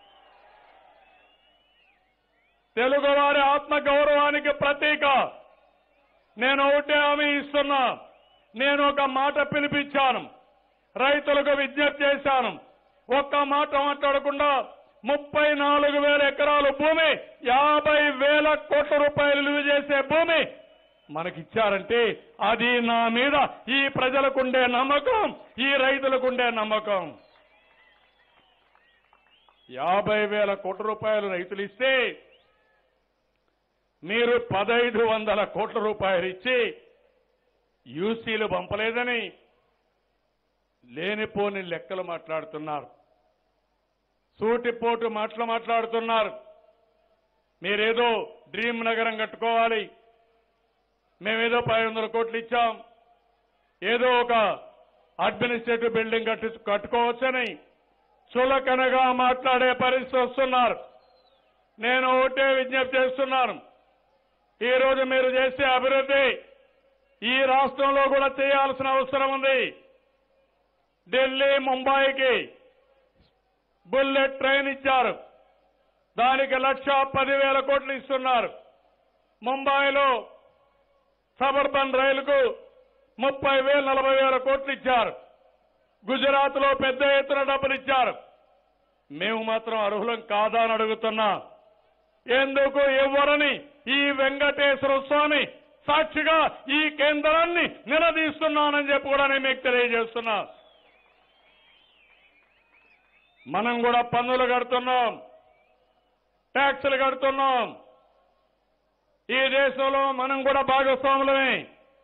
తెలుగువారి ఆత్మ గౌరవానికి ప్రతీక నేను ఒకటే హామీ ఇస్తున్నా నేను ఒక మాట పిలిపించాను రైతులకు విజ్ఞప్తి చేశాను ఒక్క మాట మాట్లాడకుండా ముప్పై నాలుగు వేల ఎకరాల భూమి యాభై వేల కోట్ల రూపాయలు విలువ చేసే భూమి మనకిచ్చారంటే అది నా మీద ఈ ప్రజలకుండే నమ్మకం ఈ రైతులకుండే నమ్మకం యాభై వేల కోట్ల రూపాయలు రైతులు ఇస్తే మీరు పదైదు వందల కోట్ల రూపాయలు ఇచ్చి యూసీలు పంపలేదని లేనిపోని లెక్కలు మాట్లాడుతున్నారు సూటిపోటు మాటలు మాట్లాడుతున్నారు మీరేదో డ్రీమ్ నగరం కట్టుకోవాలి మేమేదో పది వందల కోట్లు ఇచ్చాం ఏదో ఒక అడ్మినిస్ట్రేటివ్ బిల్డింగ్ కట్టు కట్టుకోవచ్చని చులకనగా మాట్లాడే పరిస్థితి వస్తున్నారు నేను ఒకటే విజ్ఞప్తి చేస్తున్నాను ఈ రోజు మీరు చేసే అభివృద్ధి ఈ రాష్ట్రంలో కూడా చేయాల్సిన అవసరం ఉంది ఢిల్లీ ముంబైకి బుల్లెట్ ట్రైన్ ఇచ్చారు దానికి లక్ష పదివేల కోట్లు ఇస్తున్నారు ముంబైలో సబర్బన్ రైలుకు ముప్పై వేలు నలభై వేల కోట్లు ఇచ్చారు గుజరాత్ లో పెద్ద ఎత్తున డబ్బులు ఇచ్చారు మేము మాత్రం అర్హులం కాదా అని అడుగుతున్నా ఎందుకు ఇవ్వరని ఈ వెంకటేశ్వర స్వామి సాక్షిగా ఈ కేంద్రాన్ని నిలదీస్తున్నానని చెప్పి కూడా నేను మీకు తెలియజేస్తున్నా మనం కూడా పన్నులు కడుతున్నాం ట్యాక్సులు కడుతున్నాం ఈ దేశంలో మనం కూడా భాగస్వాములమే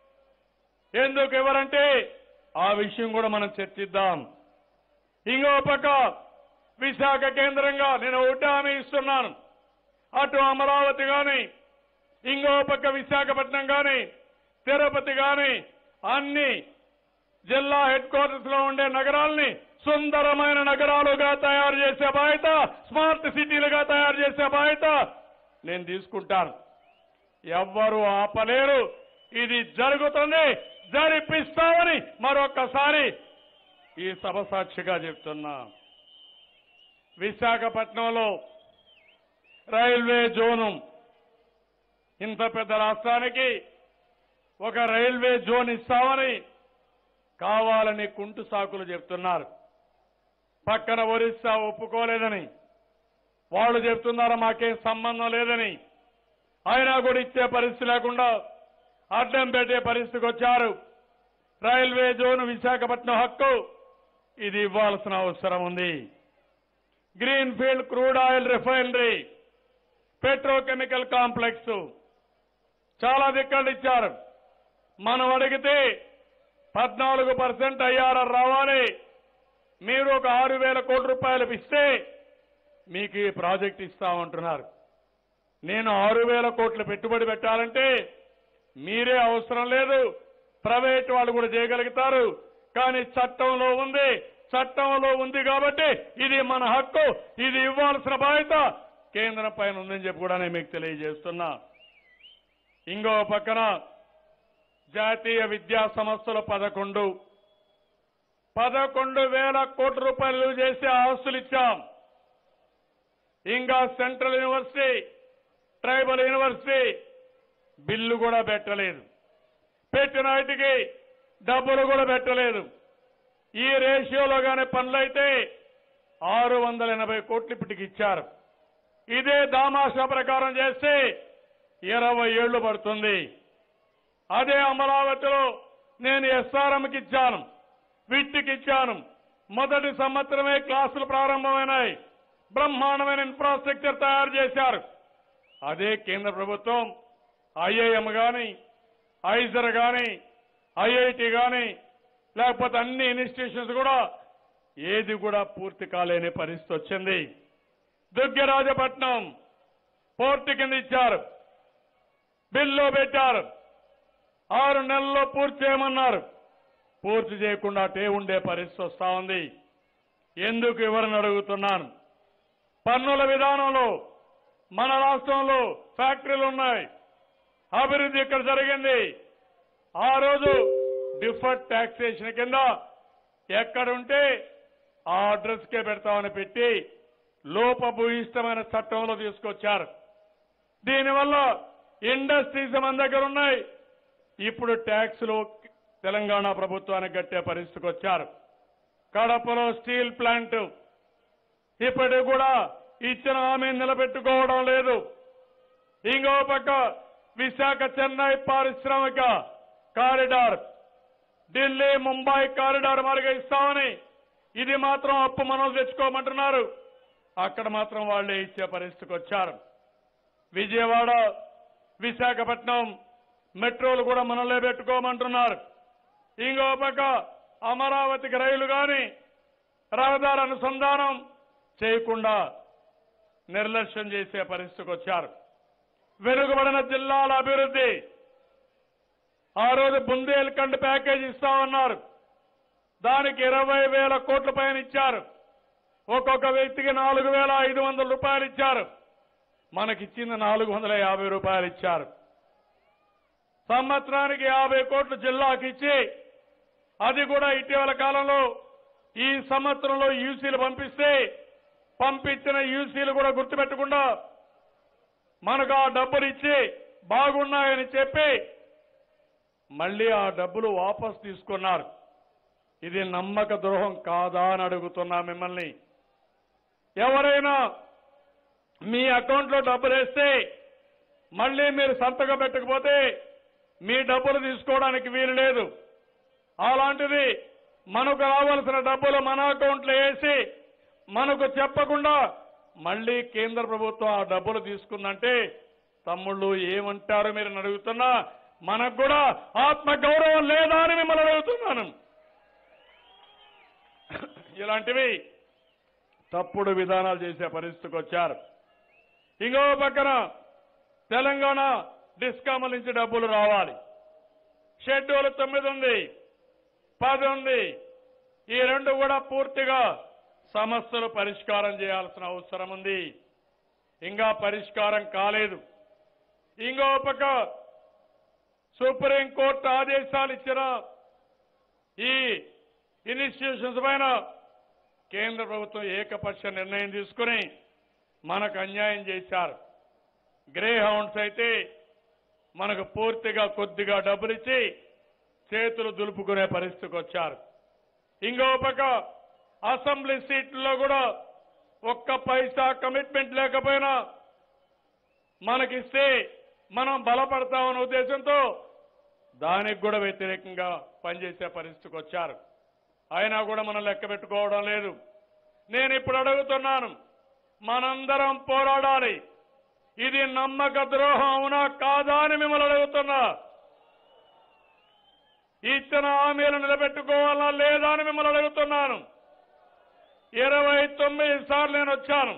ఎందుకు ఎవరంటే ఆ విషయం కూడా మనం చర్చిద్దాం ఇంకో పక్క విశాఖ కేంద్రంగా నేను ఒకటి హామీ ఇస్తున్నాను అటు అమరావతి గాని ఇంకో పక్క విశాఖపట్నం గాని తిరుపతి గాని అన్ని జిల్లా హెడ్ క్వార్టర్స్ లో ఉండే నగరాల్ని సుందరమైన నగరాలుగా తయారు చేసే బాధ్యత స్మార్ట్ సిటీలుగా తయారు చేసే బాధ్యత నేను తీసుకుంటాను ఎవ్వరూ ఆపలేరు ఇది జరుగుతుంది జరిపిస్తామని మరొక్కసారి ఈ సభ సాక్షిగా చెప్తున్నా విశాఖపట్నంలో రైల్వే జోను ఇంత పెద్ద రాష్ట్రానికి ఒక రైల్వే జోన్ ఇస్తామని కావాలని కుంటు సాకులు చెప్తున్నారు పక్కన ఒరిస్సా ఒప్పుకోలేదని వాళ్ళు చెప్తున్నారు మాకేం సంబంధం లేదని అయినా కూడా ఇచ్చే పరిస్థితి లేకుండా అడ్డం పెట్టే పరిస్థితికి వచ్చారు రైల్వే జోన్ విశాఖపట్నం హక్కు ఇది ఇవ్వాల్సిన అవసరం ఉంది green field crude oil refinery petrochemical complex చాలా దిక్కలు ఇచ్చారు మనం అడిగితే పద్నాలుగు పర్సెంట్ ఐఆర్ఆర్ రావాలి మీరు ఒక ఆరు వేల కోట్ల రూపాయలు ఇస్తే మీకు ఈ ప్రాజెక్ట్ ఇస్తామంటున్నారు నేను ఆరు వేల కోట్ల పెట్టుబడి పెట్టాలంటే మీరే అవసరం లేదు ప్రైవేట్ వాళ్ళు కూడా చేయగలుగుతారు కానీ చట్టంలో ఉంది చట్టంలో ఉంది కాబట్టి ఇది మన హక్కు ఇది ఇవ్వాల్సిన బాధ్యత కేంద్రం పైన ఉందని చెప్పి కూడా నేను మీకు తెలియజేస్తున్నా ఇంకో పక్కన జాతీయ విద్యా సంస్థలు పదకొండు పదకొండు వేల కోట్ల రూపాయలు చేసి ఆస్తులు ఇచ్చాం ఇంకా central university tribal university bill కూడా పెట్టలేదు పెట్టిన వాటికి డబ్బులు కూడా పెట్టలేదు ఈ రేషియోలో కానీ పనులైతే ఆరు వందల ఎనభై కోట్లు ఇప్పటికి ఇచ్చారు ఇదే దామాషా ప్రకారం చేస్తే ఇరవై ఏళ్లు పడుతుంది అదే అమరావతిలో నేను ఎస్ఆర్ఎంకి ఇచ్చాను విట్టికి ఇచ్చాను మొదటి సంవత్సరమే క్లాసులు ప్రారంభమైనాయి బ్రహ్మాండమైన ఇన్ఫ్రాస్ట్రక్చర్ తయారు చేశారు అదే కేంద్ర ప్రభుత్వం ఐఐఎం గాని ఐజర్ గాని ఐఐటి గాని లేకపోతే అన్ని ఇన్స్టిట్యూషన్స్ కూడా ఏది కూడా పూర్తి కాలేని పరిస్థితి వచ్చింది దుగ్గరాజపట్నం పోర్టు కింద ఇచ్చారు బిల్లు పెట్టారు ఆరు నెలల్లో పూర్తి చేయమన్నారు పూర్తి చేయకుండా అటే ఉండే పరిస్థితి వస్తా ఉంది ఎందుకు వివరణ అడుగుతున్నాను పన్నుల విధానంలో మన రాష్ట్రంలో ఫ్యాక్టరీలు ఉన్నాయి అభివృద్ధి ఇక్కడ జరిగింది ఆ రోజు డిఫర్డ్ ట్యాక్సేషన్ కింద ఎక్కడుంటే ఆ అడ్రస్కే పెడతామని పెట్టి లోపభూయిష్టమైన చట్టంలో తీసుకొచ్చారు దీనివల్ల ఇండస్ట్రీస్ మన దగ్గర ఉన్నాయి ఇప్పుడు ట్యాక్స్లు తెలంగాణ ప్రభుత్వానికి కట్టే పరిస్థితికి వచ్చారు కడపలో స్టీల్ ప్లాంట్ ఇప్పటికి కూడా ఇచ్చిన హామీ నిలబెట్టుకోవడం లేదు ఇంకో పక్క విశాఖ చెన్నై పారిశ్రామిక కారిడార్ ఢిల్లీ ముంబై కారిడార్ మార్గం ఇస్తామని ఇది మాత్రం అప్పు మనం తెచ్చుకోమంటున్నారు అక్కడ మాత్రం వాళ్ళే ఇచ్చే పరిస్థితికి వచ్చారు విజయవాడ విశాఖపట్నం మెట్రోలు కూడా మనలే పెట్టుకోమంటున్నారు ఇంకో పక్క అమరావతికి రైలు గాని రహదారి అనుసంధానం చేయకుండా నిర్లక్ష్యం చేసే పరిస్థితికి వచ్చారు వెనుకబడిన జిల్లాల అభివృద్ధి ఆ రోజు బుందేల్ఖండ్ ప్యాకేజ్ ఇస్తామన్నారు దానికి ఇరవై వేల కోట్ల పైన ఇచ్చారు ఒక్కొక్క వ్యక్తికి నాలుగు వేల ఐదు వందల రూపాయలు ఇచ్చారు మనకిచ్చింది నాలుగు వందల యాభై రూపాయలు ఇచ్చారు సంవత్సరానికి యాభై కోట్లు జిల్లాకి ఇచ్చి అది కూడా ఇటీవల కాలంలో ఈ సంవత్సరంలో యూసీలు పంపిస్తే పంపించిన యూసీలు కూడా గుర్తుపెట్టకుండా మనకు ఆ డబ్బులు ఇచ్చి బాగున్నాయని చెప్పి మళ్ళీ ఆ డబ్బులు వాపస్ తీసుకున్నారు ఇది నమ్మక ద్రోహం కాదా అని అడుగుతున్నా మిమ్మల్ని ఎవరైనా మీ అకౌంట్లో డబ్బులు వేస్తే మళ్ళీ మీరు సంతకం పెట్టకపోతే మీ డబ్బులు తీసుకోవడానికి వీలు లేదు అలాంటిది మనకు రావాల్సిన డబ్బులు మన అకౌంట్లో వేసి మనకు చెప్పకుండా మళ్ళీ కేంద్ర ప్రభుత్వం ఆ డబ్బులు తీసుకుందంటే తమ్ముళ్ళు ఏమంటారు మీరు అడుగుతున్నా మనకు కూడా ఆత్మ గౌరవం లేదా అని మిమ్మల్ని అడుగుతున్నాను ఇలాంటివి తప్పుడు విధానాలు చేసే పరిస్థితికి వచ్చారు ఇంకో పక్కన తెలంగాణ డిస్కామ్ల నుంచి డబ్బులు రావాలి షెడ్యూల్ తొమ్మిది ఉంది పది ఉంది ఈ రెండు కూడా పూర్తిగా సమస్యలు పరిష్కారం చేయాల్సిన అవసరం ఉంది ఇంకా పరిష్కారం కాలేదు ఇంకో పక్క సుప్రీంకోర్టు ఆదేశాలు ఇచ్చిన ఈ ఇన్స్టిట్యూషన్స్ పైన కేంద్ర ప్రభుత్వం ఏకపక్ష నిర్ణయం తీసుకుని మనకు అన్యాయం చేశారు గ్రే హౌండ్స్ అయితే మనకు పూర్తిగా కొద్దిగా డబ్బులు ఇచ్చి చేతులు దులుపుకునే పరిస్థితికి వచ్చారు ఇంకో పక్క అసెంబ్లీ సీట్లలో కూడా ఒక్క పైసా కమిట్మెంట్ లేకపోయినా మనకిస్తే మనం బలపడతామనే ఉద్దేశంతో దానికి కూడా వ్యతిరేకంగా పనిచేసే పరిస్థితికి వచ్చారు అయినా కూడా మనం లెక్క పెట్టుకోవడం లేదు నేను ఇప్పుడు అడుగుతున్నాను మనందరం పోరాడాలి ఇది నమ్మక ద్రోహం అవునా కాదా అని మిమ్మల్ని అడుగుతున్నా ఇచ్చిన హామీలు నిలబెట్టుకోవాలా లేదా అని మిమ్మల్ని అడుగుతున్నాను ఇరవై తొమ్మిది సార్లు నేను వచ్చాను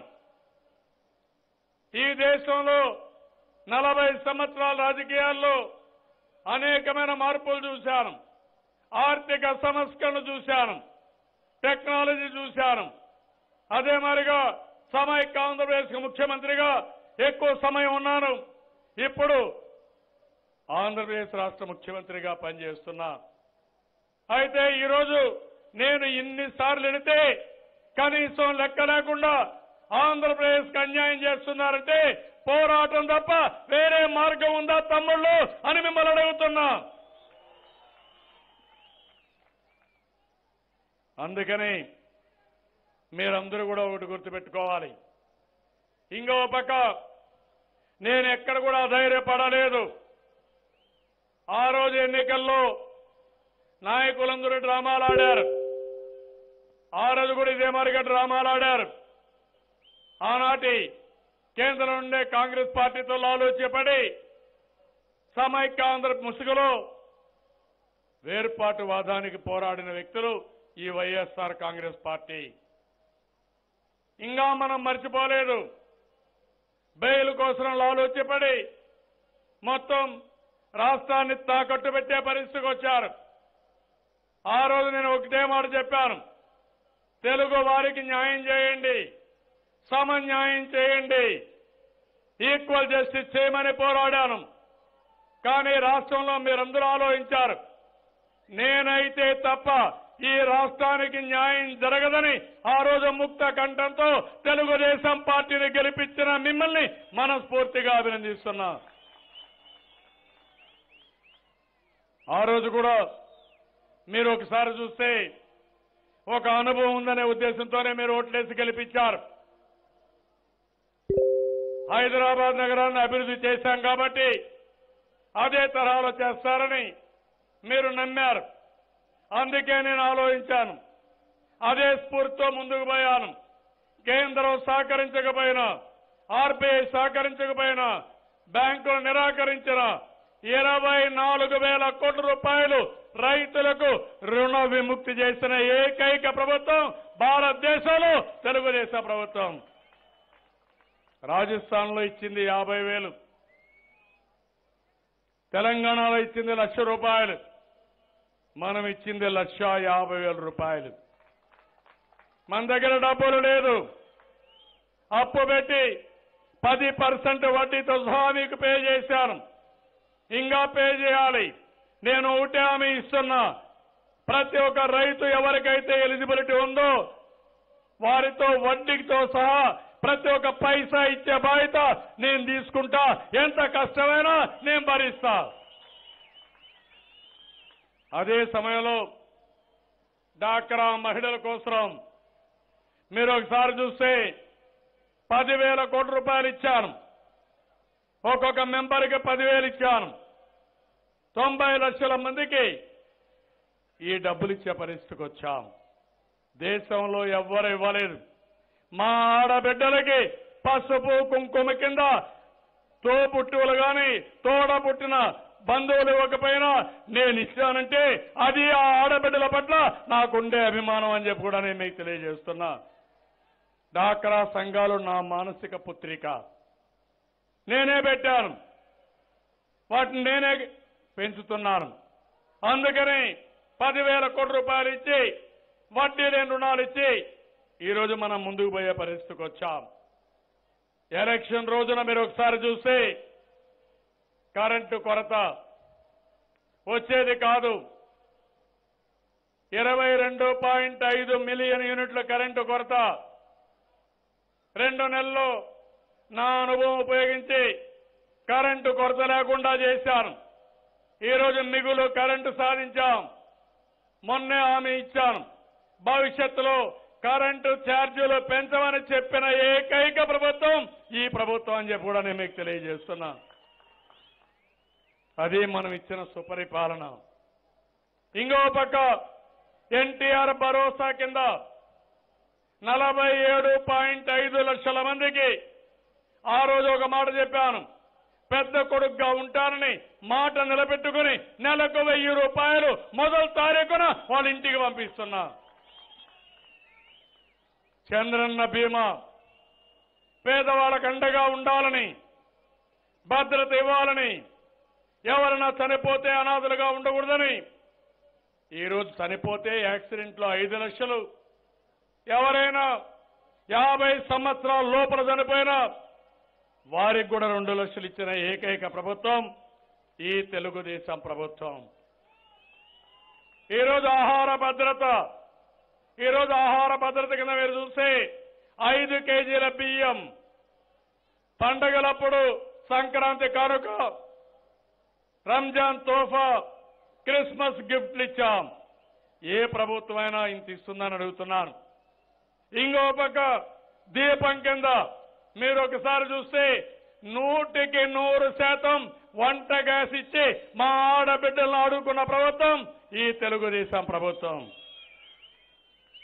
ఈ దేశంలో నలభై సంవత్సరాల రాజకీయాల్లో అనేకమైన మార్పులు చూశాను ఆర్థిక సంస్కరణ చూశాను టెక్నాలజీ చూశాను అదే మరిగా సమైక్య ఆంధ్రప్రదేశ్ ముఖ్యమంత్రిగా ఎక్కువ సమయం ఉన్నాను ఇప్పుడు ఆంధ్రప్రదేశ్ రాష్ట్ర ముఖ్యమంత్రిగా పనిచేస్తున్నా అయితే ఈరోజు నేను ఇన్నిసార్లు వెళితే కనీసం లెక్క లేకుండా ఆంధ్రప్రదేశ్కి అన్యాయం చేస్తున్నారంటే పోరాటం తప్ప వేరే మార్గం ఉందా తమ్ముళ్ళు అని మిమ్మల్ని అడుగుతున్నా అందుకని మీరందరూ కూడా ఒకటి గుర్తుపెట్టుకోవాలి ఇంకో పక్క నేను ఎక్కడ కూడా ధైర్యపడలేదు ఆ రోజు ఎన్నికల్లో నాయకులందరూ డ్రామాలు ఆడారు ఆ రోజు కూడా ఇదే మరిగా డ్రామాలు ఆడారు ఆనాటి కేంద్రం ఉండే కాంగ్రెస్ పార్టీతో లాలోచ్యపడి సమైక్య ఆంధ్ర ముసుగులో వేర్పాటు వాదానికి పోరాడిన వ్యక్తులు ఈ వైఎస్ఆర్ కాంగ్రెస్ పార్టీ ఇంకా మనం మర్చిపోలేదు బెయిల్ కోసం లాలోచ్యపడి మొత్తం రాష్ట్రాన్ని తాకట్టు పెట్టే పరిస్థితికి వచ్చారు ఆ రోజు నేను ఒకటే మాట చెప్పాను తెలుగు వారికి న్యాయం చేయండి సమన్యాయం చేయండి ఈక్వల్ జస్టిస్ చేయమని పోరాడాను కానీ రాష్ట్రంలో మీరందరూ ఆలోచించారు నేనైతే తప్ప ఈ రాష్ట్రానికి న్యాయం జరగదని ఆ రోజు ముక్త కంఠంతో తెలుగుదేశం పార్టీని గెలిపించిన మిమ్మల్ని మనస్ఫూర్తిగా అభినందిస్తున్నా ఆ రోజు కూడా మీరు ఒకసారి చూస్తే ఒక అనుభవం ఉందనే ఉద్దేశంతోనే మీరు ఓట్లేసి గెలిపించారు హైదరాబాద్ నగరాన్ని అభివృద్ధి చేశాం కాబట్టి అదే తరహాలో చేస్తారని మీరు నమ్మారు అందుకే నేను ఆలోచించాను అదే స్ఫూర్తితో ముందుకు పోయాను కేంద్రం సహకరించకపోయినా ఆర్బీఐ సహకరించకపోయినా బ్యాంకులు నిరాకరించిన ఇరవై నాలుగు వేల కోట్ల రూపాయలు రైతులకు రుణ విముక్తి చేసిన ఏకైక ప్రభుత్వం భారతదేశంలో తెలుగుదేశం ప్రభుత్వం రాజస్థాన్లో ఇచ్చింది యాభై వేలు తెలంగాణలో ఇచ్చింది లక్ష రూపాయలు మనం ఇచ్చింది లక్ష యాభై వేల రూపాయలు మన దగ్గర డబ్బులు లేదు అప్పు పెట్టి పది పర్సెంట్ వడ్డీతో సహా మీకు పే చేశాను ఇంకా పే చేయాలి నేను ఒకటే హామీ ఇస్తున్నా ప్రతి ఒక్క రైతు ఎవరికైతే ఎలిజిబిలిటీ ఉందో వారితో వడ్డీతో సహా ప్రతి ఒక్క పైసా ఇచ్చే బాధ్యత నేను తీసుకుంటా ఎంత కష్టమైనా నేను భరిస్తా అదే సమయంలో డాక్రా మహిళల కోసం మీరు ఒకసారి చూస్తే పదివేల కోట్ల రూపాయలు ఇచ్చాను ఒక్కొక్క మెంబర్కి పదివేలు ఇచ్చాను తొంభై లక్షల మందికి ఈ డబ్బులు ఇచ్చే పరిస్థితికి వచ్చాం దేశంలో ఎవ్వరు ఇవ్వలేదు మా ఆడబిడ్డలకి పసుపు కుంకుమ కింద తోబుట్టువులు గాని తోడ పుట్టిన బంధువులు ఇవ్వకపోయినా నేను ఇచ్చానంటే అది ఆ ఆడబిడ్డల పట్ల నాకుండే అభిమానం అని చెప్పి కూడా నేను మీకు తెలియజేస్తున్నా డాక్రా సంఘాలు నా మానసిక పుత్రిక నేనే పెట్టాను వాటిని నేనే పెంచుతున్నాను అందుకని పదివేల కోట్ల రూపాయలు ఇచ్చి వడ్డీ లేని రుణాలు ఇచ్చి ఈరోజు మనం ముందుకు పోయే పరిస్థితికి వచ్చాం ఎలక్షన్ రోజున మీరు ఒకసారి చూస్తే కరెంటు కొరత వచ్చేది కాదు ఇరవై రెండు పాయింట్ ఐదు మిలియన్ యూనిట్ల కరెంటు కొరత రెండు నెలల్లో నా అనుభవం ఉపయోగించి కరెంటు కొరత లేకుండా చేశాను ఈరోజు మిగులు కరెంటు సాధించాం మొన్నే హామీ ఇచ్చాను భవిష్యత్తులో కరెంటు ఛార్జీలు పెంచమని చెప్పిన ఏకైక ప్రభుత్వం ఈ ప్రభుత్వం అని చెప్పి కూడా నేను మీకు తెలియజేస్తున్నా అది మనం ఇచ్చిన సుపరిపాలన ఇంకో పక్క ఎన్టీఆర్ భరోసా కింద నలభై ఏడు పాయింట్ ఐదు లక్షల మందికి ఆ రోజు ఒక మాట చెప్పాను పెద్ద కొడుకుగా ఉంటానని మాట నిలబెట్టుకుని నెలకు వెయ్యి రూపాయలు మొదటి తారీఖున వాళ్ళ ఇంటికి పంపిస్తున్నా చంద్రన్న బీమా పేదవాళ్ళకు అండగా ఉండాలని భద్రత ఇవ్వాలని ఎవరైనా చనిపోతే అనాథలుగా ఉండకూడదని ఈరోజు చనిపోతే యాక్సిడెంట్లో ఐదు లక్షలు ఎవరైనా యాభై సంవత్సరాల లోపల చనిపోయినా వారికి కూడా రెండు లక్షలు ఇచ్చిన ఏకైక ప్రభుత్వం ఈ తెలుగుదేశం ప్రభుత్వం ఈరోజు ఆహార భద్రత ఈరోజు ఆహార భద్రత కింద మీరు చూస్తే ఐదు కేజీల బియ్యం పండగలప్పుడు సంక్రాంతి కానుక రంజాన్ తోఫా క్రిస్మస్ గిఫ్ట్లు ఇచ్చాం ఏ ప్రభుత్వమైనా ఇంత ఇస్తుందని అడుగుతున్నాను ఇంకో పక్క దీపం కింద మీరు ఒకసారి చూస్తే నూటికి నూరు శాతం వంట గ్యాస్ ఇచ్చి మా ఆడబిడ్డలను ఆడుకున్న ప్రభుత్వం ఈ తెలుగుదేశం ప్రభుత్వం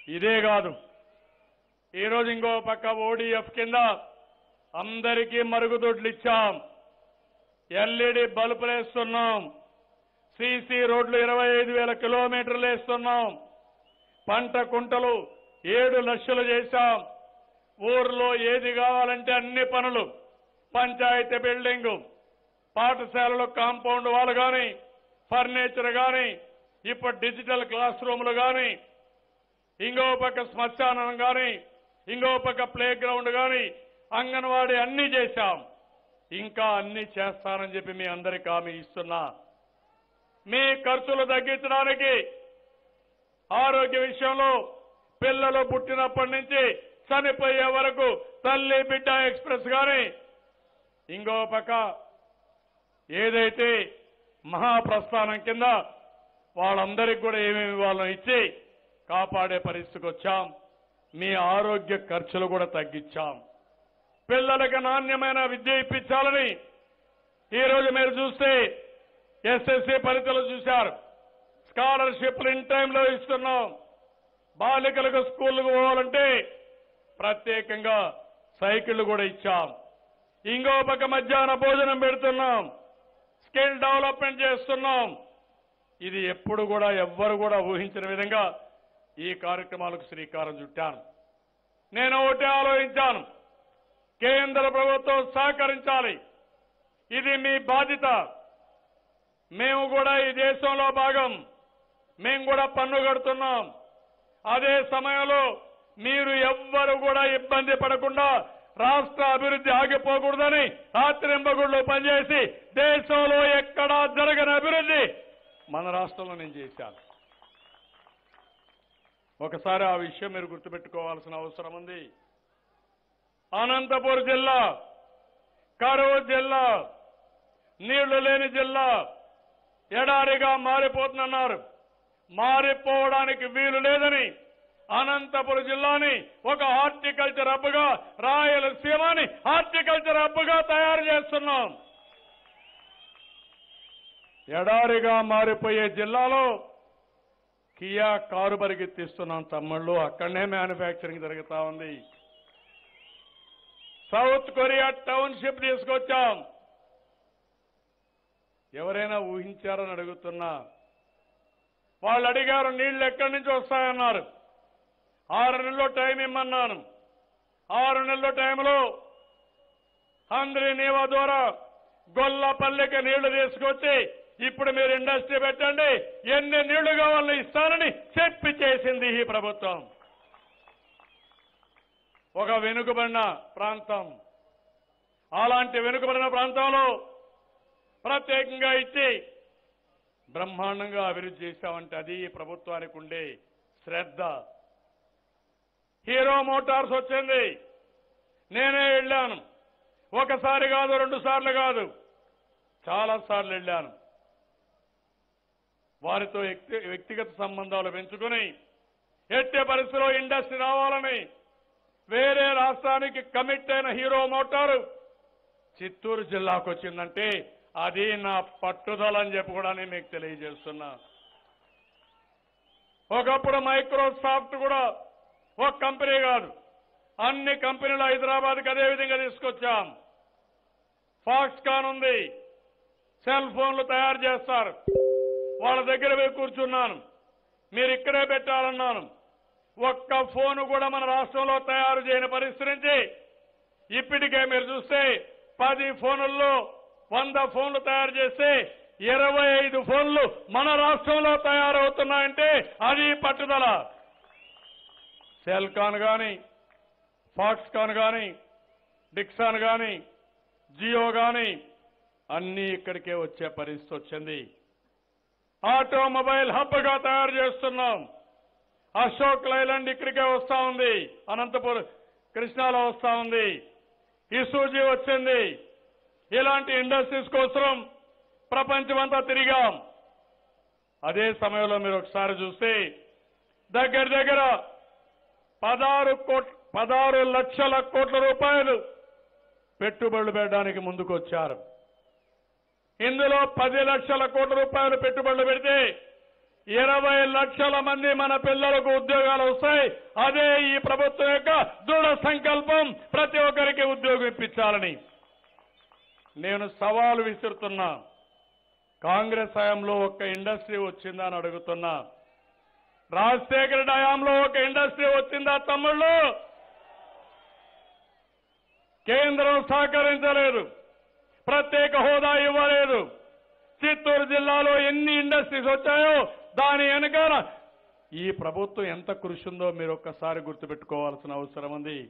ఇదే కాదు ఈరోజు ఇంకో పక్క ఓడిఎఫ్ కింద అందరికీ మరుగుదొడ్లు ఇచ్చాం ఎల్ఈడి బల్బులు వేస్తున్నాం సీసీ రోడ్లు ఇరవై ఐదు వేల కిలోమీటర్లు వేస్తున్నాం పంట కుంటలు ఏడు లక్షలు చేశాం ఊర్లో ఏది కావాలంటే అన్ని పనులు పంచాయతీ బిల్డింగు పాఠశాలలు కాంపౌండ్ వాళ్ళు కానీ ఫర్నిచర్ కానీ ఇప్పుడు డిజిటల్ క్లాస్ రూములు కానీ ఇంకో పక్క శ్మశానం కానీ ఇంకో పక్క ప్లే గ్రౌండ్ కానీ అంగన్వాడీ అన్ని చేశాం ఇంకా అన్ని చేస్తానని చెప్పి మీ అందరికీ హామీ ఇస్తున్నా మీ ఖర్చులు తగ్గించడానికి ఆరోగ్య విషయంలో పిల్లలు పుట్టినప్పటి నుంచి చనిపోయే వరకు తల్లి బిడ్డ ఎక్స్ప్రెస్ కానీ ఇంకో పక్క ఏదైతే మహాప్రస్థానం కింద వాళ్ళందరికీ కూడా ఏమేమి వాళ్ళని ఇచ్చి కాపాడే పరిస్థితికి వచ్చాం మీ ఆరోగ్య ఖర్చులు కూడా తగ్గించాం పిల్లలకు నాణ్యమైన విద్య ఇప్పించాలని ఈరోజు మీరు చూస్తే ఎస్ఎస్సి ఫలితాలు చూశారు స్కాలర్షిప్లు ఇన్ టైంలో ఇస్తున్నాం బాలికలకు స్కూళ్ళకు పోవాలంటే ప్రత్యేకంగా సైకిళ్లు కూడా ఇచ్చాం ఇంకో పక్క మధ్యాహ్న భోజనం పెడుతున్నాం స్కిల్ డెవలప్మెంట్ చేస్తున్నాం ఇది ఎప్పుడు కూడా ఎవ్వరు కూడా ఊహించిన విధంగా ఈ కార్యక్రమాలకు శ్రీకారం చుట్టాను నేను ఒకటే ఆలోచించాను కేంద్ర ప్రభుత్వం సహకరించాలి ఇది మీ బాధ్యత మేము కూడా ఈ దేశంలో భాగం మేము కూడా పన్ను కడుతున్నాం అదే సమయంలో మీరు ఎవ్వరు కూడా ఇబ్బంది పడకుండా రాష్ట్ర అభివృద్ధి ఆగిపోకూడదని రాత్రింబగుళ్ళు పనిచేసి దేశంలో ఎక్కడా జరగని అభివృద్ధి మన రాష్ట్రంలో నేను చేశాను ఒకసారి ఆ విషయం మీరు గుర్తుపెట్టుకోవాల్సిన అవసరం ఉంది అనంతపురం జిల్లా కరువు జిల్లా నీళ్లు లేని జిల్లా ఎడారిగా మారిపోతుందన్నారు మారిపోవడానికి వీలు లేదని అనంతపురం జిల్లాని ఒక హార్టికల్చర్ హబ్గా రాయలసీమని హార్టికల్చర్ హబ్గా తయారు చేస్తున్నాం ఎడారిగా మారిపోయే జిల్లాలో కియా కారు పరిగెత్తిస్తున్నాం తమ్ముళ్ళు అక్కడనే మ్యానుఫ్యాక్చరింగ్ జరుగుతా ఉంది సౌత్ కొరియా టౌన్షిప్ తీసుకొచ్చాం ఎవరైనా ఊహించారని అడుగుతున్నా వాళ్ళు అడిగారు నీళ్లు ఎక్కడి నుంచి వస్తాయన్నారు ఆరు నెలల్లో టైం ఇమ్మన్నాను ఆరు నెలల టైంలో హంద్రి నీవా ద్వారా గొల్లపల్లికి నీళ్లు తీసుకొచ్చి ఇప్పుడు మీరు ఇండస్ట్రీ పెట్టండి ఎన్ని నీళ్లు కావాలని ఇస్తానని చెప్పి చేసింది ఈ ప్రభుత్వం ఒక వెనుకబడిన ప్రాంతం అలాంటి వెనుకబడిన ప్రాంతంలో ప్రత్యేకంగా ఇచ్చి బ్రహ్మాండంగా అభివృద్ధి చేశామంటే అది ఈ ప్రభుత్వానికి ఉండే శ్రద్ధ హీరో మోటార్స్ వచ్చింది నేనే వెళ్ళాను ఒకసారి కాదు రెండు సార్లు కాదు చాలా సార్లు వెళ్ళాను వారితో వ్యక్తి- వ్యక్తిగత సంబంధాలు పెంచుకుని ఎట్టే పరిస్థితిలో ఇండస్ట్రీ రావాలని వేరే రాష్ట్రానికి కమిట్ అయిన హీరో మోటారు చిత్తూరు జిల్లాకు వచ్చిందంటే అది నా పట్టుదల అని చెప్పి కూడా నేను మీకు తెలియజేస్తున్నా ఒకప్పుడు మైక్రోసాఫ్ట్ కూడా ఒక కంపెనీ కాదు అన్ని కంపెనీలు హైదరాబాద్కి అదే విధంగా తీసుకొచ్చాం ఫాక్స్కాన్ ఉంది సెల్ ఫోన్లు తయారు చేస్తారు వాళ్ళ దగ్గర పోయి కూర్చున్నాను మీరు ఇక్కడే పెట్టాలన్నాను ఒక్క ఫోను కూడా మన రాష్ట్రంలో తయారు చేయని పరిస్థితి నుంచి ఇప్పటికే మీరు చూస్తే పది ఫోనుల్లో వంద ఫోన్లు తయారు చేస్తే ఇరవై ఐదు ఫోన్లు మన రాష్ట్రంలో తయారవుతున్నాయంటే అది పట్టుదల సెల్కాన్ కానీ ఫాక్స్కాన్ కానీ డిక్సాన్ కానీ జియో కానీ అన్నీ ఇక్కడికే వచ్చే పరిస్థితి వచ్చింది ఆటోమొబైల్ హబ్గా తయారు చేస్తున్నాం అశోక్ లైలాండ్ ఇక్కడికే వస్తా ఉంది అనంతపురం కృష్ణాలో వస్తా ఉంది ఇసూజీ వచ్చింది ఇలాంటి ఇండస్ట్రీస్ కోసం ప్రపంచమంతా తిరిగాం అదే సమయంలో మీరు ఒకసారి చూస్తే దగ్గర దగ్గర పదహారు కోట్ పదహారు లక్షల కోట్ల రూపాయలు పెట్టుబడులు పెట్టడానికి ముందుకొచ్చారు ఇందులో పది లక్షల కోట్ల రూపాయలు పెట్టుబడులు పెడితే ఇరవై లక్షల మంది మన పిల్లలకు ఉద్యోగాలు వస్తాయి అదే ఈ ప్రభుత్వం యొక్క దృఢ సంకల్పం ప్రతి ఒక్కరికి ఉద్యోగం ఇప్పించాలని నేను సవాలు విసురుతున్నా కాంగ్రెస్ హయాంలో ఒక్క ఇండస్ట్రీ వచ్చిందా అని అడుగుతున్నా రాజశేఖర హయాంలో ఒక ఇండస్ట్రీ వచ్చిందా తమ్ముళ్ళు కేంద్రం సహకరించలేదు ప్రత్యేక హోదా ఇవ్వలేదు చిత్తూరు జిల్లాలో ఎన్ని ఇండస్ట్రీస్ వచ్చాయో దాని వెనకాల ఈ ప్రభుత్వం ఎంత కృషి ఉందో మీరు ఒక్కసారి గుర్తుపెట్టుకోవాల్సిన అవసరం ఉంది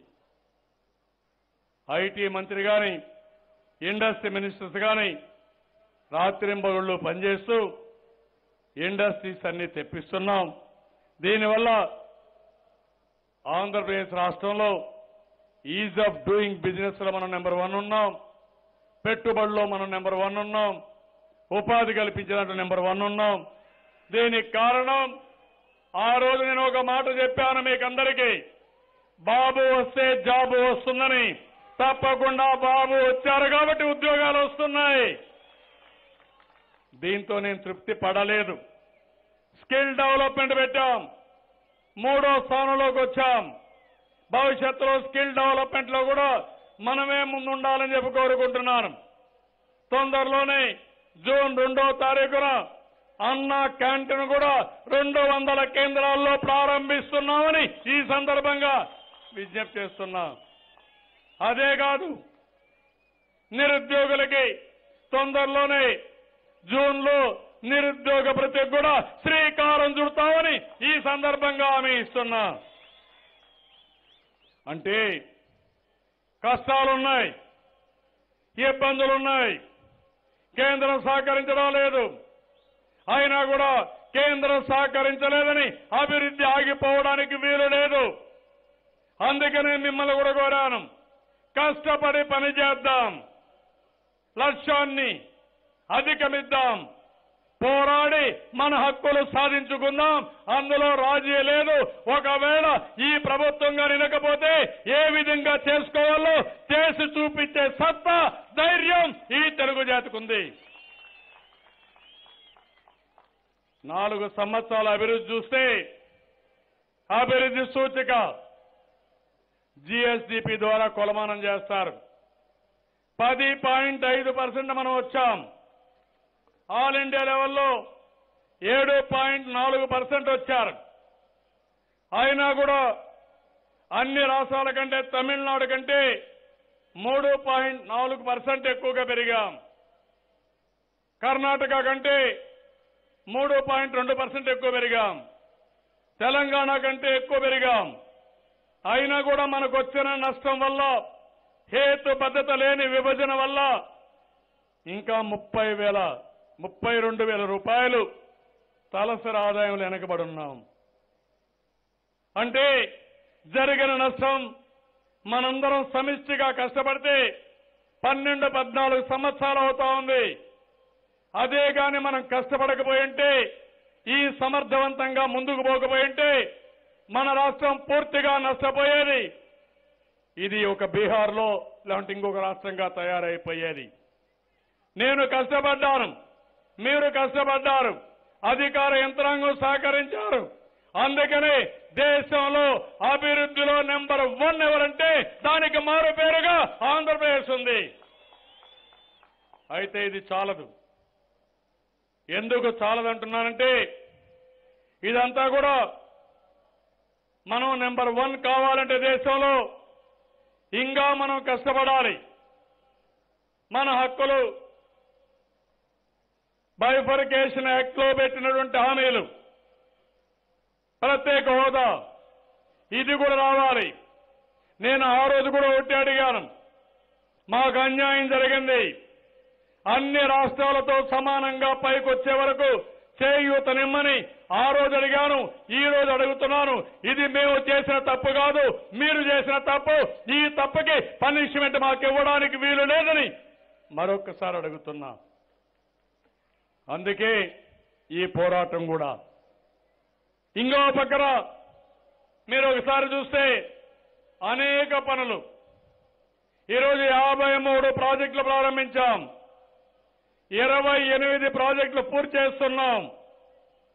ఐటీ మంత్రి గాని ఇండస్ట్రీ మినిస్టర్స్ గాని రాత్రింబగుళ్ళు పనిచేస్తూ ఇండస్ట్రీస్ అన్ని తెప్పిస్తున్నాం దీనివల్ల ఆంధ్రప్రదేశ్ రాష్ట్రంలో ఈజ్ ఆఫ్ డూయింగ్ బిజినెస్ లో మనం నెంబర్ వన్ ఉన్నాం పెట్టుబడిలో మనం నెంబర్ వన్ ఉన్నాం ఉపాధి కల్పించినట్టు నెంబర్ వన్ ఉన్నాం దీనికి కారణం ఆ రోజు నేను ఒక మాట చెప్పాను మీకందరికీ బాబు వస్తే జాబు వస్తుందని తప్పకుండా బాబు వచ్చారు కాబట్టి ఉద్యోగాలు వస్తున్నాయి దీంతో నేను తృప్తి పడలేదు స్కిల్ డెవలప్మెంట్ పెట్టాం మూడో స్థానంలోకి వచ్చాం భవిష్యత్తులో స్కిల్ డెవలప్మెంట్ లో కూడా మనమే ముందుండాలని చెప్పి కోరుకుంటున్నాను తొందరలోనే జూన్ రెండో తారీఖున అన్న క్యాంటీన్ కూడా రెండు వందల కేంద్రాల్లో ప్రారంభిస్తున్నామని ఈ సందర్భంగా విజ్ఞప్తి చేస్తున్నా అదే కాదు నిరుద్యోగులకి తొందరలోనే జూన్ లో నిరుద్యోగ ప్రతి కూడా శ్రీకారం చుడతామని ఈ సందర్భంగా హామీ ఇస్తున్నా అంటే కష్టాలున్నాయి ఇబ్బందులున్నాయి కేంద్రం సహకరించడం లేదు అయినా కూడా కేంద్రం సహకరించలేదని అభివృద్ధి ఆగిపోవడానికి వీలు లేదు అందుకనే మిమ్మల్ని కూడా కోరాను కష్టపడి పని చేద్దాం లక్ష్యాన్ని అధిగమిద్దాం పోరాడి మన హక్కులు సాధించుకుందాం అందులో రాజీ లేదు ఒకవేళ ఈ ప్రభుత్వంగా నిలకపోతే ఏ విధంగా చేసుకోవాలో చేసి చూపించే సత్తా ధైర్యం ఈ తెలుగు జాతికుంది నాలుగు సంవత్సరాల అభివృద్ధి చూస్తే అభివృద్ధి సూచిక జిఎస్డిపి ద్వారా కొలమానం చేస్తారు పది పాయింట్ ఐదు పర్సెంట్ మనం వచ్చాం ఆల్ ఇండియా లెవెల్లో ఏడు పాయింట్ నాలుగు పర్సెంట్ వచ్చారు అయినా కూడా అన్ని రాష్ట్రాల కంటే తమిళనాడు కంటే మూడు పాయింట్ నాలుగు పర్సెంట్ ఎక్కువగా పెరిగాం కర్ణాటక కంటే మూడు పాయింట్ రెండు పర్సెంట్ ఎక్కువ పెరిగాం తెలంగాణ కంటే ఎక్కువ పెరిగాం అయినా కూడా మనకు వచ్చిన నష్టం వల్ల హేతు బద్ధత లేని విభజన వల్ల ఇంకా ముప్పై వేల ముప్పై రెండు వేల రూపాయలు తలసరి ఆదాయంలో వెనకబడి ఉన్నాం అంటే జరిగిన నష్టం మనందరం సమిష్టిగా కష్టపడితే పన్నెండు పద్నాలుగు సంవత్సరాలు అవుతా ఉంది అదే గాని మనం కష్టపడకపోయింటే ఈ సమర్థవంతంగా ముందుకు పోకపోయింటే మన రాష్ట్రం పూర్తిగా నష్టపోయేది ఇది ఒక బీహార్లో లేదంటే ఇంకొక రాష్ట్రంగా తయారైపోయేది నేను కష్టపడ్డాను మీరు కష్టపడ్డారు అధికార యంత్రాంగం సహకరించారు అందుకనే దేశంలో అభివృద్ధిలో నెంబర్ వన్ ఎవరంటే దానికి మారు పేరుగా ఆంధ్రప్రదేశ్ ఉంది అయితే ఇది చాలదు ఎందుకు చాలదంటున్నానంటే ఇదంతా కూడా మనం నెంబర్ వన్ కావాలంటే దేశంలో ఇంకా మనం కష్టపడాలి మన హక్కులు బైఫర్కేషన్ యాక్ట్ లో పెట్టినటువంటి హామీలు ప్రత్యేక హోదా ఇది కూడా రావాలి నేను ఆ రోజు కూడా ఒకటి అడిగాను మాకు అన్యాయం జరిగింది అన్ని రాష్ట్రాలతో సమానంగా పైకొచ్చే వరకు చేయూతనిమ్మని ఆ రోజు అడిగాను ఈ రోజు అడుగుతున్నాను ఇది మేము చేసిన తప్పు కాదు మీరు చేసిన తప్పు ఈ తప్పుకి పనిష్మెంట్ మాకు ఇవ్వడానికి వీలు లేదని మరొక్కసారి అడుగుతున్నా అందుకే ఈ పోరాటం కూడా ఇంకో పక్కన మీరు ఒకసారి చూస్తే అనేక పనులు ఈరోజు యాభై మూడు ప్రాజెక్టులు ప్రారంభించాం ఇరవై ఎనిమిది ప్రాజెక్టులు పూర్తి చేస్తున్నాం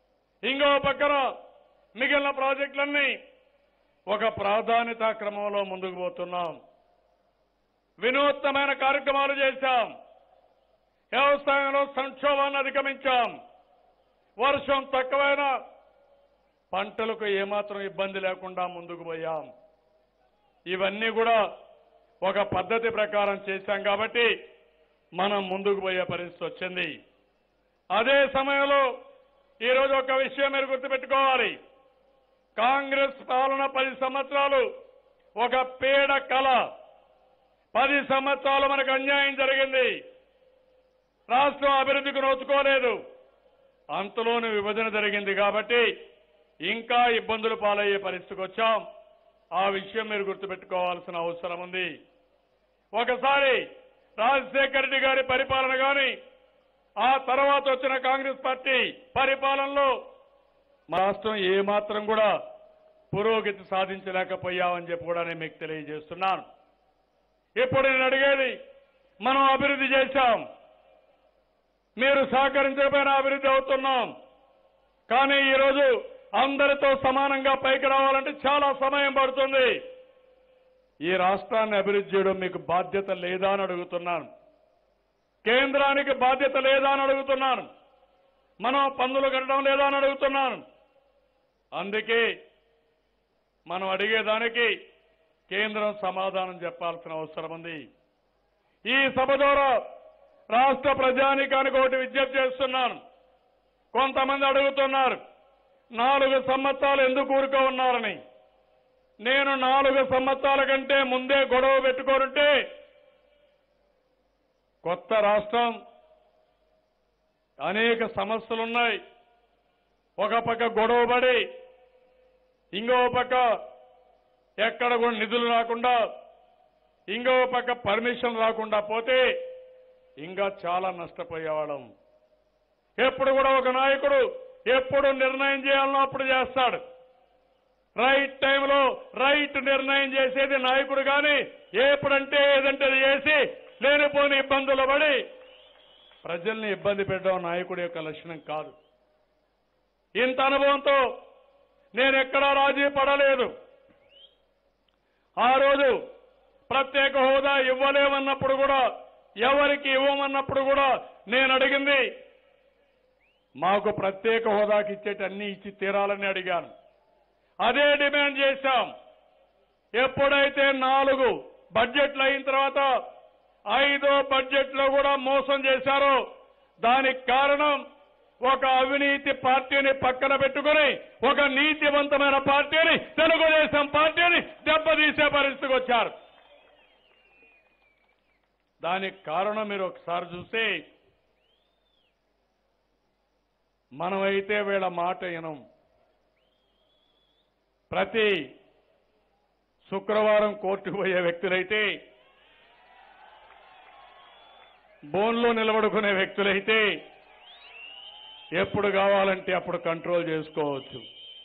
ఇంకో పక్కన మిగిలిన ప్రాజెక్టులన్నీ ఒక ప్రాధాన్యతా క్రమంలో ముందుకు పోతున్నాం వినూత్నమైన కార్యక్రమాలు చేశాం వ్యవసాయంలో సంక్షోభాన్ని అధిగమించాం వర్షం తక్కువైనా పంటలకు ఏమాత్రం ఇబ్బంది లేకుండా ముందుకు పోయాం ఇవన్నీ కూడా ఒక పద్ధతి ప్రకారం చేశాం కాబట్టి మనం ముందుకు పోయే పరిస్థితి వచ్చింది అదే సమయంలో ఈరోజు ఒక విషయం మీరు గుర్తుపెట్టుకోవాలి కాంగ్రెస్ పాలన పది సంవత్సరాలు ఒక పేడ కళ పది సంవత్సరాలు మనకు అన్యాయం జరిగింది రాష్ట్రం అభివృద్ధికి నోచుకోలేదు అంతలోని విభజన జరిగింది కాబట్టి ఇంకా ఇబ్బందులు పాలయ్యే పరిస్థితికి వచ్చాం ఆ విషయం మీరు గుర్తుపెట్టుకోవాల్సిన అవసరం ఉంది ఒకసారి రాజశేఖర రెడ్డి గారి పరిపాలన గాని ఆ తర్వాత వచ్చిన కాంగ్రెస్ పార్టీ పరిపాలనలో మా రాష్ట్రం ఏమాత్రం కూడా పురోగతి సాధించలేకపోయామని చెప్పి కూడా నేను మీకు తెలియజేస్తున్నాను ఇప్పుడు నేను అడిగేది మనం అభివృద్ధి చేశాం మీరు సహకరించకపోయినా అభివృద్ధి అవుతున్నాం కానీ ఈరోజు అందరితో సమానంగా పైకి రావాలంటే చాలా సమయం పడుతుంది ఈ రాష్ట్రాన్ని అభివృద్ధి చేయడం మీకు బాధ్యత లేదా అని అడుగుతున్నాను కేంద్రానికి బాధ్యత లేదా అని అడుగుతున్నాను మనం పన్నులు కట్టడం లేదా అని అడుగుతున్నాను అందుకే మనం అడిగేదానికి కేంద్రం సమాధానం చెప్పాల్సిన అవసరం ఉంది ఈ సభ ద్వారా రాష్ట్ర ప్రజానికానికి ఒకటి విజ్ఞప్తి చేస్తున్నాను కొంతమంది అడుగుతున్నారు నాలుగు సంవత్సరాలు ఎందుకు ఊరుకో ఉన్నారని నేను నాలుగు సంవత్సరాల కంటే ముందే గొడవ పెట్టుకోనుంటే కొత్త రాష్ట్రం అనేక సమస్యలున్నాయి ఒక పక్క గొడవపడి ఇంకో పక్క ఎక్కడ కూడా నిధులు రాకుండా ఇంకో పక్క పర్మిషన్ రాకుండా పోతే ఇంకా చాలా నష్టపోయేవాళ్ళం ఎప్పుడు కూడా ఒక నాయకుడు ఎప్పుడు నిర్ణయం చేయాలనో అప్పుడు చేస్తాడు రైట్ టైంలో రైట్ నిర్ణయం చేసేది నాయకుడు కానీ ఎప్పుడంటే ఏదంటే అది చేసి లేనిపోని ఇబ్బందులు పడి ప్రజల్ని ఇబ్బంది పెట్టడం నాయకుడి యొక్క లక్షణం కాదు ఇంత అనుభవంతో నేను ఎక్కడా రాజీ పడలేదు ఆ రోజు ప్రత్యేక హోదా ఇవ్వలేమన్నప్పుడు కూడా ఎవరికి ఇవ్వమన్నప్పుడు కూడా నేను అడిగింది మాకు ప్రత్యేక హోదాకి ఇచ్చేటి అన్ని ఇచ్చి తీరాలని అడిగాను అదే డిమాండ్ చేశాం ఎప్పుడైతే నాలుగు బడ్జెట్లు అయిన తర్వాత ఐదో బడ్జెట్లో కూడా మోసం చేశారో దానికి కారణం ఒక అవినీతి పార్టీని పక్కన పెట్టుకుని ఒక నీతివంతమైన పార్టీని తెలుగుదేశం పార్టీని దెబ్బతీసే పరిస్థితికి వచ్చారు దానికి కారణం మీరు ఒకసారి చూస్తే మనమైతే వీళ్ళ మాట వినం ప్రతి శుక్రవారం కోర్టుకు పోయే వ్యక్తులైతే బోన్లో నిలబడుకునే వ్యక్తులైతే ఎప్పుడు కావాలంటే అప్పుడు కంట్రోల్ చేసుకోవచ్చు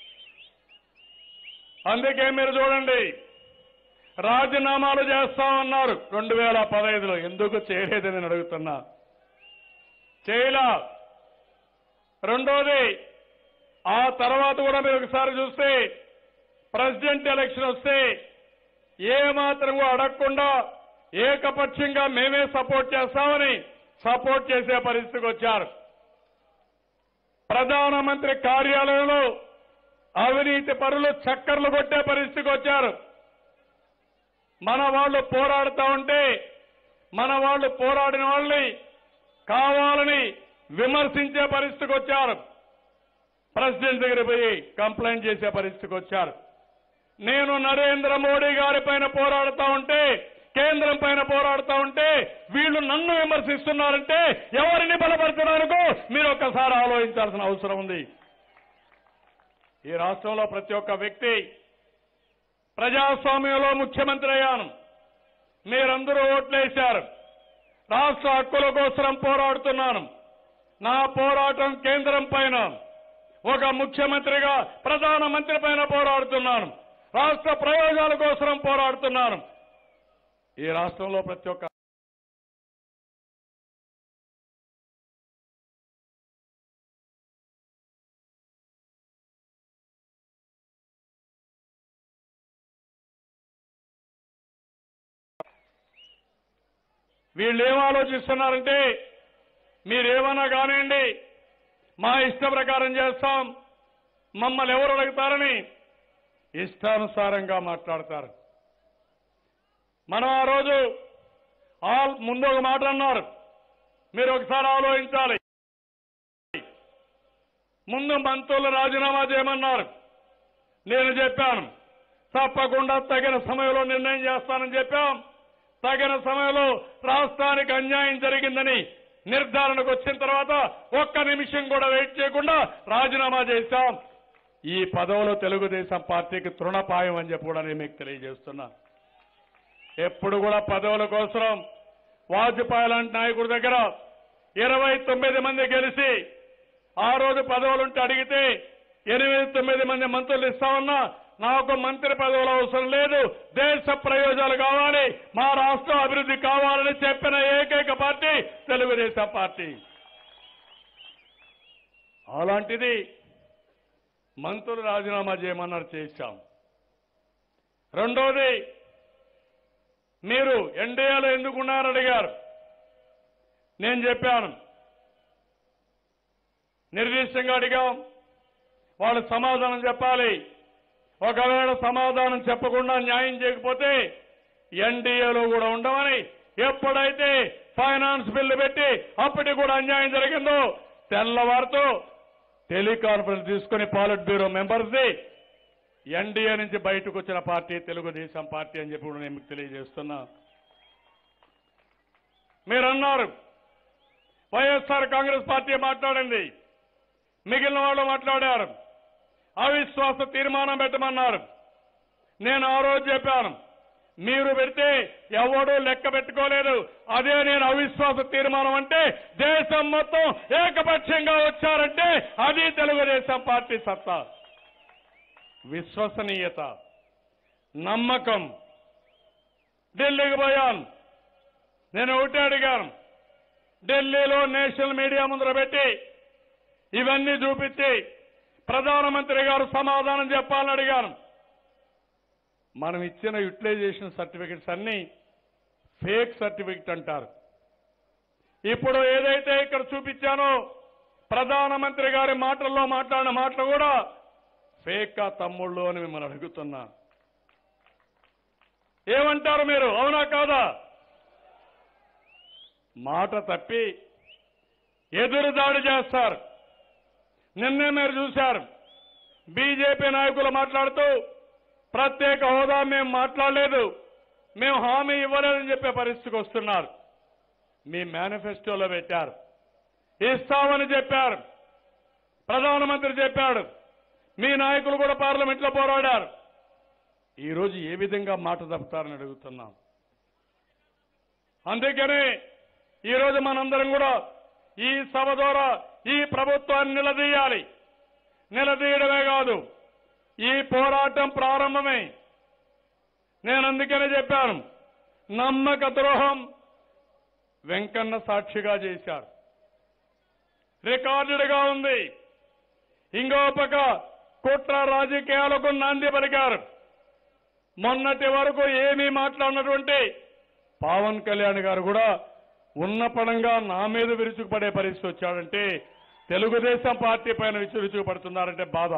అందుకే మీరు చూడండి రాజీనామాలు చేస్తామన్నారు రెండు వేల పదహైదులో ఎందుకు చేయలేదని నేను అడుగుతున్నా చేయలా రెండోది ఆ తర్వాత కూడా మీరు ఒకసారి చూస్తే ప్రెసిడెంట్ ఎలక్షన్ వస్తే ఏ మాత్రం కూడా అడగకుండా ఏకపక్షంగా మేమే సపోర్ట్ చేస్తామని సపోర్ట్ చేసే పరిస్థితికి వచ్చారు ప్రధానమంత్రి కార్యాలయంలో అవినీతి పరులు చక్కర్లు కొట్టే పరిస్థితికి వచ్చారు మన వాళ్ళు పోరాడుతా ఉంటే మన వాళ్ళు పోరాడిన వాళ్ళని కావాలని విమర్శించే పరిస్థితికి వచ్చారు ప్రెసిడెంట్ దగ్గర పోయి కంప్లైంట్ చేసే పరిస్థితికి వచ్చారు నేను నరేంద్ర మోడీ గారి పైన పోరాడుతా ఉంటే కేంద్రం పైన పోరాడుతా ఉంటే వీళ్ళు నన్ను విమర్శిస్తున్నారంటే ఎవరిని బలపరచడానికో మీరు ఒక్కసారి ఆలోచించాల్సిన అవసరం ఉంది ఈ రాష్ట్రంలో ప్రతి ఒక్క వ్యక్తి ప్రజాస్వామ్యంలో ముఖ్యమంత్రి అయ్యాను మీరందరూ ఓట్లేశారు రాష్ట్ర హక్కుల కోసం పోరాడుతున్నాను నా పోరాటం కేంద్రం పైన ఒక ముఖ్యమంత్రిగా ప్రధానమంత్రి పైన పోరాడుతున్నాను రాష్ట్ర ప్రయోజనాల కోసం పోరాడుతున్నాను ఈ రాష్ట్రంలో ప్రతి ఒక్క వీళ్ళు ఏం ఆలోచిస్తున్నారంటే మీరేమన్నా కానివ్వండి మా ఇష్ట ప్రకారం చేస్తాం మమ్మల్ని ఎవరు అడుగుతారని ఇష్టానుసారంగా మాట్లాడతారు మనం ఆ రోజు ఆల్ ముందు ఒక మాట అన్నారు మీరు ఒకసారి ఆలోచించాలి ముందు మంత్రులు రాజీనామా చేయమన్నారు నేను చెప్పాను తప్పకుండా తగిన సమయంలో నిర్ణయం చేస్తానని చెప్పాం తగిన సమయంలో రాష్ట్రానికి అన్యాయం జరిగిందని నిర్ధారణకు వచ్చిన తర్వాత ఒక్క నిమిషం కూడా వెయిట్ చేయకుండా రాజీనామా చేశాం ఈ పదవులు తెలుగుదేశం పార్టీకి తృణపాయం అని చెప్పి కూడా నేను మీకు తెలియజేస్తున్నా ఎప్పుడు కూడా పదవుల కోసం వాజ్పేయి లాంటి నాయకుడి దగ్గర ఇరవై తొమ్మిది మంది గెలిచి ఆ రోజు పదవులుంటే అడిగితే ఎనిమిది తొమ్మిది మంది మంత్రులు ఇస్తామన్నా నాకు మంత్రి పదవులు అవసరం లేదు దేశ ప్రయోజనాలు కావాలి మా రాష్ట్రం అభివృద్ధి కావాలని చెప్పిన ఏకైక పార్టీ తెలుగుదేశం పార్టీ అలాంటిది మంత్రులు రాజీనామా చేయమన్నారు చేశాం రెండోది మీరు ఎన్డీఏలో ఎందుకున్నారని అడిగారు నేను చెప్పాను నిర్దిష్టంగా అడిగాం వాళ్ళు సమాధానం చెప్పాలి ఒకవేళ సమాధానం చెప్పకుండా న్యాయం చేయకపోతే ఎన్డీఏలో కూడా ఉండమని ఎప్పుడైతే ఫైనాన్స్ బిల్లు పెట్టి అప్పటికి కూడా అన్యాయం జరిగిందో తెల్లవారితో టెలికాన్ఫరెన్స్ తీసుకుని పాలిట్ బ్యూరో మెంబర్స్ది ఎన్డీఏ నుంచి బయటకు వచ్చిన పార్టీ తెలుగుదేశం పార్టీ అని చెప్పి కూడా నేను మీకు తెలియజేస్తున్నా మీరన్నారు వైఎస్ఆర్ కాంగ్రెస్ పార్టీ మాట్లాడింది మిగిలిన వాళ్ళు మాట్లాడారు అవిశ్వాస తీర్మానం పెట్టమన్నారు నేను ఆ రోజు చెప్పాను మీరు పెడితే ఎవడూ లెక్క పెట్టుకోలేదు అదే నేను అవిశ్వాస తీర్మానం అంటే దేశం మొత్తం ఏకపక్షంగా వచ్చారంటే అది తెలుగుదేశం పార్టీ సత్తా విశ్వసనీయత నమ్మకం ఢిల్లీకి పోయాను నేను ఒకటే అడిగాను ఢిల్లీలో నేషనల్ మీడియా ముందర పెట్టి ఇవన్నీ చూపించి ప్రధానమంత్రి గారు సమాధానం చెప్పాలని అడిగాను మనం ఇచ్చిన యూటిలైజేషన్ సర్టిఫికెట్స్ అన్ని ఫేక్ సర్టిఫికెట్ అంటారు ఇప్పుడు ఏదైతే ఇక్కడ చూపించానో ప్రధానమంత్రి గారి మాటల్లో మాట్లాడిన మాటలు కూడా ఫేక్ తమ్ముళ్ళు అని మిమ్మల్ని అడుగుతున్నా ఏమంటారు మీరు అవునా కాదా మాట తప్పి ఎదురు దాడి చేస్తారు నిన్నే మీరు చూశారు బీజేపీ నాయకులు మాట్లాడుతూ ప్రత్యేక హోదా మేము మాట్లాడలేదు మేము హామీ ఇవ్వలేదని చెప్పే పరిస్థితికి వస్తున్నారు మీ మేనిఫెస్టోలో పెట్టారు ఇస్తామని చెప్పారు ప్రధానమంత్రి చెప్పాడు మీ నాయకులు కూడా పార్లమెంట్లో పోరాడారు ఈ రోజు ఏ విధంగా మాట తప్పుతారని అడుగుతున్నాం అందుకనే ఈ రోజు మనందరం కూడా ఈ సభ ద్వారా ఈ ప్రభుత్వాన్ని నిలదీయాలి నిలదీయడమే కాదు ఈ పోరాటం ప్రారంభమే నేను అందుకనే చెప్పాను నమ్మక ద్రోహం వెంకన్న సాక్షిగా చేశారు రికార్డుగా ఉంది ఇంకో పక్క కుట్ర రాజకీయాలకు నాంది పలికారు మొన్నటి వరకు ఏమీ మాట్లాడినటువంటి పవన్ కళ్యాణ్ గారు కూడా ఉన్న పడంగా నా మీద విరుచుకుపడే పరిస్థితి వచ్చాడంటే తెలుగుదేశం పార్టీ పైన విరుచు విరుచుకుపడుతున్నారంటే బాధ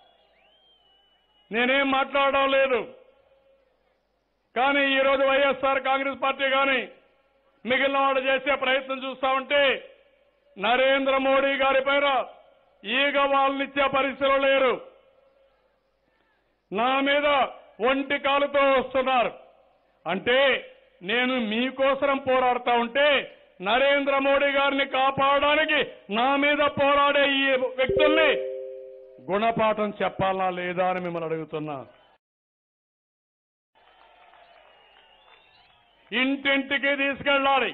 నేనేం మాట్లాడడం లేదు కానీ ఈ రోజు వైఎస్ఆర్ కాంగ్రెస్ పార్టీ కానీ మిగిలిన వాళ్ళు చేసే ప్రయత్నం చూస్తా ఉంటే నరేంద్ర మోడీ గారి పైన ఈగ వాళ్ళనిచ్చే పరిస్థితులు లేరు నా మీద ఒంటి కాలుతో వస్తున్నారు అంటే నేను మీకోసం పోరాడుతా ఉంటే నరేంద్ర మోడీ గారిని కాపాడడానికి నా మీద పోరాడే ఈ వ్యక్తుల్ని గుణపాఠం చెప్పాలా లేదా అని మిమ్మల్ని అడుగుతున్నా ఇంటింటికి తీసుకెళ్ళాలి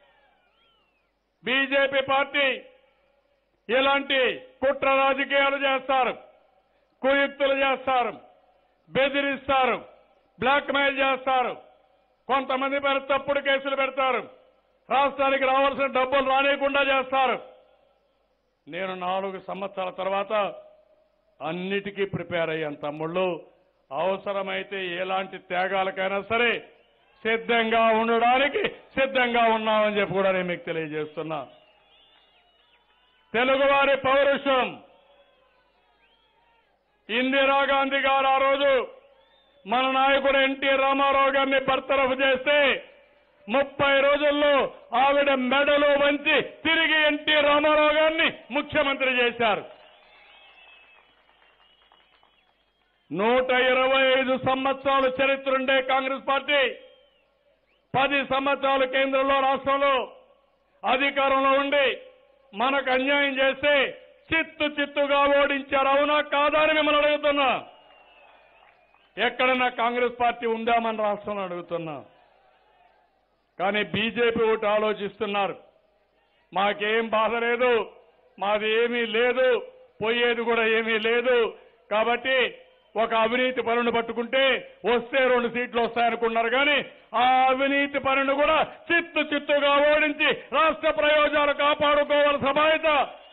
బీజేపీ పార్టీ ఇలాంటి కుట్ర రాజకీయాలు చేస్తారు కుయుక్తులు చేస్తారు బెదిరిస్తారు బ్లాక్మెయిల్ చేస్తారు కొంతమంది పైన తప్పుడు కేసులు పెడతారు రాష్ట్రానికి రావాల్సిన డబ్బులు రానియకుండా చేస్తారు నేను నాలుగు సంవత్సరాల తర్వాత అన్నిటికీ ప్రిపేర్ అయ్యాను తమ్ముళ్ళు అవసరమైతే ఎలాంటి త్యాగాలకైనా సరే సిద్ధంగా ఉండడానికి సిద్ధంగా ఉన్నామని చెప్పి కూడా నేను మీకు తెలియజేస్తున్నా తెలుగువారి పౌరుషం ఇందిరాగాంధీ గారు ఆ రోజు మన నాయకుడు ఎన్టీ రామారావు గారిని బర్తరఫ్ చేస్తే ముప్పై రోజుల్లో ఆవిడ మెడలు వంచి తిరిగి ఎన్టీ రామారావు గారిని ముఖ్యమంత్రి చేశారు నూట ఇరవై ఐదు సంవత్సరాల చరిత్ర ఉండే కాంగ్రెస్ పార్టీ పది సంవత్సరాలు కేంద్రంలో రాష్ట్రంలో అధికారంలో ఉండి మనకు అన్యాయం చేస్తే చిత్తు చిత్తుగా ఓడించారు అవునా కాదా అని మిమ్మల్ని అడుగుతున్నా ఎక్కడన్నా కాంగ్రెస్ పార్టీ ఉందా మన రాష్ట్రంలో అడుగుతున్నా కానీ బీజేపీ ఒకటి ఆలోచిస్తున్నారు మాకేం బాధ లేదు మాది ఏమీ లేదు పోయేది కూడా ఏమీ లేదు కాబట్టి ఒక అవినీతి పనులు పట్టుకుంటే వస్తే రెండు సీట్లు వస్తాయనుకున్నారు కానీ ఆ అవినీతి పనులు కూడా చిత్తు చిత్తుగా ఓడించి రాష్ట్ర ప్రయోజనాలు కాపాడుకోవాల్సిన బాధ్యత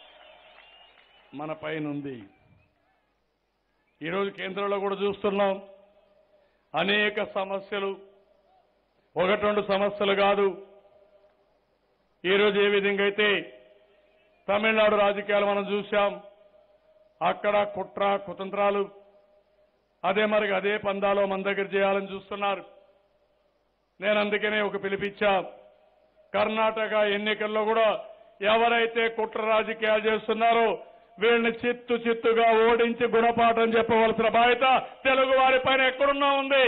మన పైన ఉంది ఈరోజు కేంద్రంలో కూడా చూస్తున్నాం అనేక సమస్యలు ఒకటి రెండు సమస్యలు కాదు ఈరోజు ఏ విధంగా అయితే తమిళనాడు రాజకీయాలు మనం చూశాం అక్కడ కుట్ర కుతంత్రాలు అదే మరి అదే పందాలో మన దగ్గర చేయాలని చూస్తున్నారు నేను అందుకనే ఒక పిలిపించా కర్ణాటక ఎన్నికల్లో కూడా ఎవరైతే కుట్ర రాజకీయాలు చేస్తున్నారో వీళ్ళని చిత్తు చిత్తుగా ఓడించి గుణపాఠం చెప్పవలసిన బాధ్యత తెలుగు వారి పైన ఎక్కడున్నా ఉంది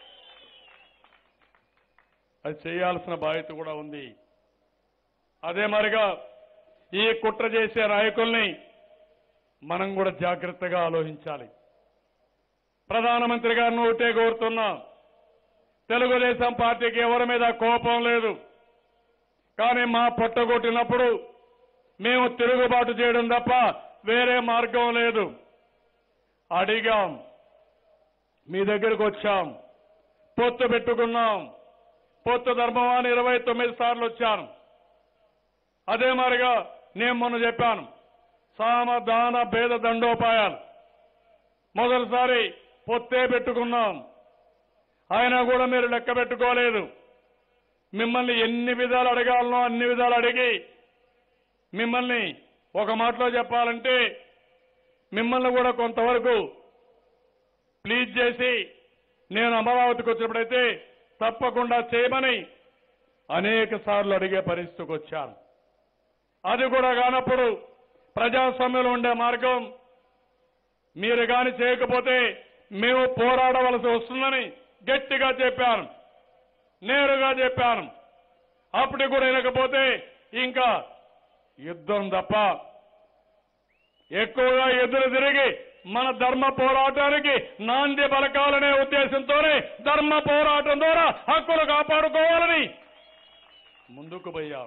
అది చేయాల్సిన బాధ్యత కూడా ఉంది అదే మరిగా ఈ కుట్ర చేసే నాయకుల్ని మనం కూడా జాగ్రత్తగా ఆలోచించాలి ప్రధానమంత్రి గారిని ఒకటే కోరుతున్నాం తెలుగుదేశం పార్టీకి ఎవరి మీద కోపం లేదు కానీ మా పొట్టగొట్టినప్పుడు మేము తిరుగుబాటు చేయడం తప్ప వేరే మార్గం లేదు అడిగాం మీ దగ్గరకు వచ్చాం పొత్తు పెట్టుకున్నాం పొత్తు ధర్మవాన్ని ఇరవై తొమ్మిది సార్లు వచ్చాను అదే మారిగా నేను మొన్న చెప్పాను సామ దాన భేద దండోపాయాలు మొదటిసారి పొత్తే పెట్టుకున్నాం అయినా కూడా మీరు లెక్క పెట్టుకోలేదు మిమ్మల్ని ఎన్ని విధాలు అడగాలనో అన్ని విధాలు అడిగి మిమ్మల్ని ఒక మాటలో చెప్పాలంటే మిమ్మల్ని కూడా కొంతవరకు ప్లీజ్ చేసి నేను అమరావతికి వచ్చినప్పుడైతే తప్పకుండా చేయమని అనేక సార్లు అడిగే పరిస్థితికి వచ్చాను అది కూడా కానప్పుడు ప్రజాస్వామ్యంలో ఉండే మార్గం మీరు కాని చేయకపోతే మేము పోరాడవలసి వస్తుందని గట్టిగా చెప్పాను నేరుగా చెప్పాను అప్పుడు కూడా వినకపోతే ఇంకా యుద్ధం తప్ప ఎక్కువగా ఎదురు తిరిగి మన ధర్మ పోరాటానికి నాంది పలకాలనే ఉద్దేశంతోనే ధర్మ పోరాటం ద్వారా హక్కులు కాపాడుకోవాలని ముందుకు పోయాం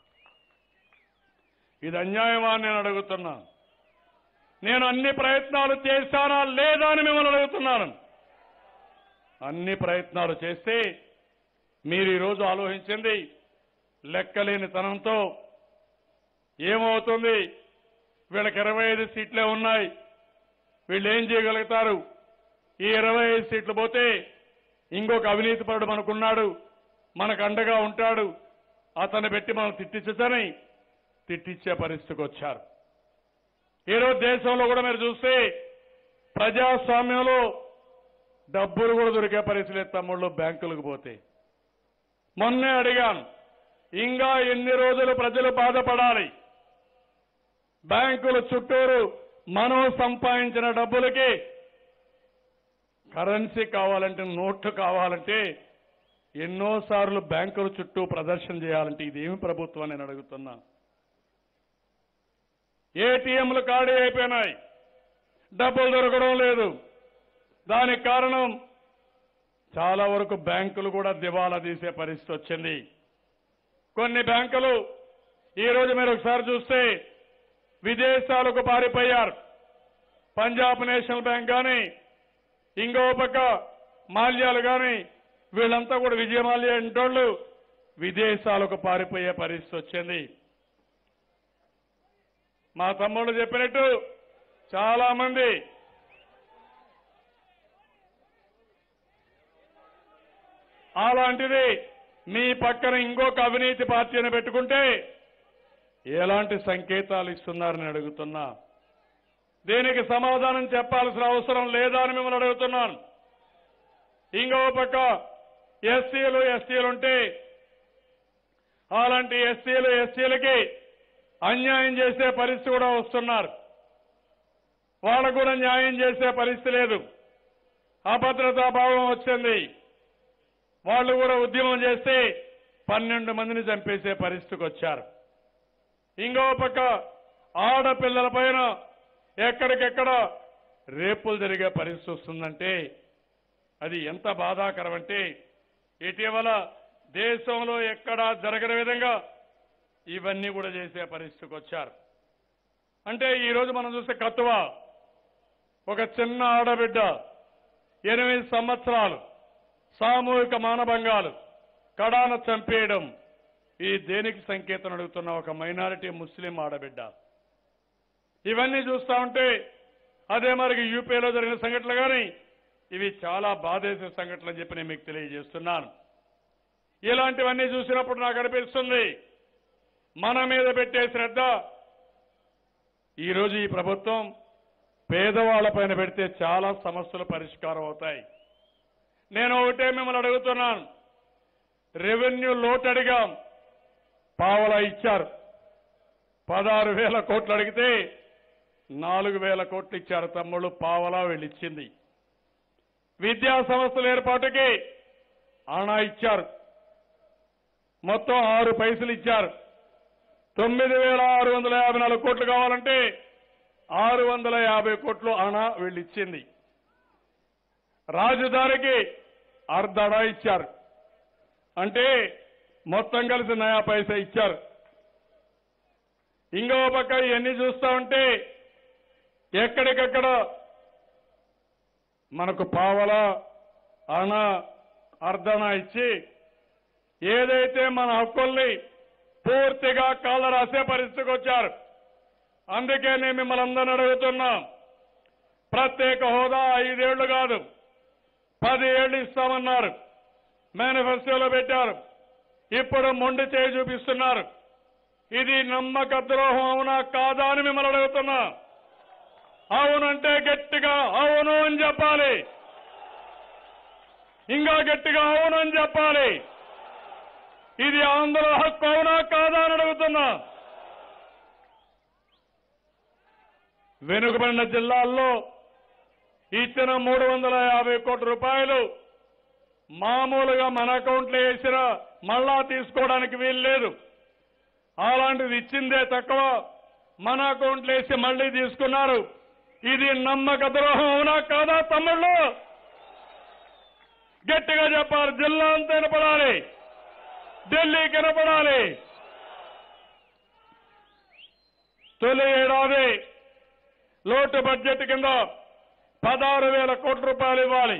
ఇది అన్యాయమా అని నేను అడుగుతున్నా నేను అన్ని ప్రయత్నాలు చేశానా లేదా అని మిమ్మల్ని అడుగుతున్నాను అన్ని ప్రయత్నాలు చేస్తే మీరు ఈరోజు ఆలోచించింది లెక్కలేని తనంతో ఏమవుతుంది వీళ్ళకి ఇరవై ఐదు సీట్లే ఉన్నాయి వీళ్ళు ఏం చేయగలుగుతారు ఈ ఇరవై ఐదు సీట్లు పోతే ఇంకొక అవినీతి పరుడు మనకున్నాడు మనకు అండగా ఉంటాడు అతన్ని పెట్టి మనం తిట్టించని తిట్టించే పరిస్థితికి వచ్చారు ఈరోజు దేశంలో కూడా మీరు చూస్తే ప్రజాస్వామ్యంలో డబ్బులు కూడా దొరికే పరిస్థితి లేదు తమ్ముళ్ళు బ్యాంకులకు పోతే మొన్నే అడిగాను ఇంకా ఎన్ని రోజులు ప్రజలు బాధపడాలి బ్యాంకుల చుట్టూరు మనం సంపాదించిన డబ్బులకి కరెన్సీ కావాలంటే నోట్లు కావాలంటే ఎన్నోసార్లు బ్యాంకుల చుట్టూ ప్రదర్శన చేయాలంటే ఇదేమి ప్రభుత్వం అని నేను అడుగుతున్నా ఏటీఎంలు ఖాళీ అయిపోయినాయి డబ్బులు దొరకడం లేదు దానికి కారణం చాలా వరకు బ్యాంకులు కూడా దివాలా తీసే పరిస్థితి వచ్చింది కొన్ని బ్యాంకులు ఈ రోజు మీరు ఒకసారి చూస్తే విదేశాలకు పారిపోయారు పంజాబ్ నేషనల్ బ్యాంక్ కానీ ఇంకో పక్క మాల్యాలు కానీ వీళ్ళంతా కూడా విజయమాల్య అంటోళ్ళు విదేశాలకు పారిపోయే పరిస్థితి వచ్చింది మా తమ్ముళ్ళు చెప్పినట్టు చాలా మంది అలాంటిది మీ పక్కన ఇంకొక అవినీతి పార్టీని పెట్టుకుంటే ఎలాంటి సంకేతాలు ఇస్తున్నారని అడుగుతున్నా దీనికి సమాధానం చెప్పాల్సిన అవసరం లేదా అని మిమ్మల్ని అడుగుతున్నాను ఇంకో పక్క ఎస్సీలు ఎస్టీలు ఉంటే అలాంటి ఎస్సీలు ఎస్టీలకి అన్యాయం చేసే పరిస్థితి కూడా వస్తున్నారు వాళ్ళకు కూడా న్యాయం చేసే పరిస్థితి లేదు అభద్రతా భావం వచ్చింది వాళ్ళు కూడా ఉద్యమం చేస్తే పన్నెండు మందిని చంపేసే పరిస్థితికి వచ్చారు ఇంకో పక్క ఆడపిల్లల పైన ఎక్కడికెక్కడ రేపులు జరిగే పరిస్థితి వస్తుందంటే అది ఎంత బాధాకరం అంటే ఇటీవల దేశంలో ఎక్కడా జరగని విధంగా ఇవన్నీ కూడా చేసే పరిస్థితికి వచ్చారు అంటే ఈ రోజు మనం చూస్తే కత్తువ ఒక చిన్న ఆడబిడ్డ ఎనిమిది సంవత్సరాలు సామూహిక మానభంగాలు కడాన చంపేయడం ఈ దేనికి సంకేతం అడుగుతున్న ఒక మైనారిటీ ముస్లిం ఆడబిడ్డ ఇవన్నీ చూస్తా ఉంటే అదే మరి యూపీలో జరిగిన సంఘటనలు కానీ ఇవి చాలా బాధేసే సంఘటనలు అని చెప్పి నేను మీకు తెలియజేస్తున్నాను ఇలాంటివన్నీ చూసినప్పుడు నాకు అనిపిస్తుంది మన మీద పెట్టే శ్రద్ధ ఈరోజు ఈ ప్రభుత్వం పేదవాళ్లపైన పెడితే చాలా సమస్యలు పరిష్కారం అవుతాయి నేను ఒకటే మిమ్మల్ని అడుగుతున్నాను రెవెన్యూ లోటు అడిగాం పావలా ఇచ్చారు పదహారు వేల కోట్లు అడిగితే నాలుగు వేల కోట్లు ఇచ్చారు తమ్ముళ్ళు పావలా వెళ్ళిచ్చింది విద్యా సంస్థల ఏర్పాటుకి అణా ఇచ్చారు మొత్తం ఆరు పైసలు ఇచ్చారు తొమ్మిది వేల ఆరు వందల యాభై నాలుగు కోట్లు కావాలంటే ఆరు వందల యాభై కోట్లు అణా వీళ్ళిచ్చింది రాజధానికి అర్ధడా ఇచ్చారు అంటే మొత్తం కలిసి నయా పైసా ఇచ్చారు ఇంకో పక్క ఇవన్నీ చూస్తా ఉంటే ఎక్కడికక్కడ మనకు పావల అణ అర్ధన ఇచ్చి ఏదైతే మన హక్కుల్ని పూర్తిగా కాళ్ళ రాసే పరిస్థితికి వచ్చారు అందుకే నేను మిమ్మల్ని అందరిని అడుగుతున్నాం ప్రత్యేక హోదా ఐదేళ్లు కాదు పది ఏళ్లు ఇస్తామన్నారు మేనిఫెస్టోలో పెట్టారు ఇప్పుడు మొండి చేయి చూపిస్తున్నారు ఇది నమ్మక ద్రోహం అవునా కాదా అని మిమ్మల్ని అడుగుతున్నా అవునంటే గట్టిగా అవును అని చెప్పాలి ఇంకా గట్టిగా అవును అని చెప్పాలి ఇది ఆంధ్ర హక్కు అవునా కాదా అని అడుగుతున్నా వెనుకబడిన జిల్లాల్లో ఇచ్చిన మూడు వందల యాభై కోట్ల రూపాయలు మామూలుగా మన అకౌంట్లో వేసిన మళ్ళా తీసుకోవడానికి వీలు లేదు అలాంటిది ఇచ్చిందే తక్కువ మన అకౌంట్లో వేసి మళ్ళీ తీసుకున్నారు ఇది నమ్మక ద్రోహం అవునా కాదా తమ్ముళ్ళు గట్టిగా చెప్పాలి జిల్లా అంతా వినపడాలి ఢిల్లీ కనపడాలి తొలి ఏడాది లోటు బడ్జెట్ కింద పదహారు వేల కోట్ల రూపాయలు ఇవ్వాలి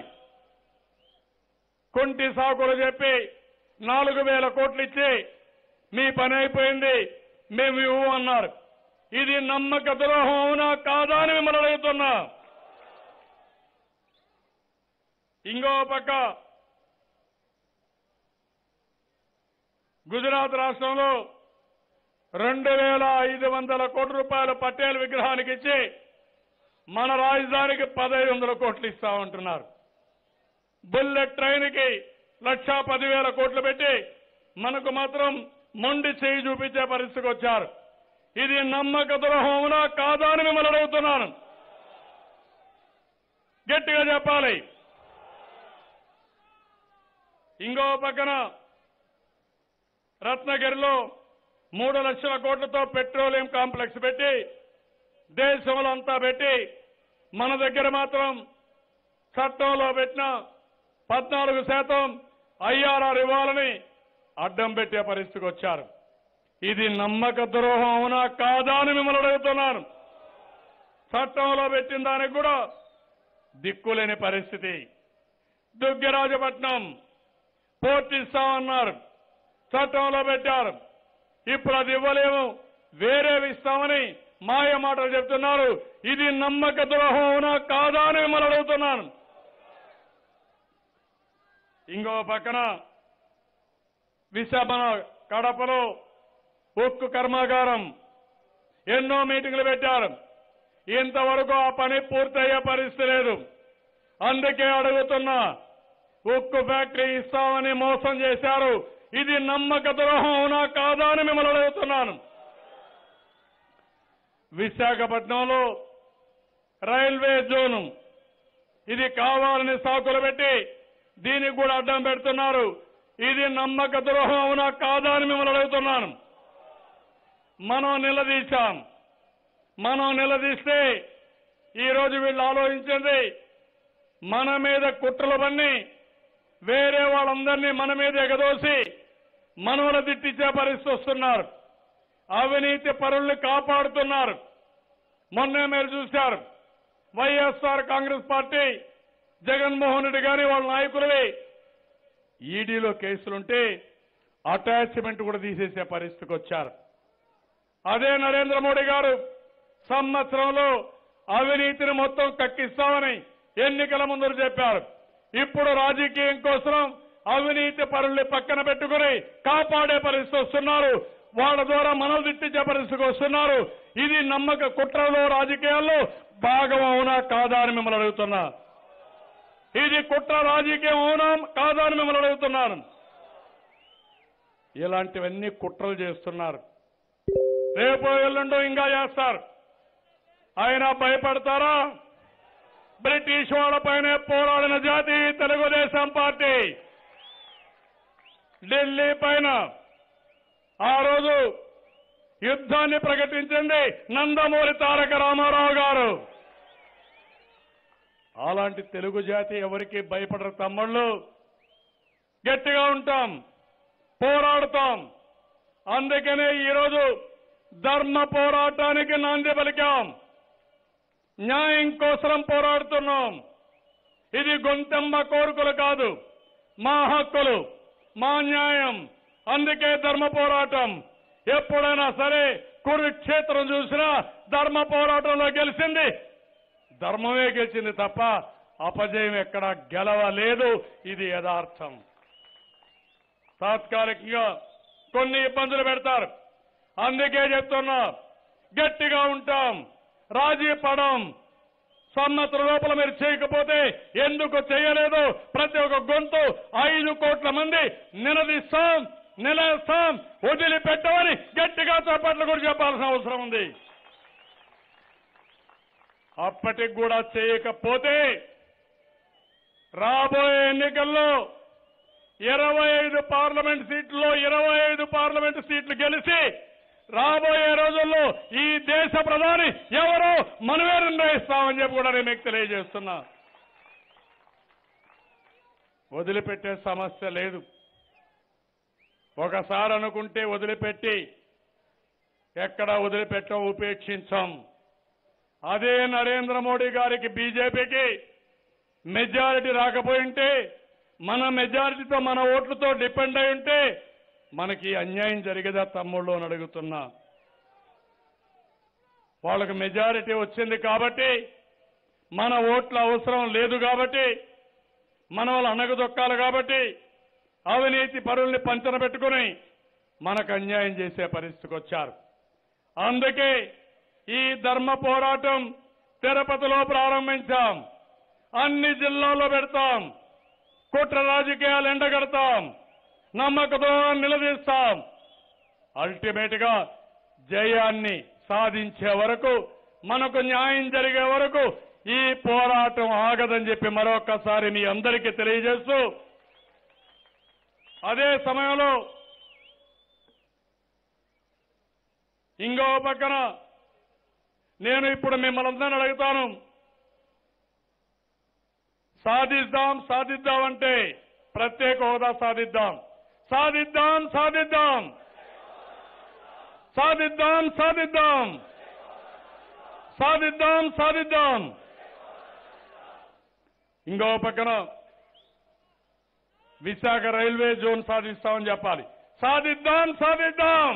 కుంటి సాకులు చెప్పి నాలుగు వేల కోట్లు ఇచ్చి మీ పని అయిపోయింది మేము ఇవ్వు అన్నారు ఇది నమ్మక ద్రోహం అవునా కాదా అని మిమ్మల్ని అడుగుతున్నా ఇంకో పక్క గుజరాత్ రాష్ట్రంలో రెండు వేల ఐదు వందల కోట్ల రూపాయల పటేల్ విగ్రహానికి ఇచ్చి మన రాజధానికి పదహైదు వందల కోట్లు ఇస్తామంటున్నారు బుల్లెట్ ట్రైన్కి లక్షా పదివేల కోట్లు పెట్టి మనకు మాత్రం మొండి చేయి చూపించే పరిస్థితికి వచ్చారు ఇది నమ్మక ద్రోహమునా కాదా అని మిమ్మల్ని అడుగుతున్నాను గట్టిగా చెప్పాలి ఇంకో పక్కన రత్నగిరిలో మూడు లక్షల కోట్లతో పెట్రోలియం కాంప్లెక్స్ పెట్టి దేశంలో అంతా పెట్టి మన దగ్గర మాత్రం చట్టంలో పెట్టిన పద్నాలుగు శాతం ఐఆర్ఆర్ ఇవ్వాలని అడ్డం పెట్టే పరిస్థితికి వచ్చారు ఇది నమ్మక ద్రోహం అవునా కాదా అని మిమ్మల్ని అడుగుతున్నాను చట్టంలో పెట్టిన దానికి కూడా దిక్కులేని పరిస్థితి దుగ్గరాజపట్నం పోర్ట్ ఇస్తామన్నారు చట్టంలో పెట్టారు ఇప్పుడు అది ఇవ్వలేము వేరేవి ఇస్తామని మాయ మాటలు చెప్తున్నారు ఇది నమ్మక ద్రోహం అవునా కాదా అని మిమ్మల్ని అడుగుతున్నాను ఇంకో పక్కన విశాఖ కడపలో ఉక్కు కర్మాగారం ఎన్నో మీటింగ్లు పెట్టారు ఇంతవరకు ఆ పని పూర్తయ్యే పరిస్థితి లేదు అందుకే అడుగుతున్నా ఉక్కు ఫ్యాక్టరీ ఇస్తామని మోసం చేశారు ఇది నమ్మక ద్రోహం అవునా కాదా అని మిమ్మల్ని అడుగుతున్నాను విశాఖపట్నంలో రైల్వే జోను ఇది కావాలని సాకులు పెట్టి దీనికి కూడా అడ్డం పెడుతున్నారు ఇది నమ్మక ద్రోహం అవునా కాదా అని మిమ్మల్ని అడుగుతున్నాను మనం నిలదీశాం మనం నిలదీస్తే ఈరోజు వీళ్ళు ఆలోచించింది మన మీద కుట్రలు పన్ని వేరే వాళ్ళందరినీ మన మీద ఎగదోసి మనవల తిట్టించే పరిస్థితి వస్తున్నారు అవినీతి పరుల్ని కాపాడుతున్నారు మొన్నే మీరు చూశారు YSR Congress party Jaganmohan Reddy garu వాళ్ళ నాయకులవి ఈడీలో కేసులుంటే అటాచ్మెంట్ కూడా తీసేసే పరిస్థితికి వచ్చారు అదే నరేంద్ర మోడీ గారు సంవత్సరంలో అవినీతిని మొత్తం కక్కిస్తామని ఎన్నికల ముందు చెప్పారు ఇప్పుడు రాజకీయం కోసం అవినీతి పరుల్ని పక్కన పెట్టుకుని కాపాడే పరిస్థితి వస్తున్నారు వాళ్ళ ద్వారా మనల్ని తిట్టించే పరిస్థితికి వస్తున్నారు ఇది నమ్మక కుట్రలో రాజకీయాల్లో భాగం అవునా కాదా అని మిమ్మల్ని అడుగుతున్నా ఇది కుట్ర రాజకీయం అవునా కాదా అని మిమ్మల్ని అడుగుతున్నాను ఇలాంటివన్నీ కుట్రలు చేస్తున్నారు రేపు ఎల్లుండో ఇంకా చేస్తారు ఆయన భయపడతారా బ్రిటిష్ వాళ్ళపైనే పోరాడిన జాతి తెలుగుదేశం పార్టీ ఢిల్లీ పైన ఆ రోజు యుద్ధాన్ని ప్రకటించింది నందమూరి తారక రామారావు గారు అలాంటి తెలుగు జాతి ఎవరికి భయపడరు తమ్ముళ్ళు గట్టిగా ఉంటాం పోరాడుతాం అందుకనే ఈరోజు ధర్మ పోరాటానికి నాంది పలికాం న్యాయం కోసం పోరాడుతున్నాం ఇది గొంతెమ్మ కోరికలు కాదు మా హక్కులు మా న్యాయం అందుకే ధర్మ పోరాటం ఎప్పుడైనా సరే కురుక్షేత్రం చూసినా ధర్మ పోరాటంలో గెలిచింది ధర్మమే గెలిచింది తప్ప అపజయం ఎక్కడ గెలవలేదు ఇది యథార్థం తాత్కాలికంగా కొన్ని ఇబ్బందులు పెడతారు అందుకే చెప్తున్నా గట్టిగా ఉంటాం రాజీ పడం సంవత్సరం లోపల మీరు చేయకపోతే ఎందుకు చేయలేదు ప్రతి ఒక్క గొంతు ఐదు కోట్ల మంది నిలదీస్తాం నిలేస్తాం వదిలిపెట్టమని గట్టిగా చప్పట్లు కూడా చెప్పాల్సిన అవసరం ఉంది అప్పటికి కూడా చేయకపోతే రాబోయే ఎన్నికల్లో ఇరవై ఐదు పార్లమెంట్ సీట్లలో ఇరవై ఐదు పార్లమెంట్ సీట్లు గెలిచి రాబోయే రోజుల్లో ఈ దేశ ప్రధాని ఎవరో మనమే నిర్ణయిస్తామని చెప్పి కూడా నేను మీకు తెలియజేస్తున్నా వదిలిపెట్టే సమస్య లేదు ఒకసారి అనుకుంటే వదిలిపెట్టి ఎక్కడ వదిలిపెట్టం ఉపేక్షించాం అదే నరేంద్ర మోడీ గారికి బీజేపీకి మెజారిటీ రాకపోయింటే మన మెజారిటీతో మన ఓట్లతో డిపెండ్ అయి ఉంటే మనకి అన్యాయం జరిగేదా తమ్ముళ్ళు అని అడుగుతున్నా వాళ్ళకి మెజారిటీ వచ్చింది కాబట్టి మన ఓట్ల అవసరం లేదు కాబట్టి మన వాళ్ళు అనగదొక్కాలి కాబట్టి అవినీతి పరుల్ని పంచన పెట్టుకుని మనకు అన్యాయం చేసే పరిస్థితికి వచ్చారు అందుకే ఈ ధర్మ పోరాటం తిరుపతిలో ప్రారంభించాం అన్ని జిల్లాల్లో పెడతాం కుట్ర రాజకీయాలు ఎండగడతాం నమ్మకతో నిలదీస్తాం అల్టిమేట్ గా జయాన్ని సాధించే వరకు మనకు న్యాయం జరిగే వరకు ఈ పోరాటం ఆగదని చెప్పి మరొకసారి మీ అందరికీ తెలియజేస్తూ అదే సమయంలో ఇంకో పక్కన నేను ఇప్పుడు మిమ్మల్ని అందరిని అడుగుతాను సాధిద్దాం సాధిద్దాం అంటే ప్రత్యేక హోదా సాధిద్దాం సాధిద్దాం సాధిద్దాం సాధిద్దాం సాధిద్దాం సాధిద్దాం సాధిద్దాం ఇంకో పక్కన విశాఖ రైల్వే జోన్ సాధిస్తామని చెప్పాలి సాధిద్దాం సాధిద్దాం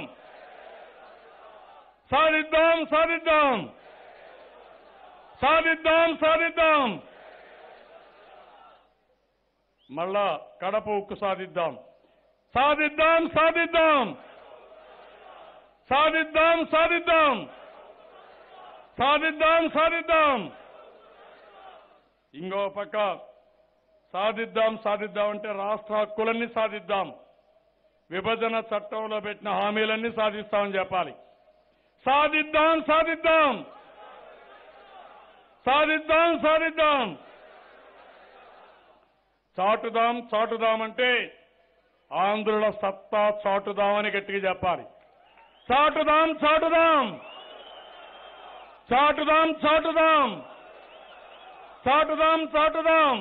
సాధిద్దాం సాధిద్దాం సాధిద్దాం సాధిద్దాం మళ్ళా కడప ఉక్కు సాధిద్దాం సాధిద్దాం సాధిద్దాం సాధిద్దాం సాధిద్దాం సాధిద్దాం సాధిద్దాం ఇంకో పక్క సాధిద్దాం సాధిద్దాం అంటే రాష్ట్ర హక్కులన్నీ సాధిద్దాం విభజన చట్టంలో పెట్టిన హామీలన్నీ సాధిస్తామని చెప్పాలి సాధిద్దాం సాధిద్దాం సాధిద్దాం సాధిద్దాం చాటుదాం చాటుదాం అంటే ఆంధ్రుల సత్తా చాటుదామని గట్టిగా చెప్పాలి చాటుదాం చాటుదాం చాటుదాం చాటుదాం చాటుదాం చాటుదాం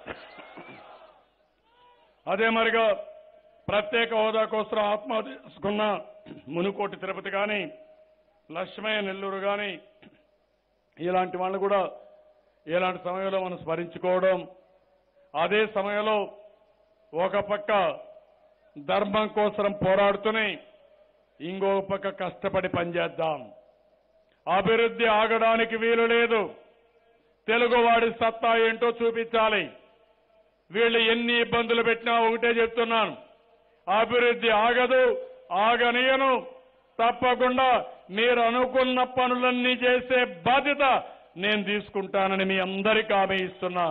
అదే మరిగా ప్రత్యేక హోదా కోసం ఆత్మహత్య చేసుకున్న మునుకోటి తిరుపతి కానీ లక్ష్మయ్య నెల్లూరు కానీ ఇలాంటి వాళ్ళు కూడా ఇలాంటి సమయంలో మనం స్మరించుకోవడం అదే సమయంలో ఒక పక్క ధర్మం కోసం పోరాడుతూనే ఇంకో పక్క కష్టపడి పనిచేద్దాం అభివృద్ధి ఆగడానికి వీలు లేదు తెలుగువాడి సత్తా ఏంటో చూపించాలి వీళ్ళు ఎన్ని ఇబ్బందులు పెట్టినా ఒకటే చెప్తున్నాను అభివృద్ధి ఆగదు ఆగనీయను తప్పకుండా మీరు అనుకున్న పనులన్నీ చేసే బాధ్యత నేను తీసుకుంటానని మీ అందరికీ హామీ ఇస్తున్నా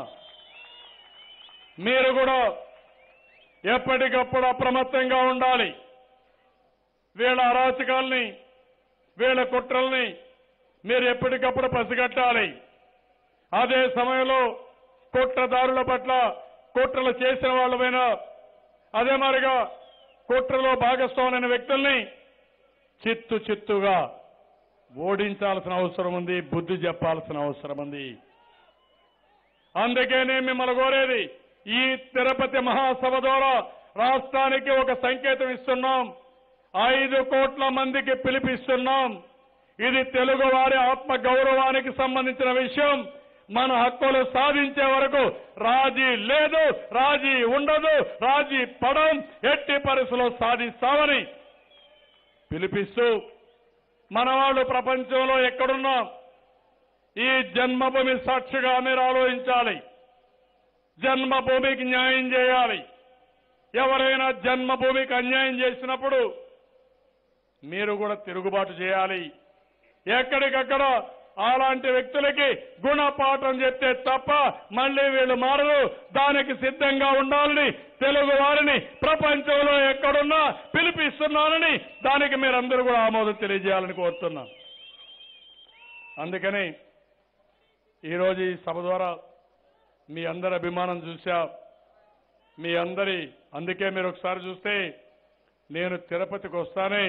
మీరు కూడా ఎప్పటికప్పుడు అప్రమత్తంగా ఉండాలి వీళ్ళ అరాచకాల్ని వీళ్ళ కుట్రల్ని మీరు ఎప్పటికప్పుడు పసిగట్టాలి అదే సమయంలో కుట్రదారుల పట్ల కుట్రలు చేసిన వాళ్ళమైనా అదే మరిగా కుట్రలో భాగస్వామైన వ్యక్తుల్ని చిత్తు చిత్తుగా ఓడించాల్సిన అవసరం ఉంది బుద్ధి చెప్పాల్సిన అవసరం ఉంది అందుకే నేను మిమ్మల్ని కోరేది ఈ తిరుపతి మహాసభ ద్వారా రాష్ట్రానికి ఒక సంకేతం ఇస్తున్నాం ఐదు కోట్ల మందికి పిలిపిస్తున్నాం ఇది తెలుగు వారి ఆత్మ గౌరవానికి సంబంధించిన విషయం మన హక్కులు సాధించే వరకు రాజీ లేదు రాజీ ఉండదు రాజీ పడం ఎట్టి పరిస్థితుల్లో సాధిస్తామని పిలిపిస్తూ మన వాళ్ళు ప్రపంచంలో ఎక్కడున్నా ఈ జన్మభూమి సాక్షిగా మీరు ఆలోచించాలి జన్మభూమికి న్యాయం చేయాలి ఎవరైనా జన్మభూమికి అన్యాయం చేసినప్పుడు మీరు కూడా తిరుగుబాటు చేయాలి ఎక్కడికక్కడ అలాంటి వ్యక్తులకి గుణపాఠం చెప్తే తప్ప మళ్ళీ వీళ్ళు మారరు దానికి సిద్ధంగా ఉండాలని తెలుగు వారిని ప్రపంచంలో ఎక్కడున్నా పిలిపిస్తున్నానని దానికి మీరందరూ కూడా ఆమోదం తెలియజేయాలని కోరుతున్నాం అందుకని ఈరోజు ఈ సభ ద్వారా మీ అందరి అభిమానం చూశా మీ అందరి అందుకే మీరు ఒకసారి చూస్తే నేను తిరుపతికి వస్తానే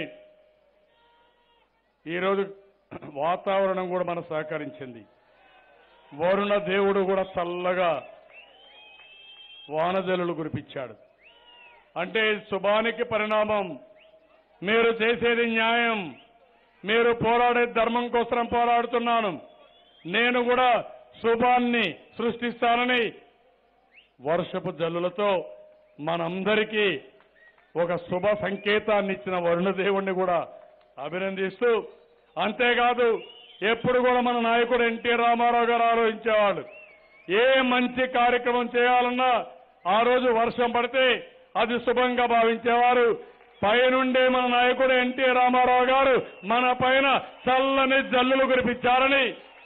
ఈరోజు వాతావరణం కూడా మనకు సహకరించింది వరుణ దేవుడు కూడా చల్లగా వానజల్లులు కురిపించాడు అంటే శుభానికి పరిణామం మీరు చేసేది న్యాయం మీరు పోరాడే ధర్మం కోసం పోరాడుతున్నాను నేను కూడా శుభాన్ని సృష్టిస్తానని వర్షపు జల్లులతో మనందరికీ ఒక శుభ సంకేతాన్ని ఇచ్చిన వరుణదేవుణ్ణి కూడా అభినందిస్తూ అంతేకాదు ఎప్పుడు కూడా మన నాయకుడు ఎన్టీ రామారావు గారు ఆలోచించేవాడు ఏ మంచి కార్యక్రమం చేయాలన్నా ఆ రోజు వర్షం పడితే అది శుభంగా భావించేవారు పైనుండే మన నాయకుడు ఎన్టీ రామారావు గారు మన పైన చల్లని జల్లులు కురిపించారని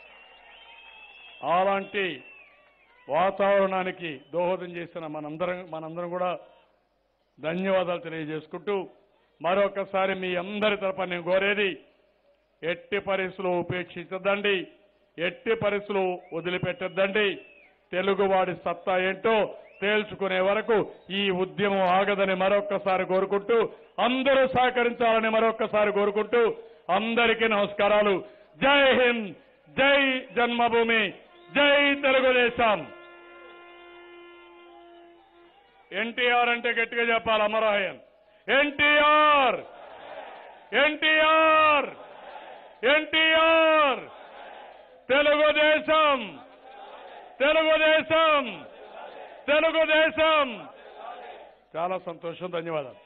అలాంటి వాతావరణానికి దోహదం చేసిన మనందరం మనందరం కూడా ధన్యవాదాలు తెలియజేసుకుంటూ మరొకసారి మీ అందరి తరపున నేను కోరేది ఎట్టి పరిస్థితులు ఉపేక్షించద్దండి ఎట్టి పరిస్థితులు వదిలిపెట్టద్దండి తెలుగువాడి సత్తా ఏంటో తేల్చుకునే వరకు ఈ ఉద్యమం ఆగదని మరొక్కసారి కోరుకుంటూ అందరూ సహకరించాలని మరొక్కసారి కోరుకుంటూ అందరికీ నమస్కారాలు జై హింద్ జై జన్మభూమి జై తెలుగుదేశం ఎన్టీఆర్ అంటే గట్టిగా చెప్పాలి అమరాయన్ ఎన్టీఆర్ ఎన్టీఆర్ ఎన్టీఆర్ తెలుగుదేశం తెలుగుదేశం తెలుగుదేశం చాలా సంతోషం ధన్యవాదాలు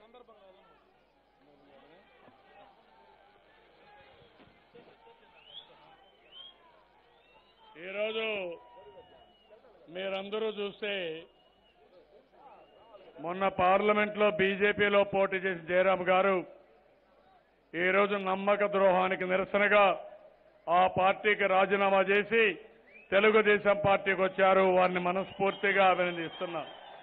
ఈరోజు మీరందరూ చూస్తే మొన్న పార్లమెంట్లో బీజేపీలో పోటీ చేసిన జయరాం గారు ఈరోజు నమ్మక ద్రోహానికి నిరసనగా ఆ పార్టీకి రాజీనామా చేసి తెలుగుదేశం పార్టీకి వచ్చారు వారిని మనస్ఫూర్తిగా అభినందిస్తున్నా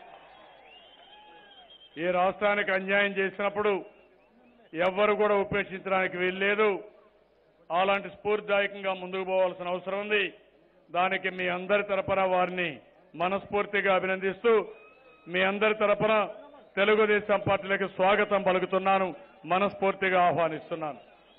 ఈ రాష్ట్రానికి అన్యాయం చేసినప్పుడు ఎవ్వరు కూడా ఉపేక్షించడానికి వీల్లేదు అలాంటి స్ఫూర్తిదాయకంగా ముందుకు పోవాల్సిన అవసరం ఉంది దానికి మీ అందరి తరపున వారిని మనస్ఫూర్తిగా అభినందిస్తూ మీ అందరి తరపున తెలుగుదేశం పార్టీలకు స్వాగతం పలుకుతున్నాను మనస్ఫూర్తిగా ఆహ్వానిస్తున్నాను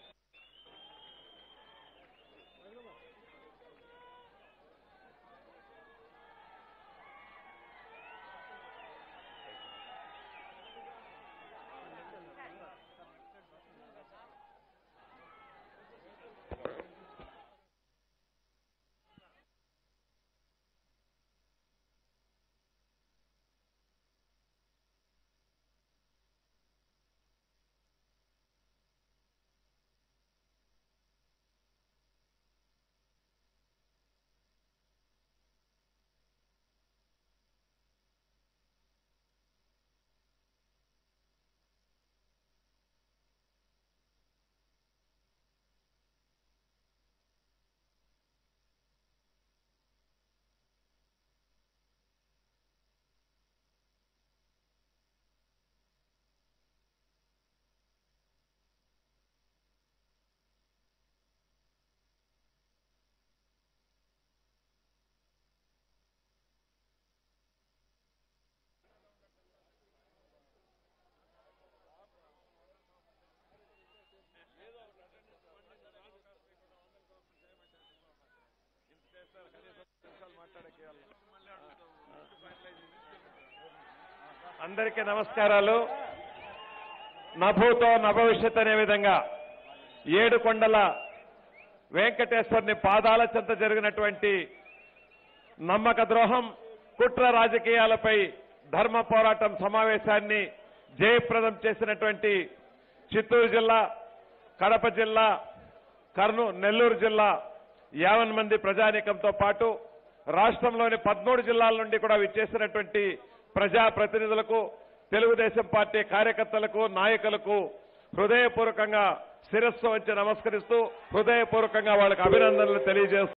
అందరికీ నమస్కారాలు నభూతో నభవిష్యత్ అనే విధంగా ఏడు కొండల వెంకటేశ్వరుని పాదాల చెంత జరిగినటువంటి నమ్మక ద్రోహం కుట్ర రాజకీయాలపై ధర్మ పోరాటం సమావేశాన్ని జయప్రదం చేసినటువంటి చిత్తూరు జిల్లా కడప జిల్లా కర్నూ నెల్లూరు జిల్లా యావన్ మంది ప్రజానీకంతో పాటు రాష్ట్రంలోని పదమూడు జిల్లాల నుండి కూడా విచ్చేసినటువంటి ప్రజా ప్రతినిధులకు తెలుగుదేశం పార్టీ కార్యకర్తలకు నాయకులకు హృదయపూర్వకంగా శిరస్సు వంచి నమస్కరిస్తూ హృదయపూర్వకంగా వాళ్ళకి అభినందనలు తెలియజేస్తూ